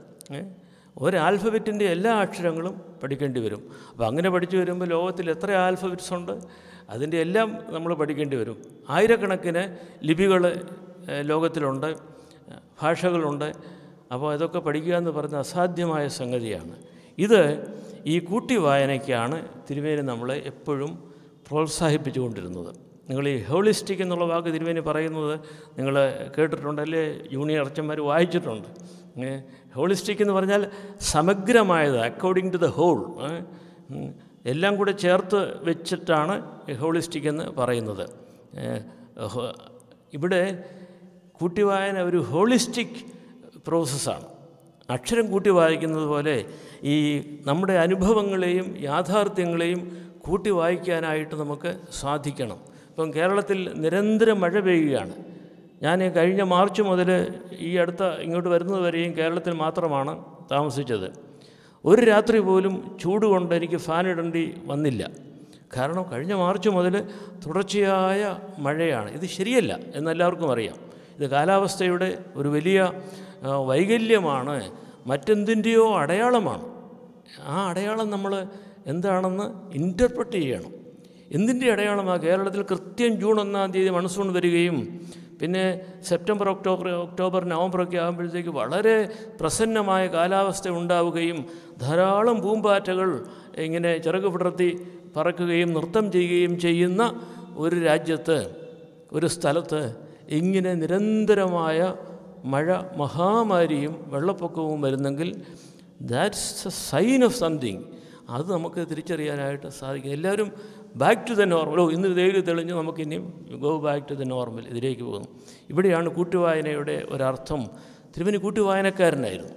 ഒരു ആൽഫബറ്റിൻ്റെ എല്ലാ അക്ഷരങ്ങളും പഠിക്കേണ്ടി വരും അപ്പോൾ അങ്ങനെ പഠിച്ചു വരുമ്പോൾ ലോകത്തിൽ എത്ര ആൽഫബറ്റ്സ് ഉണ്ട് അതിൻ്റെ എല്ലാം നമ്മൾ പഠിക്കേണ്ടി വരും ആയിരക്കണക്കിന് ലിപികൾ ഏഹ്, ലോകത്തിലുണ്ട് ഏഹ്, ഭാഷകളുണ്ട് അപ്പോൾ ഇതൊക്കെ പഠിക്കുക എന്ന് പറയുന്ന അസാധ്യമായ സംഗതിയാണ് ഇത് ഈ കൂട്ടി വായനയ്ക്കാണ് തിരുമേനി നമ്മളെ എപ്പോഴും പ്രോത്സാഹിപ്പിച്ചുകൊണ്ടിരുന്നത് നിങ്ങൾ ഈ ഹോളിസ്റ്റിക് എന്നുള്ള വാക്ക് തിരുമേനി പറയുന്നത് നിങ്ങൾ കേട്ടിട്ടുണ്ടല്ലേ യൂണിയൻ അർച്ചന്മാർ വായിച്ചിട്ടുണ്ട് ഹോളിസ്റ്റിക് എന്ന് പറഞ്ഞാൽ സമഗ്രമായത് അക്കോർഡിംഗ് ടു ദ ഹോൾ എല്ലാം കൂടെ ചേർത്ത് വെച്ചിട്ടാണ് ഹോളിസ്റ്റിക് എന്ന് പറയുന്നത് ഏ, ഹോ- ഇവിടെ കൂട്ടിവായന ഒരു ഹോളിസ്റ്റിക് പ്രോസസ്സാണ് അക്ഷരം കൂട്ടി വായിക്കുന്നത് പോലെ ഈ നമ്മുടെ അനുഭവങ്ങളെയും യാഥാർത്ഥ്യങ്ങളെയും കൂട്ടി വായിക്കാനായിട്ട് നമുക്ക് സാധിക്കണം ഇപ്പം കേരളത്തിൽ നിരന്തരം മഴ പെയ്യുകയാണ് ഞാൻ കഴിഞ്ഞ മാർച്ച് മുതൽ ഈ അടുത്ത ഇങ്ങോട്ട് വരുന്നത് വരെയും കേരളത്തിൽ മാത്രമാണ് താമസിച്ചത് ഒരു രാത്രി പോലും ചൂട് കൊണ്ട് എനിക്ക് ഫാൻ ഇടേണ്ടി വന്നില്ല കാരണം കഴിഞ്ഞ മാർച്ച് മുതൽ തുടർച്ചയായ മഴയാണ് ഇത് ശരിയല്ല എന്നെല്ലാവർക്കും അറിയാം ഇത് കാലാവസ്ഥയുടെ ഒരു വലിയ ആ, വൈകല്യമാണ് മറ്റെന്തിൻ്റെയോ അടയാളമാണ് ആ അടയാളം നമ്മൾ എന്താണെന്ന് ഇൻ്റർപ്രറ്റ് ചെയ്യണം എന്തിൻ്റെ അടയാളമാണ് കേരളത്തിൽ കൃത്യം ജൂൺ ഒന്നാം തീയതി മൺസൂൺ വരികയും പിന്നെ സെപ്റ്റംബർ ഒക്ടോബർ ഒക്ടോബർ നവംബറൊക്കെ ആകുമ്പോഴത്തേക്ക് വളരെ പ്രസന്നമായ കാലാവസ്ഥ ഉണ്ടാവുകയും ധാരാളം പൂമ്പാറ്റകൾ ഇങ്ങനെ ചിറക് വിടർത്തി പറക്കുകയും നൃത്തം ചെയ്യുകയും ചെയ്യുന്ന ഒരു രാജ്യത്ത് ഒരു സ്ഥലത്ത് ഇങ്ങനെ നിരന്തരമായ മഴ മഹാമാരിയും വെള്ളപ്പൊക്കവും വരുന്നെങ്കിൽ that's a sign of something അത് നമുക്ക് തിരിച്ചറിയാനായിട്ട് സാധിക്കും എല്ലാവരും ബാക്ക് ടു ദ നോർമൽ ഓ ഇന്ന് വെയിൽ തെളിഞ്ഞ് നമുക്കിനിയും go back to the normal ഇതിലേക്ക് പോകുന്നു ഇവിടെയാണ് കൂട്ടുവായനയുടെ ഒരർത്ഥം തിരുവനി കൂട്ടുവായനക്കാരനായിരുന്നു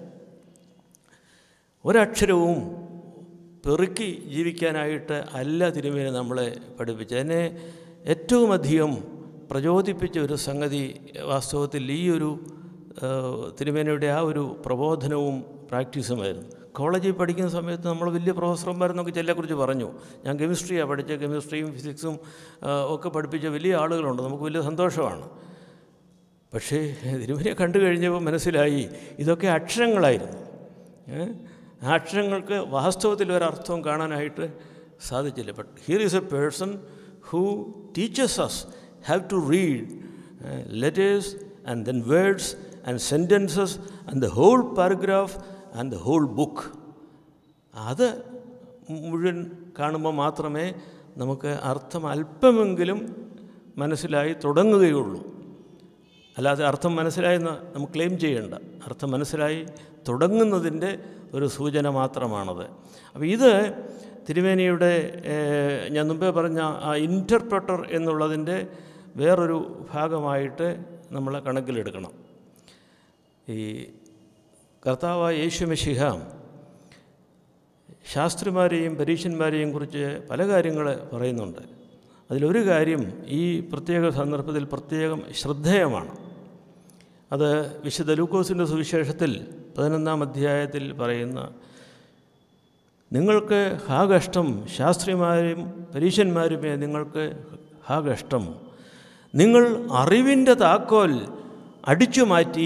ഒരക്ഷരവും പെറുക്കി ജീവിക്കാനായിട്ട് അല്ല തിരുമേനി നമ്മളെ പഠിപ്പിച്ചത് എന്നെ ഏറ്റവും അധികം പ്രചോദിപ്പിച്ച ഒരു സംഗതി വാസ്തവത്തിൽ ഈ ഒരു ആ, തിരുമേനിയുടെ ആ ഒരു പ്രബോധനവും പ്രാക്ടീസുമായിരുന്നു കോളേജിൽ പഠിക്കുന്ന സമയത്ത് നമ്മൾ വലിയ പ്രൊഫസർമാരെന്നൊക്കെ ചിലരെക്കുറിച്ച് പറഞ്ഞു ഞാൻ കെമിസ്ട്രിയാണ് പഠിച്ച കെമിസ്ട്രിയും ഫിസിക്സും ആ, ഒക്കെ പഠിപ്പിച്ച വലിയ ആളുകളുണ്ട് നമുക്ക് വലിയ സന്തോഷമാണ് പക്ഷേ തിരുമനെ കണ്ടു കഴിഞ്ഞപ്പോൾ മനസ്സിലായി ഇതൊക്കെ അക്ഷരങ്ങളായിരുന്നു ഏ? ആ അക്ഷരങ്ങൾക്ക് വാസ്തവത്തിൽ ഒരർത്ഥവും കാണാനായിട്ട് സാധിച്ചില്ല but here is a person who teachers us have to read letters and then words and sentences and the whole paragraph and the whole book അത് മുഴുവൻ കാണുമ്പോൾ മാത്രമേ നമുക്ക് അർത്ഥം അല്പമെങ്കിലും മനസ്സിലായി തുടങ്ങുകയുള്ളൂ അല്ലാതെ അർത്ഥം മനസ്സിലായെന്ന് നമുക്ക് ക്ലെയിം ചെയ്യേണ്ട അർത്ഥം മനസ്സിലായി തുടങ്ങുന്നതിൻ്റെ ഒരു സൂചന മാത്രമാണത് അപ്പോൾ ഇത് തിരുമേനിയുടെ ഏഹ്, ഞാൻ മുമ്പേ പറഞ്ഞ ആ ഇൻ്റർപ്രട്ടർ എന്നുള്ളതിൻ്റെ വേറൊരു ഭാഗമായിട്ട് നമ്മൾ കണക്കിലെടുക്കണം ഈ കർത്താവായ യേശുമിശിഹ ശാസ്ത്രിമാരെയും പരീക്ഷന്മാരെയും കുറിച്ച് പല കാര്യങ്ങൾ പറയുന്നുണ്ട് അതിലൊരു കാര്യം ഈ പ്രത്യേക സന്ദർഭത്തിൽ പ്രത്യേകം ശ്രദ്ധേയമാണ് അത് വിശുദ്ധ ലൂക്കോസിൻ്റെ സുവിശേഷത്തിൽ പതിനൊന്നാം അധ്യായത്തിൽ പറയുന്ന നിങ്ങൾക്ക് ഹാ കഷ്ടം ശാസ്ത്രിമാരും പരീക്ഷന്മാരുമേ നിങ്ങൾക്ക് ഹാ കഷ്ടം നിങ്ങൾ അറിവിൻ്റെ താക്കോൽ അടിച്ചു മാറ്റി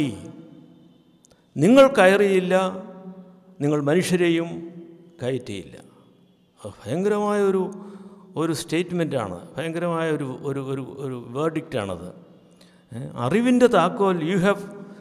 നിങ്ങൾ കയറിയില്ല നിങ്ങൾ മനുഷ്യരെയും കയറ്റിയില്ല അത് ഭയങ്കരമായ ഒരു ഒരു സ്റ്റേറ്റ്മെൻറ്റാണ് ഭയങ്കരമായ ഒരു ഒരു ഒരു ഒരു വേർഡിക്റ്റാണത് അറിവിൻ്റെ താക്കോൽ you have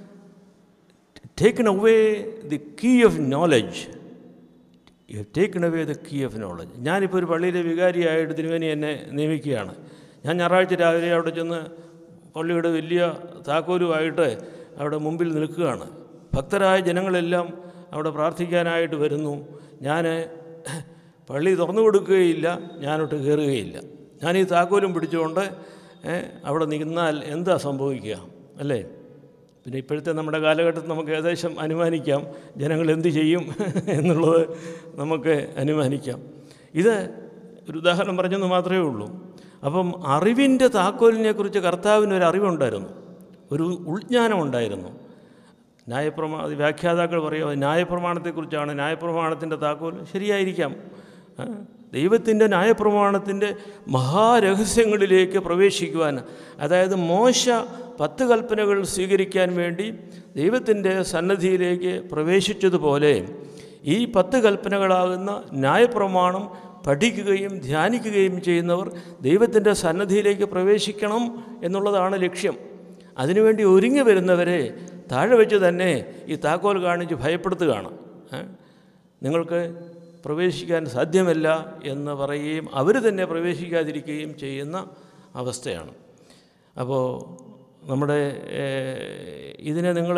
taken away the key of knowledge you have taken away the key of knowledge ഞാനിപ്പോൾ ഒരു പള്ളിയിലെ വികാരിയായിട്ട് തിരുവേനി എന്നെ നിയമിക്കുകയാണ് ഞാൻ ഞായറാഴ്ച രാവിലെ അവിടെ ചെന്ന് പള്ളിയുടെ വലിയ താക്കോലുമായിട്ട് അവിടെ മുമ്പിൽ നിൽക്കുകയാണ് ഭക്തരായ ജനങ്ങളെല്ലാം അവിടെ പ്രാർത്ഥിക്കാനായിട്ട് വരുന്നു ഞാൻ പള്ളി തുറന്നു കൊടുക്കുകയില്ല ഞാനോട്ട് കയറുകയില്ല ഞാൻ ഈ താക്കോലും പിടിച്ചുകൊണ്ട് ഏ, അവിടെ നിന്നാൽ എന്താ സംഭവിക്കുക അല്ലേ പിന്നെ ഇപ്പോഴത്തെ നമ്മുടെ കാലഘട്ടത്തിൽ നമുക്ക് ഏകദേശം അനുമാനിക്കാം ജനങ്ങൾ എന്ത് ചെയ്യും എന്നുള്ളത് നമുക്ക് അനുമാനിക്കാം ഇത് ഒരു ഉദാഹരണം പറഞ്ഞെന്ന് മാത്രമേ ഉള്ളൂ അപ്പം അറിവിൻ്റെ താക്കോലിനെ കുറിച്ച് കർത്താവിന് ഒരു അറിവുണ്ടായിരുന്നു ഒരു ഉൾജ്ഞാനം ഉണ്ടായിരുന്നു ന്യായപ്രമാ അത് വ്യാഖ്യാതാക്കൾ പറയുക ന്യായപ്രമാണത്തെക്കുറിച്ചാണ് ന്യായപ്രമാണത്തിൻ്റെ താക്കോൽ ശരിയായിരിക്കാം ആ, ദൈവത്തിൻ്റെ ന്യായപ്രമാണത്തിൻ്റെ മഹാരഹസ്യങ്ങളിലേക്ക് പ്രവേശിക്കുവാൻ അതായത് മോശ പത്ത് കൽപ്പനകൾ സ്വീകരിക്കാൻ വേണ്ടി ദൈവത്തിൻ്റെ സന്നദ്ധിയിലേക്ക് പ്രവേശിച്ചതുപോലെ ഈ പത്ത് കൽപ്പനകളാകുന്ന ന്യായപ്രമാണം പഠിക്കുകയും ധ്യാനിക്കുകയും ചെയ്യുന്നവർ ദൈവത്തിൻ്റെ സന്നദ്ധിയിലേക്ക് പ്രവേശിക്കണം എന്നുള്ളതാണ് ലക്ഷ്യം അതിനുവേണ്ടി ഒരുങ്ങി വരുന്നവരെ താഴെ വെച്ച് തന്നെ ഈ താക്കോൽ കാണിച്ച് ഭയപ്പെടുത്തുകയാണ് ഏ? നിങ്ങൾക്ക് പ്രവേശിക്കാൻ സാധ്യമല്ല എന്ന് പറയുകയും അവർ തന്നെ പ്രവേശിക്കാതിരിക്കുകയും ചെയ്യുന്ന അവസ്ഥയാണ് അപ്പോൾ നമ്മുടെ ഏഹ്, ഇതിനെ നിങ്ങൾ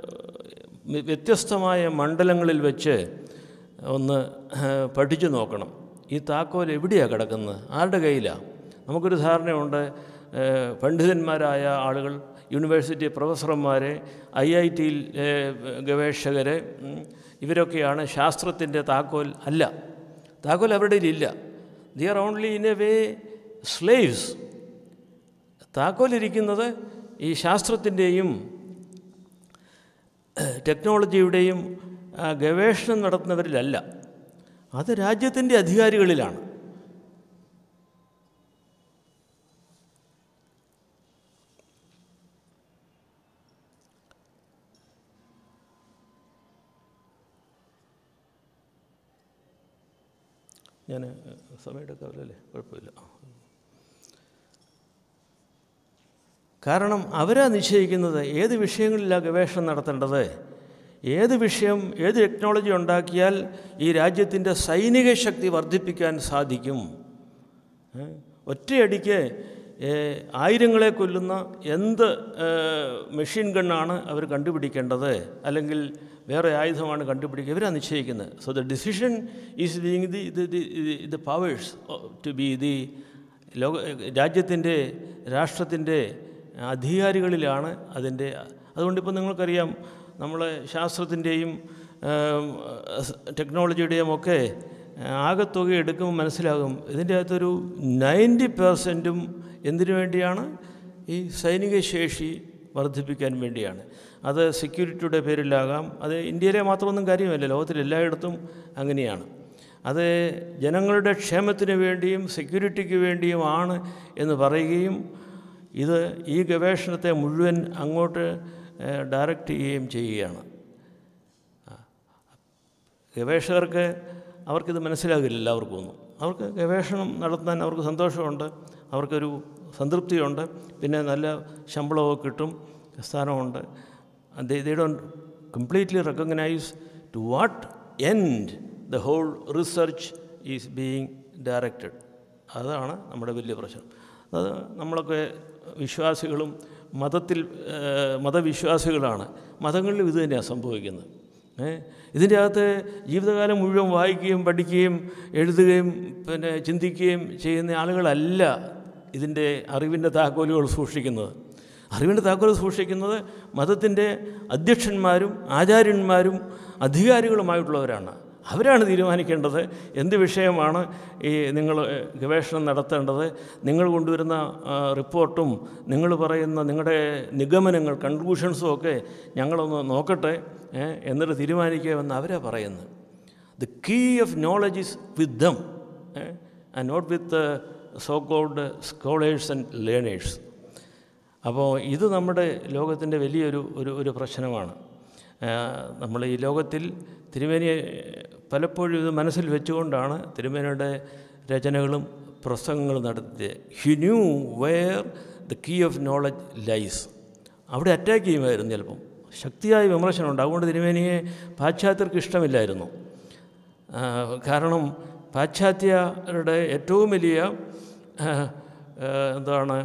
വ്യത്യസ്തമായ മണ്ഡലങ്ങളിൽ വെച്ച് ഒന്ന് ഏഹ്, പഠിച്ചു നോക്കണം ഈ താക്കോൽ എവിടെയാണ് കിടക്കുന്നത് ആരുടെ കയ്യിലാണ് നമുക്കൊരു ധാരണയുണ്ട് ഏഹ്, പണ്ഡിതന്മാരായ ആളുകൾ യൂണിവേഴ്സിറ്റി പ്രൊഫസർമാരെ ഐ ഐ ടിയിൽ ഗവേഷകർ ഇവരൊക്കെയാണ് ശാസ്ത്രത്തിൻ്റെ താക്കോൽ അല്ല താക്കോൽ അവരുടെ ഇല്ല they are only in a way slaves താക്കോലിരിക്കുന്നത് ഈ ശാസ്ത്രത്തിൻ്റെയും ടെക്നോളജിയുടെയും ആ, ഗവേഷണം നടത്തുന്നവരിലല്ല അത് രാജ്യത്തിൻ്റെ അധികാരികളിലാണ് ഞാൻ സമയമെടുക്കാവില്ലല്ലേ കുഴപ്പമില്ല കാരണം അവരാ നിശ്ചയിക്കുന്നത് ഏത് വിഷയങ്ങളിലാണ് ഗവേഷണം നടത്തേണ്ടത് ഏത് വിഷയം ഏത് ടെക്നോളജി ഉണ്ടാക്കിയാൽ ഈ രാജ്യത്തിൻ്റെ സൈനിക ശക്തി വർദ്ധിപ്പിക്കാൻ സാധിക്കും ഏ? ഒറ്റയടിക്ക് ഏ, ആയിരങ്ങളെ കൊല്ലുന്ന എന്ത് ഏ, മെഷീൻ ഗണ്ണാണ് അവർ കണ്ടുപിടിക്കേണ്ടത് അല്ലെങ്കിൽ വേറെ ആയുധമാണ് കണ്ടുപിടിക്കുക ഇവരാണ് നിശ്ചയിക്കുന്നത് so the decision is being the the powers to be the ലോക രാജ്യത്തിൻ്റെ രാഷ്ട്രത്തിൻ്റെ അധികാരികളിലാണ് അതിൻ്റെ അതുകൊണ്ടിപ്പോൾ നിങ്ങൾക്കറിയാം നമ്മൾ ശാസ്ത്രത്തിൻ്റെയും ടെക്നോളജിയുടെയും ഒക്കെ ആകത്തുക എടുക്കുമ്പോൾ മനസ്സിലാകും ഇതിൻ്റെ അകത്തൊരു നയൻറ്റി പെർസെൻറ്റും എന്തിനു വേണ്ടിയാണ് ഈ സൈനിക ശേഷി വർദ്ധിപ്പിക്കാൻ വേണ്ടിയാണ് അത് സെക്യൂരിറ്റിയുടെ പേരിലാകാം അത് ഇന്ത്യയിലെ മാത്രമൊന്നും കാര്യമല്ല ലോകത്തിൽ എല്ലായിടത്തും അങ്ങനെയാണ് അത് ജനങ്ങളുടെ ക്ഷേമത്തിന് വേണ്ടിയും സെക്യൂരിറ്റിക്ക് വേണ്ടിയുമാണ് എന്ന് പറയുകയും ഇത് ഈ ഗവേഷണത്തെ മുഴുവൻ അങ്ങോട്ട് ഡയറക്റ്റ് ചെയ്യുകയും ചെയ്യുകയാണ് ഗവേഷകർക്ക് അവർക്കിത് മനസ്സിലാകില്ല എല്ലാവർക്കും ഒന്നും അവർക്ക് ഗവേഷണം നടത്താൻ അവർക്ക് സന്തോഷമുണ്ട് അവർക്കൊരു സംതൃപ്തിയുണ്ട് പിന്നെ നല്ല ശമ്പളമൊക്കെ കിട്ടും സ്ഥാനമുണ്ട് they don't completely recognise to what end the whole research is being directed അതാണ് നമ്മുടെ വലിയ പ്രശ്നം അത് നമ്മളൊക്കെ വിശ്വാസികളും മതത്തിൽ ഏഹ്, മതവിശ്വാസികളാണ് മതങ്ങളിലും ഇത് തന്നെയാണ് സംഭവിക്കുന്നത് ഏ ഇതിൻ്റെ അകത്ത് ജീവിതകാലം മുഴുവൻ വായിക്കുകയും പഠിക്കുകയും എഴുതുകയും പിന്നെ ചിന്തിക്കുകയും ചെയ്യുന്ന ആളുകളല്ല ഇതിൻ്റെ അറിവിൻ്റെ താക്കോലുകൾ സൂക്ഷിക്കുന്നത് അറിവിൻ്റെ താക്കോൽ സൂക്ഷിക്കുന്നത് മതത്തിൻ്റെ അധ്യക്ഷന്മാരും ആചാര്യന്മാരും അധികാരികളുമായിട്ടുള്ളവരാണ് അവരാണ് തീരുമാനിക്കേണ്ടത് എന്ത് വിഷയമാണ് ഈ നിങ്ങൾ ഏഹ്, ഗവേഷണം നടത്തേണ്ടത് നിങ്ങൾ കൊണ്ടുവരുന്ന ആ, റിപ്പോർട്ടും നിങ്ങൾ പറയുന്ന നിങ്ങളുടെ നിഗമനങ്ങൾ കൺക്ലൂഷൻസും ഒക്കെ ഞങ്ങളൊന്ന് നോക്കട്ടെ ഏഹ്, എന്നിട്ട് തീരുമാനിക്കാമെന്ന് അവരാ പറയുന്നത് the key of knowledge is with them and not with so called scholars and learners അപ്പോൾ ഇത് നമ്മുടെ ലോകത്തിൻ്റെ വലിയൊരു ഒരു ഒരു പ്രശ്നമാണ് നമ്മൾ ഈ ലോകത്തിൽ തിരുമേനിയെ പലപ്പോഴും ഇത് മനസ്സിൽ വെച്ചുകൊണ്ടാണ് തിരുമേനിയുടെ രചനകളും പ്രസംഗങ്ങളും നടത്തിയത് he knew where the key of knowledge lies അവിടെ അറ്റാക്ക് ചെയ്യുമായിരുന്നു ചിലപ്പം ശക്തിയായ വിമർശനമുണ്ട് അതുകൊണ്ട് തിരുമേനിയെ പാശ്ചാത്യർക്ക് ഇഷ്ടമില്ലായിരുന്നു ആ, കാരണം പാശ്ചാത്യരുടെ ഏറ്റവും വലിയ ആ, ആ, എന്താണ്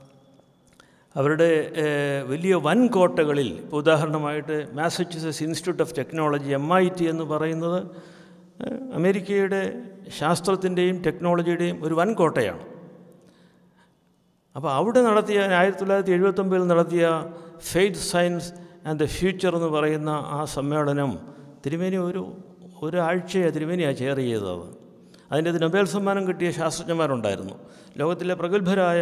അവരുടെ ഏഹ്, വലിയ വൻ കോട്ടകളിൽ ഇപ്പോൾ ഉദാഹരണമായിട്ട് Massachusetts Institute of Technology M I T എന്ന് പറയുന്നത് ഏഹ്, അമേരിക്കയുടെ ശാസ്ത്രത്തിൻ്റെയും ടെക്നോളജിയുടെയും ഒരു വൻ കോട്ടയാണ് അപ്പോൾ അവിടെ നടത്തിയ ആയിരത്തി തൊള്ളായിരത്തി എഴുപത്തൊമ്പതിൽ നടത്തിയ faith science and the future എന്ന് പറയുന്ന ആ സമ്മേളനം തിരുമേനി ഒരു ഒരാഴ്ചയാണ് തിരുമേനിയാണ് ചെയർ ചെയ്തത് അതിൻ്റെ അത് നൊബേൽ സമ്മാനം കിട്ടിയ ശാസ്ത്രജ്ഞന്മാരുണ്ടായിരുന്നു ലോകത്തിലെ പ്രഗത്ഭരായ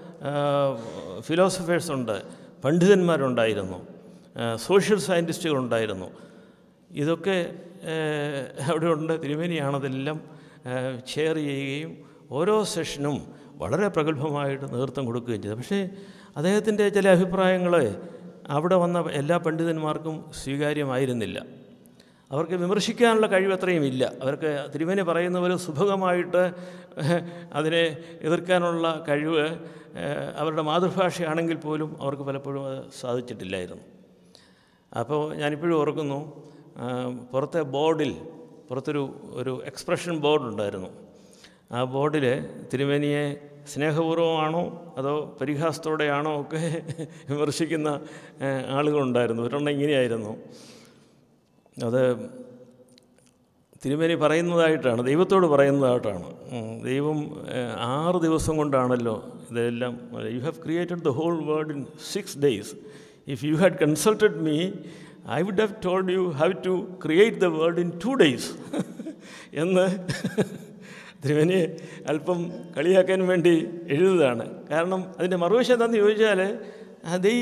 ഫിലോസഫേഴ്സ് ഉണ്ട് പണ്ഡിതന്മാരുണ്ടായിരുന്നു സോഷ്യൽ സയൻറ്റിസ്റ്റുകളുണ്ടായിരുന്നു ഇതൊക്കെ ഏഹ്, അവിടെ ഉണ്ട് തിരുമേനിയാണതെല്ലാം ചെയർ ചെയ്യുകയും ഓരോ സെഷനും വളരെ പ്രഗത്ഭമായിട്ട് നേതൃത്വം കൊടുക്കുകയും ചെയ്തു പക്ഷേ അദ്ദേഹത്തിൻ്റെ ചില അഭിപ്രായങ്ങൾ അവിടെ വന്ന എല്ലാ പണ്ഡിതന്മാർക്കും സ്വീകാര്യമായിരുന്നില്ല അവർക്ക് വിമർശിക്കാനുള്ള കഴിവ് അത്രയും ഇല്ല അവർക്ക് തിരുമേനി പറയുന്ന പോലെ സുഭഗമായിട്ട് അതിനെ എതിർക്കാനുള്ള കഴിവ് ഏഹ്, അവരുടെ മാതൃഭാഷയാണെങ്കിൽ പോലും അവർക്ക് പലപ്പോഴും അത് സാധിച്ചിട്ടില്ലായിരുന്നു അപ്പോൾ ഞാനിപ്പോഴും ഓർക്കുന്നു ആ, പുറത്തെ ബോർഡിൽ പുറത്തൊരു ഒരു എക്സ്പ്രഷൻ ബോർഡ് ഉണ്ടായിരുന്നു ആ ബോർഡിൽ തിരുമേനിയെ സ്നേഹപൂർവ്വമാണോ അതോ പരിഹാസത്തോടെയാണോ ഒക്കെ വിമർശിക്കുന്ന ഏ, ആളുകളുണ്ടായിരുന്നു ഒരെണ്ണം ഇങ്ങനെയായിരുന്നു അത് തിരുമേനി പറയുന്നതായിട്ടാണ് ദൈവത്തോട് പറയുന്നതായിട്ടാണ് ഉം, ദൈവം ഏഹ്, ആറ് ദിവസം കൊണ്ടാണല്ലോ ഇതെല്ലാം you have created the whole world in six days if you had consulted me I would have told you have to create the world in two days എന്ന് തിരുമേനി അല്പം കളിയാക്കാൻ വേണ്ടി എഴുതുന്നതാണ് കാരണം അതിൻ്റെ മറുവശം എന്താണെന്ന് ചോദിച്ചാൽ ദൈ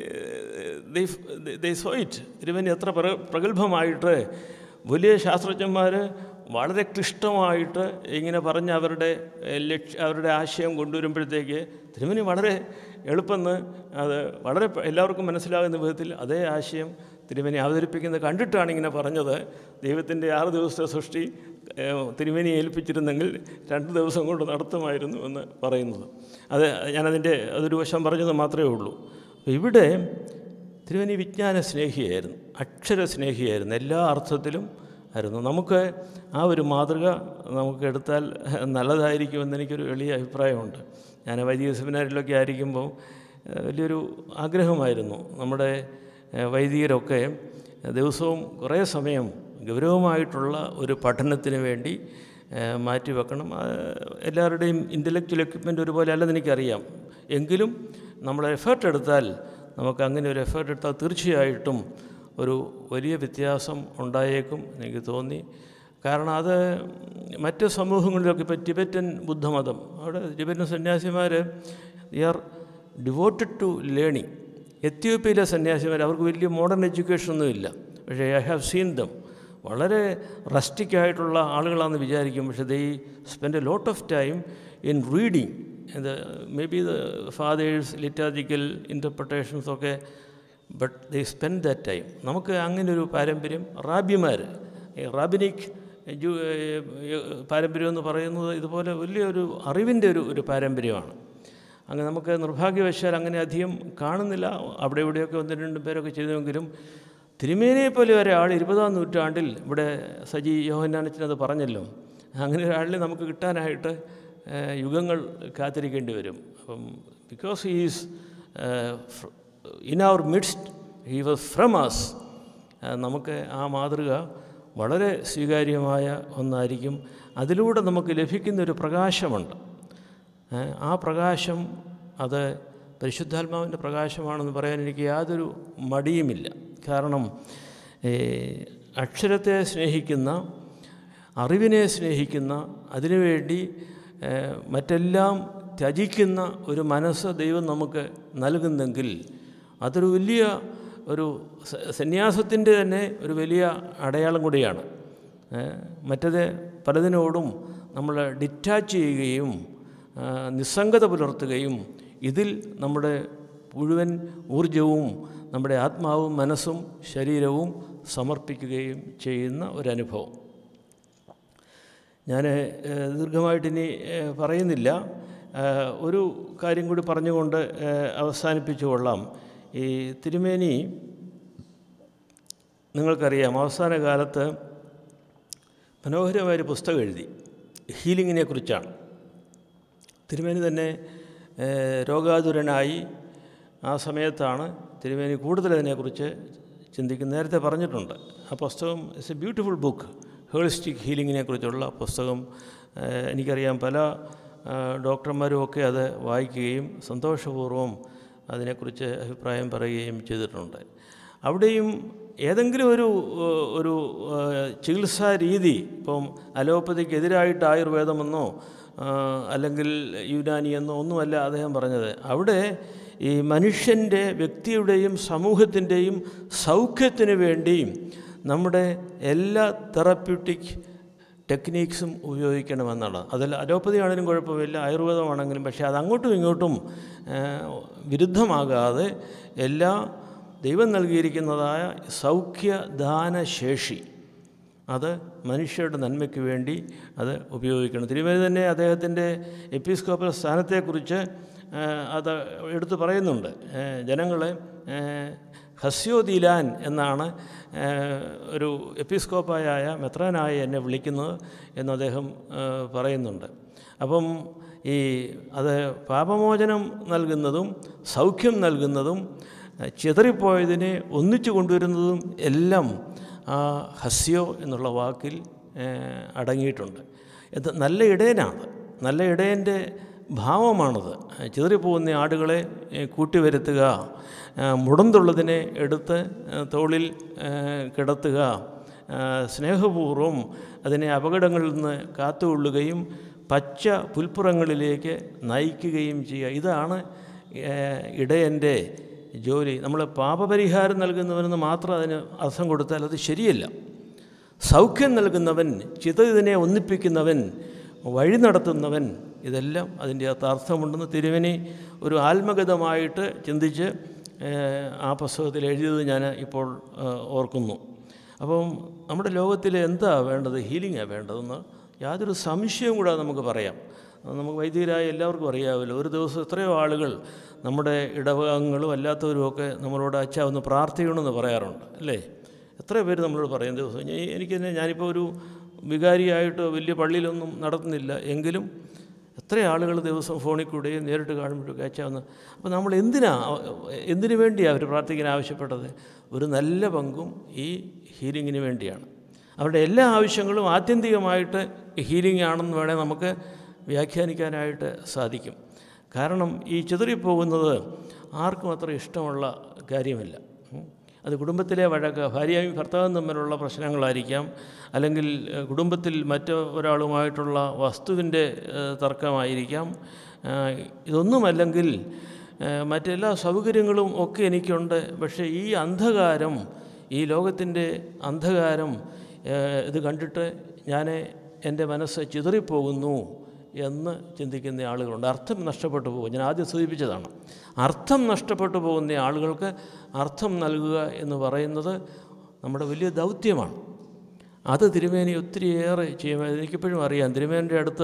ദൈ സോയിറ്റ് തിരുമേനി എത്ര പ്ര പ്രഗത്ഭമായിട്ട് വലിയ ശാസ്ത്രജ്ഞന്മാർ വളരെ ക്ലിഷ്ടമായിട്ട് ഇങ്ങനെ പറഞ്ഞ് അവരുടെ ഏഹ്, ലക്ഷ്യ അവരുടെ ആശയം കൊണ്ടുവരുമ്പോഴത്തേക്ക് തിരുമേനി വളരെ എളുപ്പമെന്ന് അത് വളരെ പ- എല്ലാവർക്കും മനസ്സിലാകുന്ന വിധത്തിൽ അതേ ആശയം തിരുമേനി അവതരിപ്പിക്കുന്നത് കണ്ടിട്ടാണ് ഇങ്ങനെ പറഞ്ഞത് ദൈവത്തിൻ്റെ ആറ് ദിവസത്തെ സൃഷ്ടി ഏഹ്, തിരുമേനി ഏൽപ്പിച്ചിരുന്നെങ്കിൽ രണ്ട് ദിവസം കൊണ്ട് നടത്തുമായിരുന്നു എന്ന് പറയുന്നത് അത് ഞാനതിൻ്റെ അതൊരു വശം പറഞ്ഞത് മാത്രമേ ഉള്ളൂ അപ്പോൾ ഇവിടെ തിരുവനി വിജ്ഞാന സ്നേഹിയായിരുന്നു അക്ഷര സ്നേഹിയായിരുന്നു എല്ലാ അർത്ഥത്തിലും ആയിരുന്നു നമുക്ക് ആ ഒരു മാതൃക നമുക്ക് എടുത്താൽ നല്ലതായിരിക്കുമെന്ന് എനിക്കൊരു എളിയ അഭിപ്രായമുണ്ട് ഞാൻ വൈദിക സെമിനാറിലൊക്കെ ആയിരിക്കുമ്പോൾ ഏഹ്, വലിയൊരു ആഗ്രഹമായിരുന്നു നമ്മുടെ ഏഹ്, വൈദികരൊക്കെ ദിവസവും കുറേ സമയം ഗൗരവമായിട്ടുള്ള ഒരു പഠനത്തിന് വേണ്ടി ഏഹ്, മാറ്റി വെക്കണം ആ, എല്ലാവരുടെയും ഇൻ്റലക്ച്വൽ എക്വിപ്മെൻ്റ് ഒരുപോലെ അല്ലെന്ന് എനിക്കറിയാം എങ്കിലും നമ്മൾ എഫേർട്ട് എടുത്താൽ നമുക്ക് അങ്ങനെ ഒരു എഫേർട്ട് എടുത്താൽ തീർച്ചയായിട്ടും ഒരു വലിയ വ്യത്യാസം ഉണ്ടായേക്കും എനിക്ക് തോന്നി കാരണം അത് മറ്റ് സമൂഹങ്ങളിലൊക്കെ ഇപ്പോൾ ടിബറ്റൻ ബുദ്ധമതം അവിടെ ടിബറ്റൻ സന്യാസിമാർ they are devoted to learning എത്യോപ്യയിലെ സന്യാസിമാർ അവർക്ക് വലിയ മോഡേൺ എഡ്യൂക്കേഷൻ ഒന്നുമില്ല പക്ഷേ ഐ ഹാവ് സീൻ ദം വളരെ റസ്റ്റിക് ആയിട്ടുള്ള ആളുകളാണെന്ന് വിചാരിക്കും പക്ഷേ they spend a lot of time in reading maybe the fathers liturgical interpretations ഒക്കെ but they spend that time നമുക്ക് അങ്ങനെ ഒരു പാരമ്പര്യം റാബിമാർ റാബിനിക് ജു പാരമ്പര്യം എന്ന് പറയുന്നത് ഇതുപോലെ വലിയൊരു അറിവിൻ്റെ ഒരു ഒരു പാരമ്പര്യമാണ് അങ്ങനെ നമുക്ക് നിർഭാഗ്യവശാൽ അങ്ങനെ അധികം കാണുന്നില്ല അവിടെ ഇവിടെയൊക്കെ ഒന്ന് രണ്ട് പേരൊക്കെ ചെയ്തെങ്കിലും തിരുമേനിയെ പോലെ ഒരാൾ ഇരുപതാം നൂറ്റാണ്ടിൽ ഇവിടെ സജി യോഹന്നാനച്ചനത് പറഞ്ഞല്ലോ അങ്ങനെ ഒരാളിനെ നമുക്ക് കിട്ടാനായിട്ട് ഏഹ്, യുഗങ്ങൾ കാത്തിരിക്കേണ്ടി വരും അപ്പം because he's in our midst he was from us നമുക്ക് ആ മാതൃക വളരെ സ്വീകാര്യമായ ഒന്നായിരിക്കും അതിലൂടെ നമുക്ക് ലഭിക്കുന്ന ഒരു പ്രകാശമുണ്ട് ഏ, ആ പ്രകാശം അത് പരിശുദ്ധാത്മാവിൻ്റെ പ്രകാശമാണെന്ന് പറയാൻ എനിക്ക് യാതൊരു മടിയുമില്ല കാരണം ഏ, അക്ഷരത്തെ സ്നേഹിക്കുന്ന അറിവിനെ സ്നേഹിക്കുന്ന അതിനുവേണ്ടി ഏ, മറ്റെല്ലാം ത്യജിക്കുന്ന ഒരു മനസ്സ് ദൈവം നമുക്ക് നൽകുന്നെങ്കിൽ അതൊരു വലിയ ഒരു സ- സന്യാസത്തിൻ്റെ തന്നെ ഒരു വലിയ അടയാളം കൂടിയാണ് ഏ, മറ്റത് പലതിനോടും നമ്മൾ ഡിറ്റാച്ച് ചെയ്യുകയും ആ, നിസ്സംഗത പുലർത്തുകയും ഇതിൽ നമ്മുടെ മുഴുവൻ ഊർജവും നമ്മുടെ ആത്മാവും മനസ്സും ശരീരവും സമർപ്പിക്കുകയും ചെയ്യുന്ന ഒരനുഭവം ഞാൻ ദീർഘമായിട്ട് ഇനി ഏഹ്, പറയുന്നില്ല ഏഹ്, ഒരു കാര്യം കൂടി പറഞ്ഞുകൊണ്ട് ഏഹ്, അവസാനിപ്പിച്ചു കൊള്ളാം ഈ തിരുമേനി നിങ്ങൾക്കറിയാം അവസാന കാലത്ത് മനോഹരമായൊരു പുസ്തകം എഴുതി ഹീലിങ്ങിനെ കുറിച്ചാണ് തിരുമേനി തന്നെ ഏഹ്, രോഗാതുരനായി ആ സമയത്താണ് തിരുമേനി കൂടുതൽ അതിനെക്കുറിച്ച് ചിന്തിക്കുന്നത് നേരത്തെ പറഞ്ഞിട്ടുണ്ട് ആ പുസ്തകം it's a beautiful book holistic ഹീലിങ്ങിനെ കുറിച്ചുള്ള പുസ്തകം ഏഹ്, എനിക്കറിയാം പല ഏഹ്, ഡോക്ടർമാരും ഒക്കെ അത് വായിക്കുകയും സന്തോഷപൂർവ്വം അതിനെക്കുറിച്ച് അഭിപ്രായം പറയുകയും ചെയ്തിട്ടുണ്ട് അവിടെയും ഏതെങ്കിലും ഒരു ഏഹ്, ഒരു ഏഹ്, ചികിത്സാ രീതി ഇപ്പം അലോപ്പതിക്ക് എതിരായിട്ട് ആയുർവേദമെന്നോ ആഹ്, അല്ലെങ്കിൽ യുനാനി എന്നോ ഒന്നുമല്ല അദ്ദേഹം പറഞ്ഞത് അവിടെ ഈ മനുഷ്യൻ്റെ വ്യക്തിയുടെയും സമൂഹത്തിൻ്റെയും സൗഖ്യത്തിന് വേണ്ടി നമ്മുടെ എല്ലാ തെറപ്യൂട്ടിക് ടെക്നീക്സും ഉപയോഗിക്കണമെന്നാണ് അതിൽ അലോപ്പതി ആണെങ്കിലും കുഴപ്പമില്ല ആയുർവേദമാണെങ്കിലും പക്ഷേ അത് അങ്ങോട്ടും ഇങ്ങോട്ടും ഏഹ്, വിരുദ്ധമാകാതെ എല്ലാ ദൈവം നൽകിയിരിക്കുന്നതായ സൗഖ്യദാനശേഷി അത് മനുഷ്യരുടെ നന്മയ്ക്ക് വേണ്ടി അത് ഉപയോഗിക്കണം തിരുമേനി തന്നെ അദ്ദേഹത്തിൻ്റെ എപ്പിസ്കോപ്പൽ സ്ഥാനത്തെക്കുറിച്ച് ആ, അത് എടുത്തു പറയുന്നുണ്ട് ഏ, ജനങ്ങളെ ഏ, ഹസ്യോദീലാൻ എന്നാണ് ഏ, ഒരു എപ്പിസ്കോപ്പായ മെത്രാനായ എന്നെ വിളിക്കുന്നത് എന്ന് അദ്ദേഹം ആ, പറയുന്നുണ്ട് അപ്പം ഈ അത് പാപമോചനം നൽകുന്നതും സൗഖ്യം നൽകുന്നതും ചിതറിപ്പോയതിനെ ഒന്നിച്ചു കൊണ്ടുവരുന്നതും എല്ലാം ആ ഹസ്യോ എന്നുള്ള വാക്കിൽ ഏഹ്, അടങ്ങിയിട്ടുണ്ട് ഇത് നല്ല ഇടയനാണ് നല്ല ഇടയൻ്റെ ഭാവമാണത് ചിതറിപ്പോകുന്ന ആടുകളെ ഏഹ്, കൂട്ടിവരുത്തുക ഏഹ്, മുടന്തുള്ളതിനെ എടുത്ത് ഏഹ്, തോളിൽ ഏഹ്, കിടത്തുക ഏഹ്, സ്നേഹപൂർവ്വം അതിനെ അപകടങ്ങളിൽ നിന്ന് കാത്തുകൊള്ളുകയും പച്ച പുൽപ്പുറങ്ങളിലേക്ക് നയിക്കുകയും ചെയ്യുക ഇതാണ് ഏഹ്, ഇടയൻ്റെ ജോലി നമ്മൾ പാപപരിഹാരം നൽകുന്നവനെന്ന് മാത്രം അതിന് അർത്ഥം കൊടുത്താൽ അത് ശരിയല്ല സൗഖ്യം നൽകുന്നവൻ ചിതതിനെ ഒന്നിപ്പിക്കുന്നവൻ വഴി നടത്തുന്നവൻ ഇതെല്ലാം അതിൻ്റെ അകത്ത് അർത്ഥമുണ്ടെന്ന് തിരുവനി ഒരു ആത്മഗതമായിട്ട് ചിന്തിച്ച് ഏഹ്, ആ പുസ്തകത്തിൽ എഴുതിയത് ഞാൻ ഇപ്പോൾ ഏഹ്, ഓർക്കുന്നു അപ്പം നമ്മുടെ ലോകത്തിൽ എന്താ വേണ്ടത് ഹീലിംഗാണ് വേണ്ടതെന്ന് യാതൊരു സംശയവും കൂടാതെ നമുക്ക് പറയാം അത് നമുക്ക് വൈദികരായ എല്ലാവർക്കും അറിയാമല്ലോ ഒരു ദിവസം എത്രയോ ആളുകൾ നമ്മുടെ ഇടവകങ്ങളും അല്ലാത്തവരും ഒക്കെ നമ്മളോട് അച്ഛ ഒന്ന് പ്രാർത്ഥിക്കണമെന്ന് പറയാറുണ്ട് അല്ലേ എത്ര പേര് നമ്മളോട് പറയും ദിവസം ഞാൻ എനിക്ക് തന്നെ ഞാനിപ്പോൾ ഒരു വികാരിയായിട്ട് വലിയ പള്ളിയിലൊന്നും നടത്തുന്നില്ല എങ്കിലും എത്ര ആളുകൾ ദിവസം ഫോണിൽ കൂടെയും നേരിട്ട് കാണുമ്പോഴൊക്കെ അയച്ചാന്ന് അപ്പോൾ നമ്മൾ എന്തിനാ എന്തിനു വേണ്ടിയാണ് അവർ പ്രാർത്ഥിക്കാൻ ആവശ്യപ്പെട്ടത് ഒരു നല്ല പങ്കും ഈ ഹീലിങ്ങിന് വേണ്ടിയാണ് അവരുടെ എല്ലാ ആവശ്യങ്ങളും ആത്യന്തികമായിട്ട് ഹീലിംഗ് ആണെന്ന് വേണേൽ നമുക്ക് വ്യാഖ്യാനിക്കാനായിട്ട് സാധിക്കും കാരണം ഈ ചിതറിപ്പോകുന്നത് ആർക്കും അത്ര ഇഷ്ടമുള്ള കാര്യമല്ല ഉം. അത് കുടുംബത്തിലെ വഴക്ക് ഭാര്യയും ഭർത്താവും തമ്മിലുള്ള പ്രശ്നങ്ങളായിരിക്കാം അല്ലെങ്കിൽ ഏഹ്, കുടുംബത്തിൽ മറ്റു ഒരാളുമായിട്ടുള്ള വസ്തുവിൻ്റെ ഏഹ്, തർക്കമായിരിക്കാം ഏഹ്, ഇതൊന്നുമല്ലെങ്കിൽ ഏഹ് മറ്റെല്ലാ സൗകര്യങ്ങളും ഒക്കെ എനിക്കുണ്ട് പക്ഷേ ഈ അന്ധകാരം ഈ ലോകത്തിൻ്റെ അന്ധകാരം ഏഹ് ഇത് കണ്ടിട്ട് ഞാൻ എൻ്റെ മനസ്സ് ചിതറിപ്പോകുന്നു എന്ന് ചിന്തിക്കുന്ന ആളുകളുണ്ട് അർത്ഥം നഷ്ടപ്പെട്ടു പോകും ഞാൻ ആദ്യം സൂചിപ്പിച്ചതാണ് അർത്ഥം നഷ്ടപ്പെട്ടു പോകുന്ന ആളുകൾക്ക് അർത്ഥം നൽകുക എന്ന് പറയുന്നത് നമ്മുടെ വലിയ ദൗത്യമാണ് അത് തിരുമേനി ഒത്തിരിയേറെ ചെയ്യും എനിക്കിപ്പോഴും അറിയാം തിരുമേനിൻ്റെ അടുത്ത്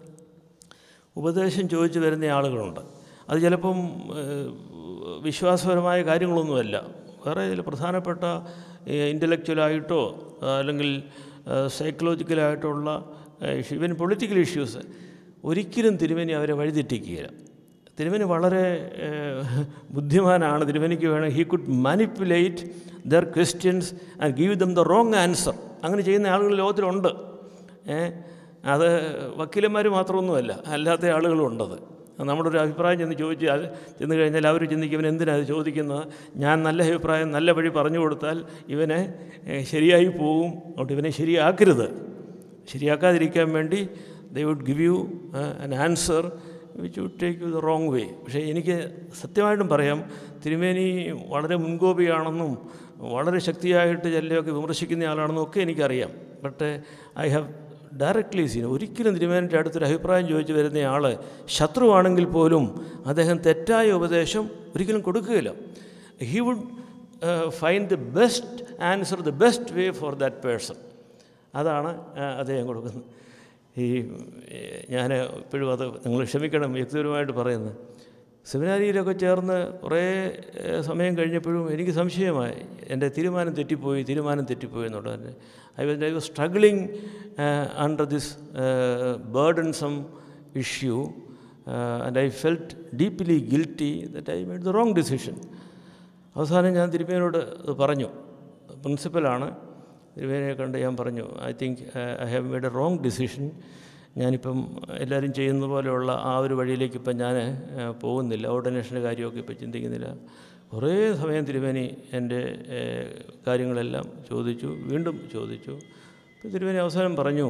ഉപദേശം ചോദിച്ചു വരുന്ന ആളുകളുണ്ട് അത് ചിലപ്പം ഏഹ്, വിശ്വാസപരമായ കാര്യങ്ങളൊന്നുമല്ല വേറെ ചില പ്രധാനപ്പെട്ട ഇൻ്റലക്ച്വലായിട്ടോ അല്ലെങ്കിൽ സൈക്കോളജിക്കലായിട്ടുള്ള ഈവൻ പൊളിറ്റിക്കൽ ഇഷ്യൂസ് ഒരിക്കലും തിരുമേനി അവരെ വഴിതെറ്റിക്കുകയില്ല തിരുമേനി വളരെ ഏഹ്, ബുദ്ധിമാനാണ് തിരുമേനിക്ക് വേണം he could manipulate their questions and give them the wrong answer അങ്ങനെ ചെയ്യുന്ന ആളുകൾ ലോകത്തിലുണ്ട് ഏ അത് വക്കീലന്മാർ മാത്രമൊന്നുമല്ല അല്ലാത്ത ആളുകളും ഉണ്ടത് നമ്മുടെ ഒരു അഭിപ്രായം ചെന്ന് ചോദിച്ചാൽ ചെന്ന് കഴിഞ്ഞാൽ അവർ ചിന്തിക്കും ഇവൻ എന്തിനാണ് ഇത് ചോദിക്കുന്നത് ഞാൻ നല്ല അഭിപ്രായം നല്ല വഴി പറഞ്ഞു കൊടുത്താൽ ഇവനെ ഏ, ശരിയായി പോവും അതുകൊണ്ട് ഇവനെ ശരിയാക്കരുത് ശരിയാക്കാതിരിക്കാൻ വേണ്ടി they would give you an answer which would take you the wrong way പക്ഷേ എനിക്ക് സത്യമായിട്ടും പറയാം തിരുമേനി വളരെ മുൻകോപിയാണെന്നും വളരെ ശക്തിയായിട്ട് ചിലരെയൊക്കെ വിമർശിക്കുന്ന ആളാണെന്നും ഒക്കെ എനിക്കറിയാം but I have directly seen ഒരിക്കലും തിരുമേനിൻ്റെ അടുത്തൊരു അഭിപ്രായം ചോദിച്ചു വരുന്ന ആൾ ശത്രുവാണെങ്കിൽ പോലും അദ്ദേഹം തെറ്റായ ഉപദേശം ഒരിക്കലും കൊടുക്കുകയില്ല he would find the best answer the best way for that person അതാണ് ആ, അദ്ദേഹം കൊടുക്കുന്നത് ഈ ഞാൻ ഇപ്പോഴും അത് നിങ്ങൾ ക്ഷമിക്കണം വ്യക്തിപരമായിട്ട് പറയുന്നത് സെമിനാരിയിലൊക്കെ ചേർന്ന് കുറേ ഏഹ്, സമയം കഴിഞ്ഞപ്പോഴും എനിക്ക് സംശയമായി എൻ്റെ തീരുമാനം തെറ്റിപ്പോയി തീരുമാനം തെറ്റിപ്പോയി എന്നുള്ളത് I was I was struggling under this burdensome issue and I felt deeply guilty that I made the wrong decision അവസാനം ഞാൻ തിരുമേനോട് അത് പറഞ്ഞു പ്രിൻസിപ്പലാണ് തിരുമേനയെ കണ്ട് ഞാൻ പറഞ്ഞു I think I have made a wrong decision ഞാനിപ്പം എല്ലാവരും ചെയ്യുന്ന പോലെയുള്ള ആ ഒരു വഴിയിലേക്ക് ഇപ്പം ഞാൻ ഏഹ്, പോകുന്നില്ല ഓർഡിനേഷൻ്റെ കാര്യമൊക്കെ ഇപ്പം ചിന്തിക്കുന്നില്ല കുറേ സമയം തിരുമേനി എൻ്റെ ഏഹ്, കാര്യങ്ങളെല്ലാം ചോദിച്ചു വീണ്ടും ചോദിച്ചു അപ്പോൾ തിരുമേനി അവസാനം പറഞ്ഞു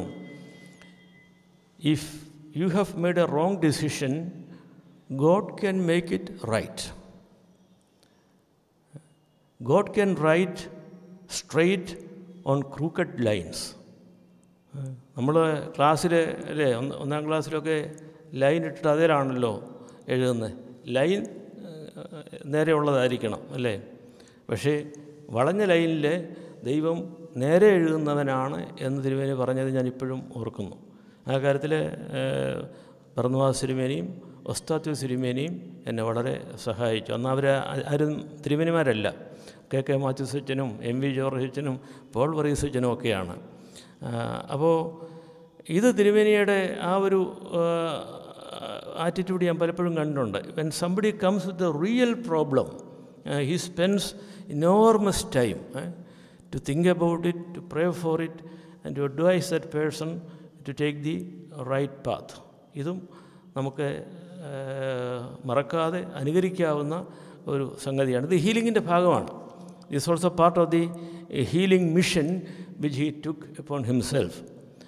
if you have made a wrong decision God can make it right God can write straight on crooked lines നമ്മൾ ക്ലാസ്സിൽ അല്ലേ ഒന്ന് ഒന്നാം ക്ലാസ്സിലൊക്കെ ലൈൻ ഇട്ടിട്ട് അതേലാണല്ലോ എഴുതുന്നത് ലൈൻ ഏഹ്, നേരെയുള്ളതായിരിക്കണം അല്ലേ പക്ഷേ വളഞ്ഞ ലൈനിൽ ദൈവം നേരെ എഴുതുന്നവനാണ് എന്ന് തിരുമേനി പറഞ്ഞത് ഞാൻ ഇപ്പോഴും ഓർക്കുന്നു ആ കാര്യത്തിൽ ഭർണവാസ് സിരിമേനിയും ഒസ്താത്വ സിരിമേനിയും എന്നെ വളരെ സഹായിച്ചു അന്ന് അവർ ആരും തിരുമേനിമാരല്ല കെ കെ മാത്യൂസ് അച്ഛനും എം വി ജോർജ് അച്ഛനും പോൾ വറീസ് അച്ഛനും ഒക്കെയാണ് അപ്പോൾ ഇത് തിരുമേനിയുടെ ആ ഒരു ആറ്റിറ്റ്യൂഡ് ഞാൻ പലപ്പോഴും കണ്ടിട്ടുണ്ട് when somebody comes with a real problem he spends enormous time to think about it to pray for it and to advise that person to take the right path ഇതും നമുക്ക് ആ, മറക്കാതെ അനുകരിക്കാവുന്ന ഒരു സംഗതിയാണ് ഇത് ഹീലിങ്ങിൻ്റെ ഭാഗമാണ് this also part of the healing mission which he took upon himself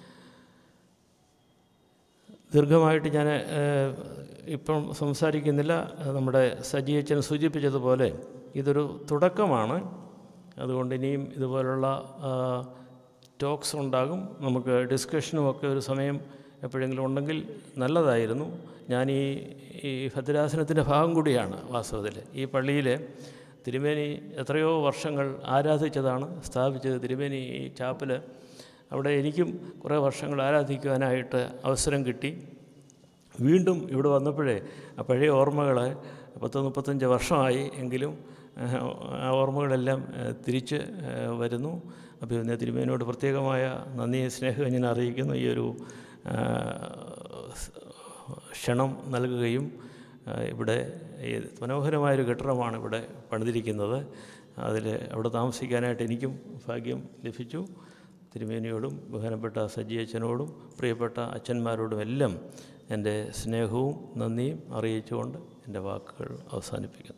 ദീർഘമായിട്ട് ഞാൻ ഇപ്പം സംസാരിക്കുന്നില്ല നമ്മുടെ സജിയച്ചൻ സൂചിപ്പിച്ചതുപോലെ ഇതൊരു തുടക്കമാണ് അതുകൊണ്ട് ഇനിയും ഇതുപോലുള്ള ടോക്സ് ഉണ്ടാകും നമുക്ക് ഡിസ്കഷനും ഒക്കെ ഒരു സമയം എപ്പോഴെങ്കിലും ഉണ്ടെങ്കിൽ നല്ലതായിരുന്നു ഞാൻ ഈ ഈ ഭദ്രാസനത്തിൻ്റെ ഭാഗം കൂടിയാണ് വാസ്തവത്തിൽ ഈ പള്ളിയിൽ തിരുമേനി എത്രയോ വർഷങ്ങൾ ആരാധിച്ചതാണ് സ്ഥാപിച്ചത് തിരുമേനി ഈ ചാപ്പൽ അവിടെ എനിക്കും കുറേ വർഷങ്ങൾ ആരാധിക്കുവാനായിട്ട് അവസരം കിട്ടി വീണ്ടും ഇവിടെ വന്നപ്പോഴേ ആ പഴയ ഓർമ്മകൾ പത്ത് മുപ്പത്തഞ്ച് വർഷമായി എങ്കിലും ആ, ആ ഓർമ്മകളെല്ലാം ആ, തിരിച്ച് ആ, വരുന്നു അപ്പോൾ ഇന്ന് തിരുമേനോട് പ്രത്യേകമായ നന്ദി സ്നേഹം ഞാൻ അറിയിക്കുന്നു ഈ ഒരു ആ, സ്- ക്ഷണം നൽകുകയും ആ, ഇവിടെ ഈ മനോഹരമായൊരു കെട്ടിടമാണ് ഇവിടെ പണിതിരിക്കുന്നത് അതിൽ അവിടെ താമസിക്കാനായിട്ട് എനിക്കും ഭാഗ്യം ലഭിച്ചു തിരുമേനിയോടും ബഹുമാനപ്പെട്ട സജ്ജിയച്ഛനോടും പ്രിയപ്പെട്ട അച്ഛന്മാരോടും എല്ലാം എൻ്റെ സ്നേഹവും നന്ദിയും അറിയിച്ചുകൊണ്ട് എൻ്റെ വാക്കുകൾ അവസാനിപ്പിക്കുന്നു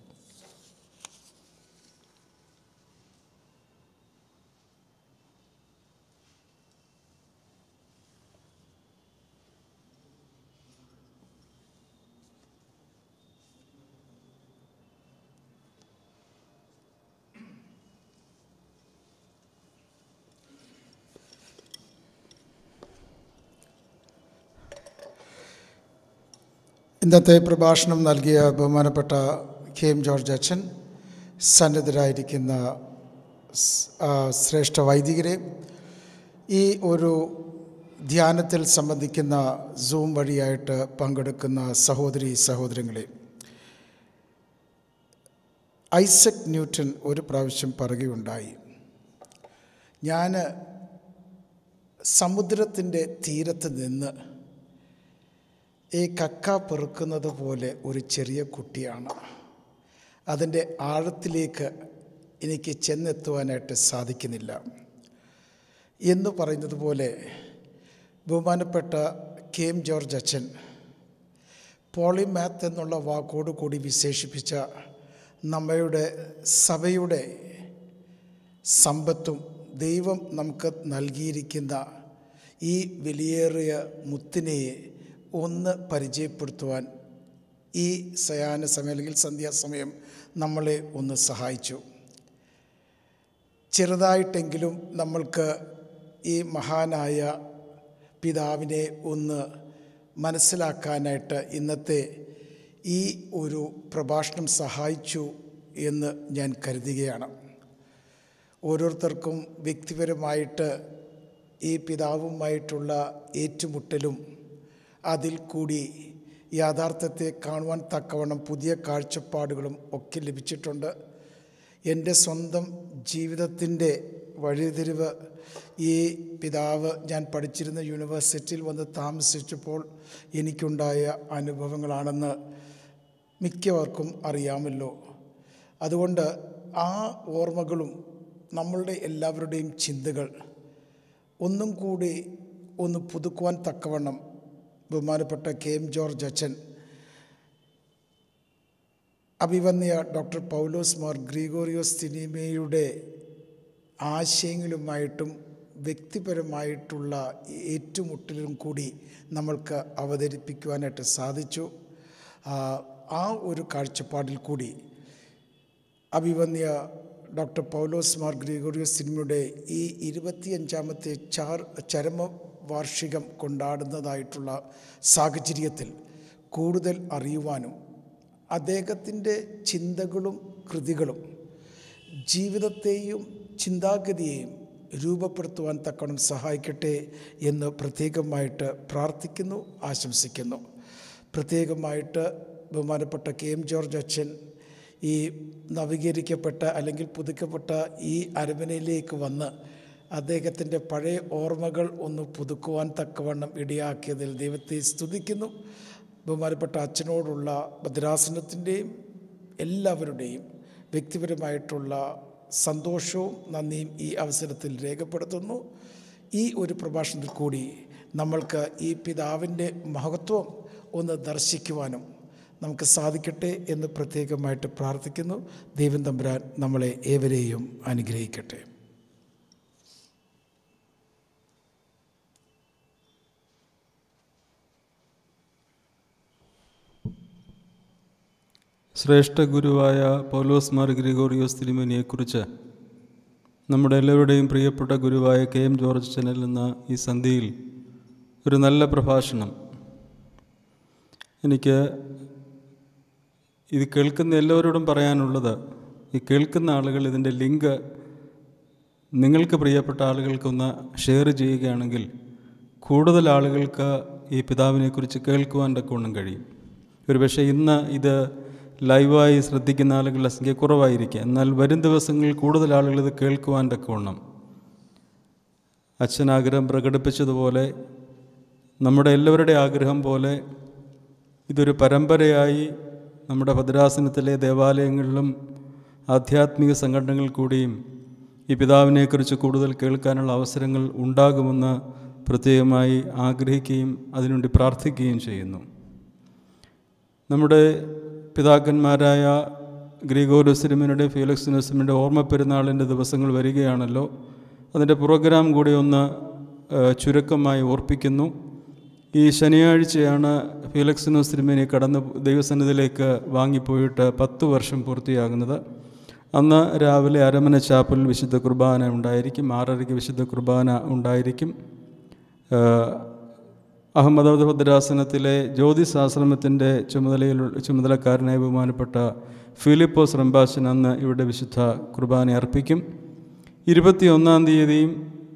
ഇന്നത്തെ പ്രഭാഷണം നൽകിയ ബഹുമാനപ്പെട്ട കെ എം ജോർജ് അച്ഛൻ സന്നിധരായിരിക്കുന്ന സ്- ആ, ശ്രേഷ്ഠ വൈദികരെ ഈ ഒരു ധ്യാനത്തിൽ സംബന്ധിക്കുന്ന സൂം വഴിയായിട്ട് പങ്കെടുക്കുന്ന സഹോദരി സഹോദരങ്ങളെ ഐസക് ന്യൂട്ടൺ ഒരു പ്രാവശ്യം പറയുകയുണ്ടായി ഞാൻ സമുദ്രത്തിൻ്റെ തീരത്ത് നിന്ന് ഈ കക്ക പെറുക്കുന്നത് പോലെ ഒരു ചെറിയ കുട്ടിയാണ് അതിൻ്റെ ആഴത്തിലേക്ക് എനിക്ക് ചെന്നെത്തുവാനായിട്ട് സാധിക്കുന്നില്ല എന്ന് പറയുന്നത് പോലെ ബഹുമാനപ്പെട്ട കെ എം ജോർജ് അച്ഛൻ പോളിമാത്ത് എന്നുള്ള വാക്കോട് കൂടി വിശേഷിപ്പിച്ച നമ്മയുടെ സഭയുടെ സമ്പത്തും ദൈവം നമുക്ക് നൽകിയിരിക്കുന്ന ഈ വിലയേറിയ മുത്തിനെ ഒന്ന് പരിചയപ്പെടുത്തുവാൻ ഈ സയാന സമയം അല്ലെങ്കിൽ സന്ധ്യാസമയം നമ്മളെ ഒന്ന് സഹായിച്ചു ചെറുതായിട്ടെങ്കിലും നമ്മൾക്ക് ഈ മഹാനായ പിതാവിനെ ഒന്ന് മനസ്സിലാക്കാനായിട്ട് ഇന്നത്തെ ഈ ഒരു പ്രഭാഷണം സഹായിച്ചു എന്ന് ഞാൻ കരുതുകയാണ് ഓരോരുത്തർക്കും വ്യക്തിപരമായിട്ട് ഈ പിതാവുമായിട്ടുള്ള ഏറ്റുമുട്ടലും അതിൽ കൂടി യാഥാർത്ഥ്യത്തെ കാണുവാൻ തക്കവണ്ണം പുതിയ കാഴ്ചപ്പാടുകളും ഒക്കെ ലഭിച്ചിട്ടുണ്ട് എൻ്റെ സ്വന്തം ജീവിതത്തിൻ്റെ വഴിതിരിവ് ഈ പിതാവ് ഞാൻ പഠിച്ചിരുന്ന യൂണിവേഴ്സിറ്റിയിൽ വന്ന് താമസിച്ചപ്പോൾ എനിക്കുണ്ടായ അനുഭവങ്ങളാണെന്ന് മിക്കവർക്കും അറിയാമല്ലോ അതുകൊണ്ട് ആ ഓർമ്മകളും നമ്മളുടെ എല്ലാവരുടെയും ചിന്തകൾ ഒന്നും കൂടി ഒന്ന് പുതുക്കുവാൻ തക്കവണ്ണം ബഹുമാനപ്പെട്ട കെ എം ജോർജ് അച്ഛൻ അഭിവന്യ ഡോക്ടർ പൗലോസ് മാർ ഗ്രിഗോറിയോസ് തിനിമയുടെ ആശയങ്ങളുമായിട്ടും വ്യക്തിപരമായിട്ടുള്ള ഏറ്റുമുട്ടലും കൂടി നമ്മൾക്ക് അവതരിപ്പിക്കുവാനായിട്ട് സാധിച്ചു ആ, ആ ഒരു കാഴ്ചപ്പാടിൽ കൂടി അഭിവന്യ ഡോക്ടർ പൗലോസ് മാർ ഗ്രിഗോറിയോസ് സിനിമയുടെ ഈ ഇരുപത്തിയഞ്ചാമത്തെ ചാർ ചരമ വാർഷികം കൊണ്ടാടുന്നതായിട്ടുള്ള സാഹചര്യത്തിൽ കൂടുതൽ അറിയുവാനും അദ്ദേഹത്തിൻ്റെ ചിന്തകളും കൃതികളും ജീവിതത്തെയും ചിന്താഗതിയെയും രൂപപ്പെടുത്തുവാൻ തക്കണം സഹായിക്കട്ടെ എന്ന് പ്രത്യേകമായിട്ട് പ്രാർത്ഥിക്കുന്നു ആശംസിക്കുന്നു പ്രത്യേകമായിട്ട് ബഹുമാനപ്പെട്ട കെ എം ജോർജ് അച്ഛൻ ഈ നവീകരിക്കപ്പെട്ട അല്ലെങ്കിൽ പുതുക്കപ്പെട്ട ഈ അരമനയിലേക്ക് വന്ന് അദ്ദേഹത്തിൻ്റെ പഴയ ഓർമ്മകൾ ഒന്ന് പുതുക്കുവാൻ തക്കവണ്ണം ഇടയാക്കിയതിൽ ദൈവത്തെ സ്തുതിക്കുന്നു ബഹുമാനപ്പെട്ട അച്ഛനോടുള്ള ഭദ്രാസനത്തിൻ്റെയും എല്ലാവരുടെയും വ്യക്തിപരമായിട്ടുള്ള സന്തോഷവും നന്ദിയും ഈ അവസരത്തിൽ രേഖപ്പെടുത്തുന്നു ഈ ഒരു പ്രഭാഷണത്തിൽ കൂടി നമ്മൾക്ക് ഈ പിതാവിൻ്റെ മഹത്വം ഒന്ന് ദർശിക്കുവാനും നമുക്ക് സാധിക്കട്ടെ എന്ന് പ്രത്യേകമായിട്ട് പ്രാർത്ഥിക്കുന്നു ദൈവം തമ്പുരാൻ നമ്മളെ ഏവരെയും അനുഗ്രഹിക്കട്ടെ ശ്രേഷ്ഠ ഗുരുവായ പൗലോസ് മാർ ഗ്രിഗോറിയോസ് തിരുമേനിയെക്കുറിച്ച് നമ്മുടെ എല്ലാവരുടെയും പ്രിയപ്പെട്ട ഗുരുവായ കെ എം ജോർജ് ചനൽ എന്ന ഈ സന്ധ്യയിൽ ഒരു നല്ല പ്രഭാഷണം എനിക്ക് ഇത് കേൾക്കുന്ന എല്ലാവരോടും പറയാനുള്ളത് ഈ കേൾക്കുന്ന ആളുകൾ ഇതിൻ്റെ ലിങ്ക് നിങ്ങൾക്ക് പ്രിയപ്പെട്ട ആളുകൾക്കൊന്ന് ഷെയർ ചെയ്യുകയാണെങ്കിൽ കൂടുതൽ ആളുകൾക്ക് ഈ പിതാവിനെക്കുറിച്ച് കേൾക്കുവാൻ തക്കവണ്ണം കഴിയും ഒരുപക്ഷെ ഇന്ന് ഇത് ലൈവായി ശ്രദ്ധിക്കുന്ന ആളുകളുടെ സംഖ്യ കുറവായിരിക്കാം എന്നാൽ വരും ദിവസങ്ങളിൽ കൂടുതൽ ആളുകൾ ഇത് കേൾക്കുവാൻ തക്കവണ്ണം അച്ഛൻ ആഗ്രഹം പ്രകടിപ്പിച്ചതുപോലെ നമ്മുടെ എല്ലാവരുടെ ആഗ്രഹം പോലെ ഇതൊരു പരമ്പരയായി നമ്മുടെ ഭദ്രാസനത്തിലെ ദേവാലയങ്ങളിലും ആധ്യാത്മിക സംഘടനകൾ കൂടിയും ഈ പിതാവിനെക്കുറിച്ച് കൂടുതൽ കേൾക്കാനുള്ള അവസരങ്ങൾ ഉണ്ടാകുമെന്ന് പ്രത്യേകമായി ആഗ്രഹിക്കുകയും അതിനുവേണ്ടി പ്രാർത്ഥിക്കുകയും ചെയ്യുന്നു നമ്മുടെ പിതാക്കന്മാരായ ഗ്രിഗോരോസിനിമിനുടെ ഫീലക്സ് നസിമിൻ്റെ ഓർമ്മ പെരുന്നാളിൻ്റെ ദിവസങ്ങൾ വരികയാണല്ലോ അതിൻ്റെ പ്രോഗ്രാം കൂടി ഒന്ന് ആ, ചുരുക്കമായി ഓർപ്പിക്കുന്നു ഈ ശനിയാഴ്ചയാണ് ഫീലക്സിനോസ് തിരുമേനി കടന്ന് ദൈവസന്നിധിയിലേക്ക് വാങ്ങിപ്പോയിട്ട് പത്ത് വർഷം പൂർത്തിയാകുന്നത് അന്ന് രാവിലെ അരമന ചാപ്പലിൽ വിശുദ്ധ കുർബാന ഉണ്ടായിരിക്കും ആറരയ്ക്ക് വിശുദ്ധ കുർബാന ഉണ്ടായിരിക്കും ആ, അഹമ്മദാബാദ് ഭദ്രാസനത്തിലെ ജ്യോതിശാശ്രമത്തിൻ്റെ ചുമതലയിൽ ചുമതലക്കാരനായ ബഹുമാനപ്പെട്ട ഫിലിപ്പോസ് റംബാശൻ അന്ന് ഇവിടെ വിശുദ്ധ കുർബാന അർപ്പിക്കും ഇരുപത്തിയൊന്നാം തീയതിയും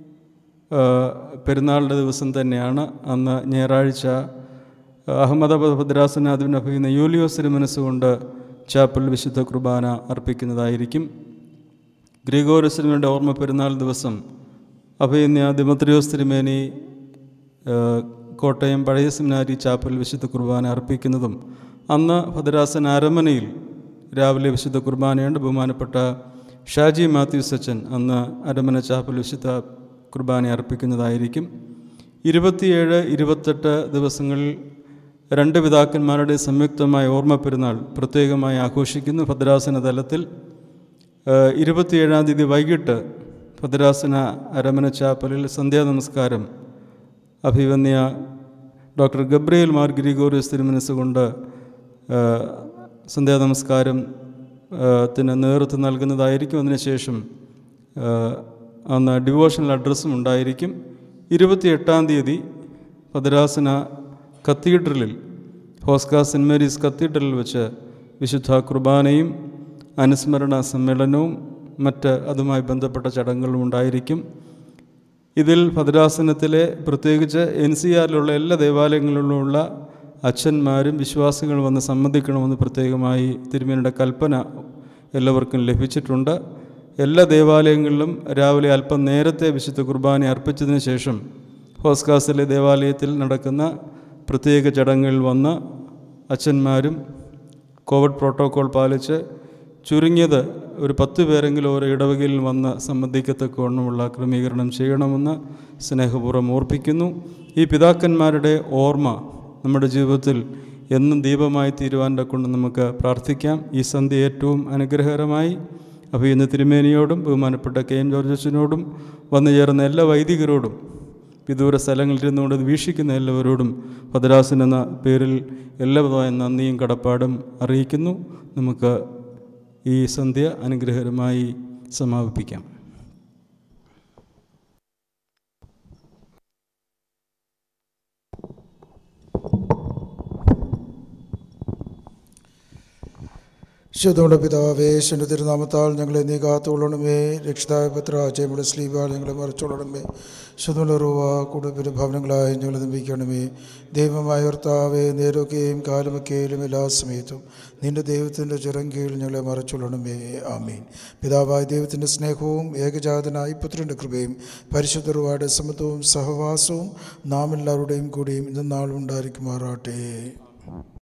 ആ, പെരുന്നാളിൻ്റെ ദിവസം തന്നെയാണ് അന്ന് ഞായറാഴ്ച അഹമ്മദാബാദ് ഭദ്രാസനാധിപൻ അഭിയുന്ന യൂലിയോസിന് മനസ്സുകൊണ്ട് ചാപ്പൽ വിശുദ്ധ കുർബാന അർപ്പിക്കുന്നതായിരിക്കും ഗ്രിഗോറിയസിനുവേണ്ട ഓർമ്മ പെരുന്നാൾ ദിവസം അഭയന്യ ദിമത്രിയോസ് തിരുമേനി ആ, കോട്ടയം പഴയ സെമിനാരി ചാപ്പൽ വിശുദ്ധ കുർബാന അർപ്പിക്കുന്നതും അന്ന് ഭദ്രാസന അരമനയിൽ രാവിലെ വിശുദ്ധ കുർബാനയുണ്ട് ബഹുമാനപ്പെട്ട ഷാജി മാത്യൂസ് അച്ഛൻ അന്ന് അരമന ചാപ്പൽ വിശുദ്ധ കുർബാന അർപ്പിക്കുന്നതായിരിക്കും ഇരുപത്തിയേഴ് ഇരുപത്തെട്ട് ദിവസങ്ങളിൽ രണ്ട് പിതാക്കന്മാരുടെ സംയുക്തമായ ഓർമ്മ പെരുന്നാൾ പ്രത്യേകമായി ആഘോഷിക്കുന്നു ഭദ്രാസന തലത്തിൽ ഏഹ് ഇരുപത്തിയേഴാം തീയതി വൈകിട്ട് ഭദ്രാസന അരമന ചാപ്പലിൽ സന്ധ്യാനമസ്കാരം അഭിവന്യ ഡോക്ടർ ഗബ്രിയേൽ മാർ ഗ്രിഗോറിയസ് തിരുമനസ് കൊണ്ട് ഏഹ് സന്ധ്യാനമസ്കാരം ഏഹ് ത്തിന് നേതൃത്വം നൽകുന്നതായിരിക്കും അതിനുശേഷം ഏഹ് അന്ന് ഡിവോഷണൽ അഡ്രസ്സും ഉണ്ടായിരിക്കും ഇരുപത്തിയെട്ടാം തീയതി ഭദ്രാസന കത്തീഡ്രലിൽ ഹോസ്ക സെൻറ്റ് മേരീസ് കത്തീഡ്രലിൽ വെച്ച് വിശുദ്ധ കുർബാനയും അനുസ്മരണ സമ്മേളനവും മറ്റ് അതുമായി ബന്ധപ്പെട്ട ചടങ്ങുകളും ഉണ്ടായിരിക്കും ഇതിൽ ഭദ്രാസനത്തിലെ പ്രത്യേകിച്ച് എൻ സി ആറിലുള്ള എല്ലാ ദേവാലയങ്ങളിലുമുള്ള അച്ഛന്മാരും വിശ്വാസികളും വന്ന് സംബന്ധിക്കണമെന്ന് പ്രത്യേകമായി തിരുമേനിയുടെ കൽപ്പന എല്ലാവർക്കും ലഭിച്ചിട്ടുണ്ട് എല്ലാ ദേവാലയങ്ങളിലും രാവിലെ അല്പം നേരത്തെ വിശുദ്ധ കുർബാന അർപ്പിച്ചതിന് ശേഷം ഹോസ്കാസിലെ ദേവാലയത്തിൽ നടക്കുന്ന പ്രത്യേക ചടങ്ങുകളിൽ വന്ന് അച്ഛന്മാരും കോവിഡ് പ്രോട്ടോകോൾ പാലിച്ച് ചുരുങ്ങിയത് ഒരു പത്ത് പേരെങ്കിലും ഓരോ ഇടവകയിൽ വന്ന് സംബന്ധിക്കത്തക്കവണ്ണമുള്ള ക്രമീകരണം ചെയ്യണമെന്ന് സ്നേഹപൂർവ്വം ഓർപ്പിക്കുന്നു ഈ പിതാക്കന്മാരുടെ ഓർമ്മ നമ്മുടെ ജീവിതത്തിൽ എന്നും ദീപമായി തീരുവാൻ്റെ കൊണ്ട് നമുക്ക് പ്രാർത്ഥിക്കാം ഈ സന്ധ്യ ഏറ്റവും അനുഗ്രഹകരമായി അപ്പോൾ ഇന്ന് തിരുമേനിയോടും ബഹുമാനപ്പെട്ട കെ എം ജോർജ് അച്ഛനോടും വന്നു ചേർന്ന എല്ലാ വൈദികരോടും വിദൂര സ്ഥലങ്ങളിൽ ഇരുന്നുകൊണ്ട് ഇത് വീക്ഷിക്കുന്ന എല്ലാവരോടും ഭദ്രാസൻ എന്ന പേരിൽ എല്ലാവിധമായ നന്ദിയും കടപ്പാടും അറിയിക്കുന്നു നമുക്ക് ഈ സന്ധ്യ അനുഗ്രഹകരമായി സമാപിപ്പിക്കാം ശുദ്ധമുള്ള പിതാവേ ശൻ്റെ തിരുനാമത്താൽ ഞങ്ങളെ നീ കാത്തുകൊള്ളണമേ രക്ഷിതായ പത്ര ജയമുള്ള സ്ലീബാൽ ഞങ്ങളെ മറിച്ചോളണമേ ശുദ്ധമുള്ള റൂവ കുടുംബ ഭവനങ്ങളായി ഞങ്ങളെ നമ്പിക്കണമേ ദൈവമായ കർത്താവേ നേരൊക്കെയും കാലമൊക്കെയിലും എല്ലാ സമയത്തും നിന്റെ ദൈവത്തിൻ്റെ ചിറങ്കീഴിൽ ഞങ്ങളെ മറച്ചൊള്ളണമേ ആമീൻ പിതാവായ ദൈവത്തിൻ്റെ സ്നേഹവും ഏകജാതനായ പുത്രൻ്റെ കൃപയും പരിശുദ്ധ റുവായുടെ സമത്വവും സഹവാസവും നാം എല്ലാവരുടെയും കൂടിയും ഇന്നും നാളും ഉണ്ടായിരിക്കുമാറാട്ടെ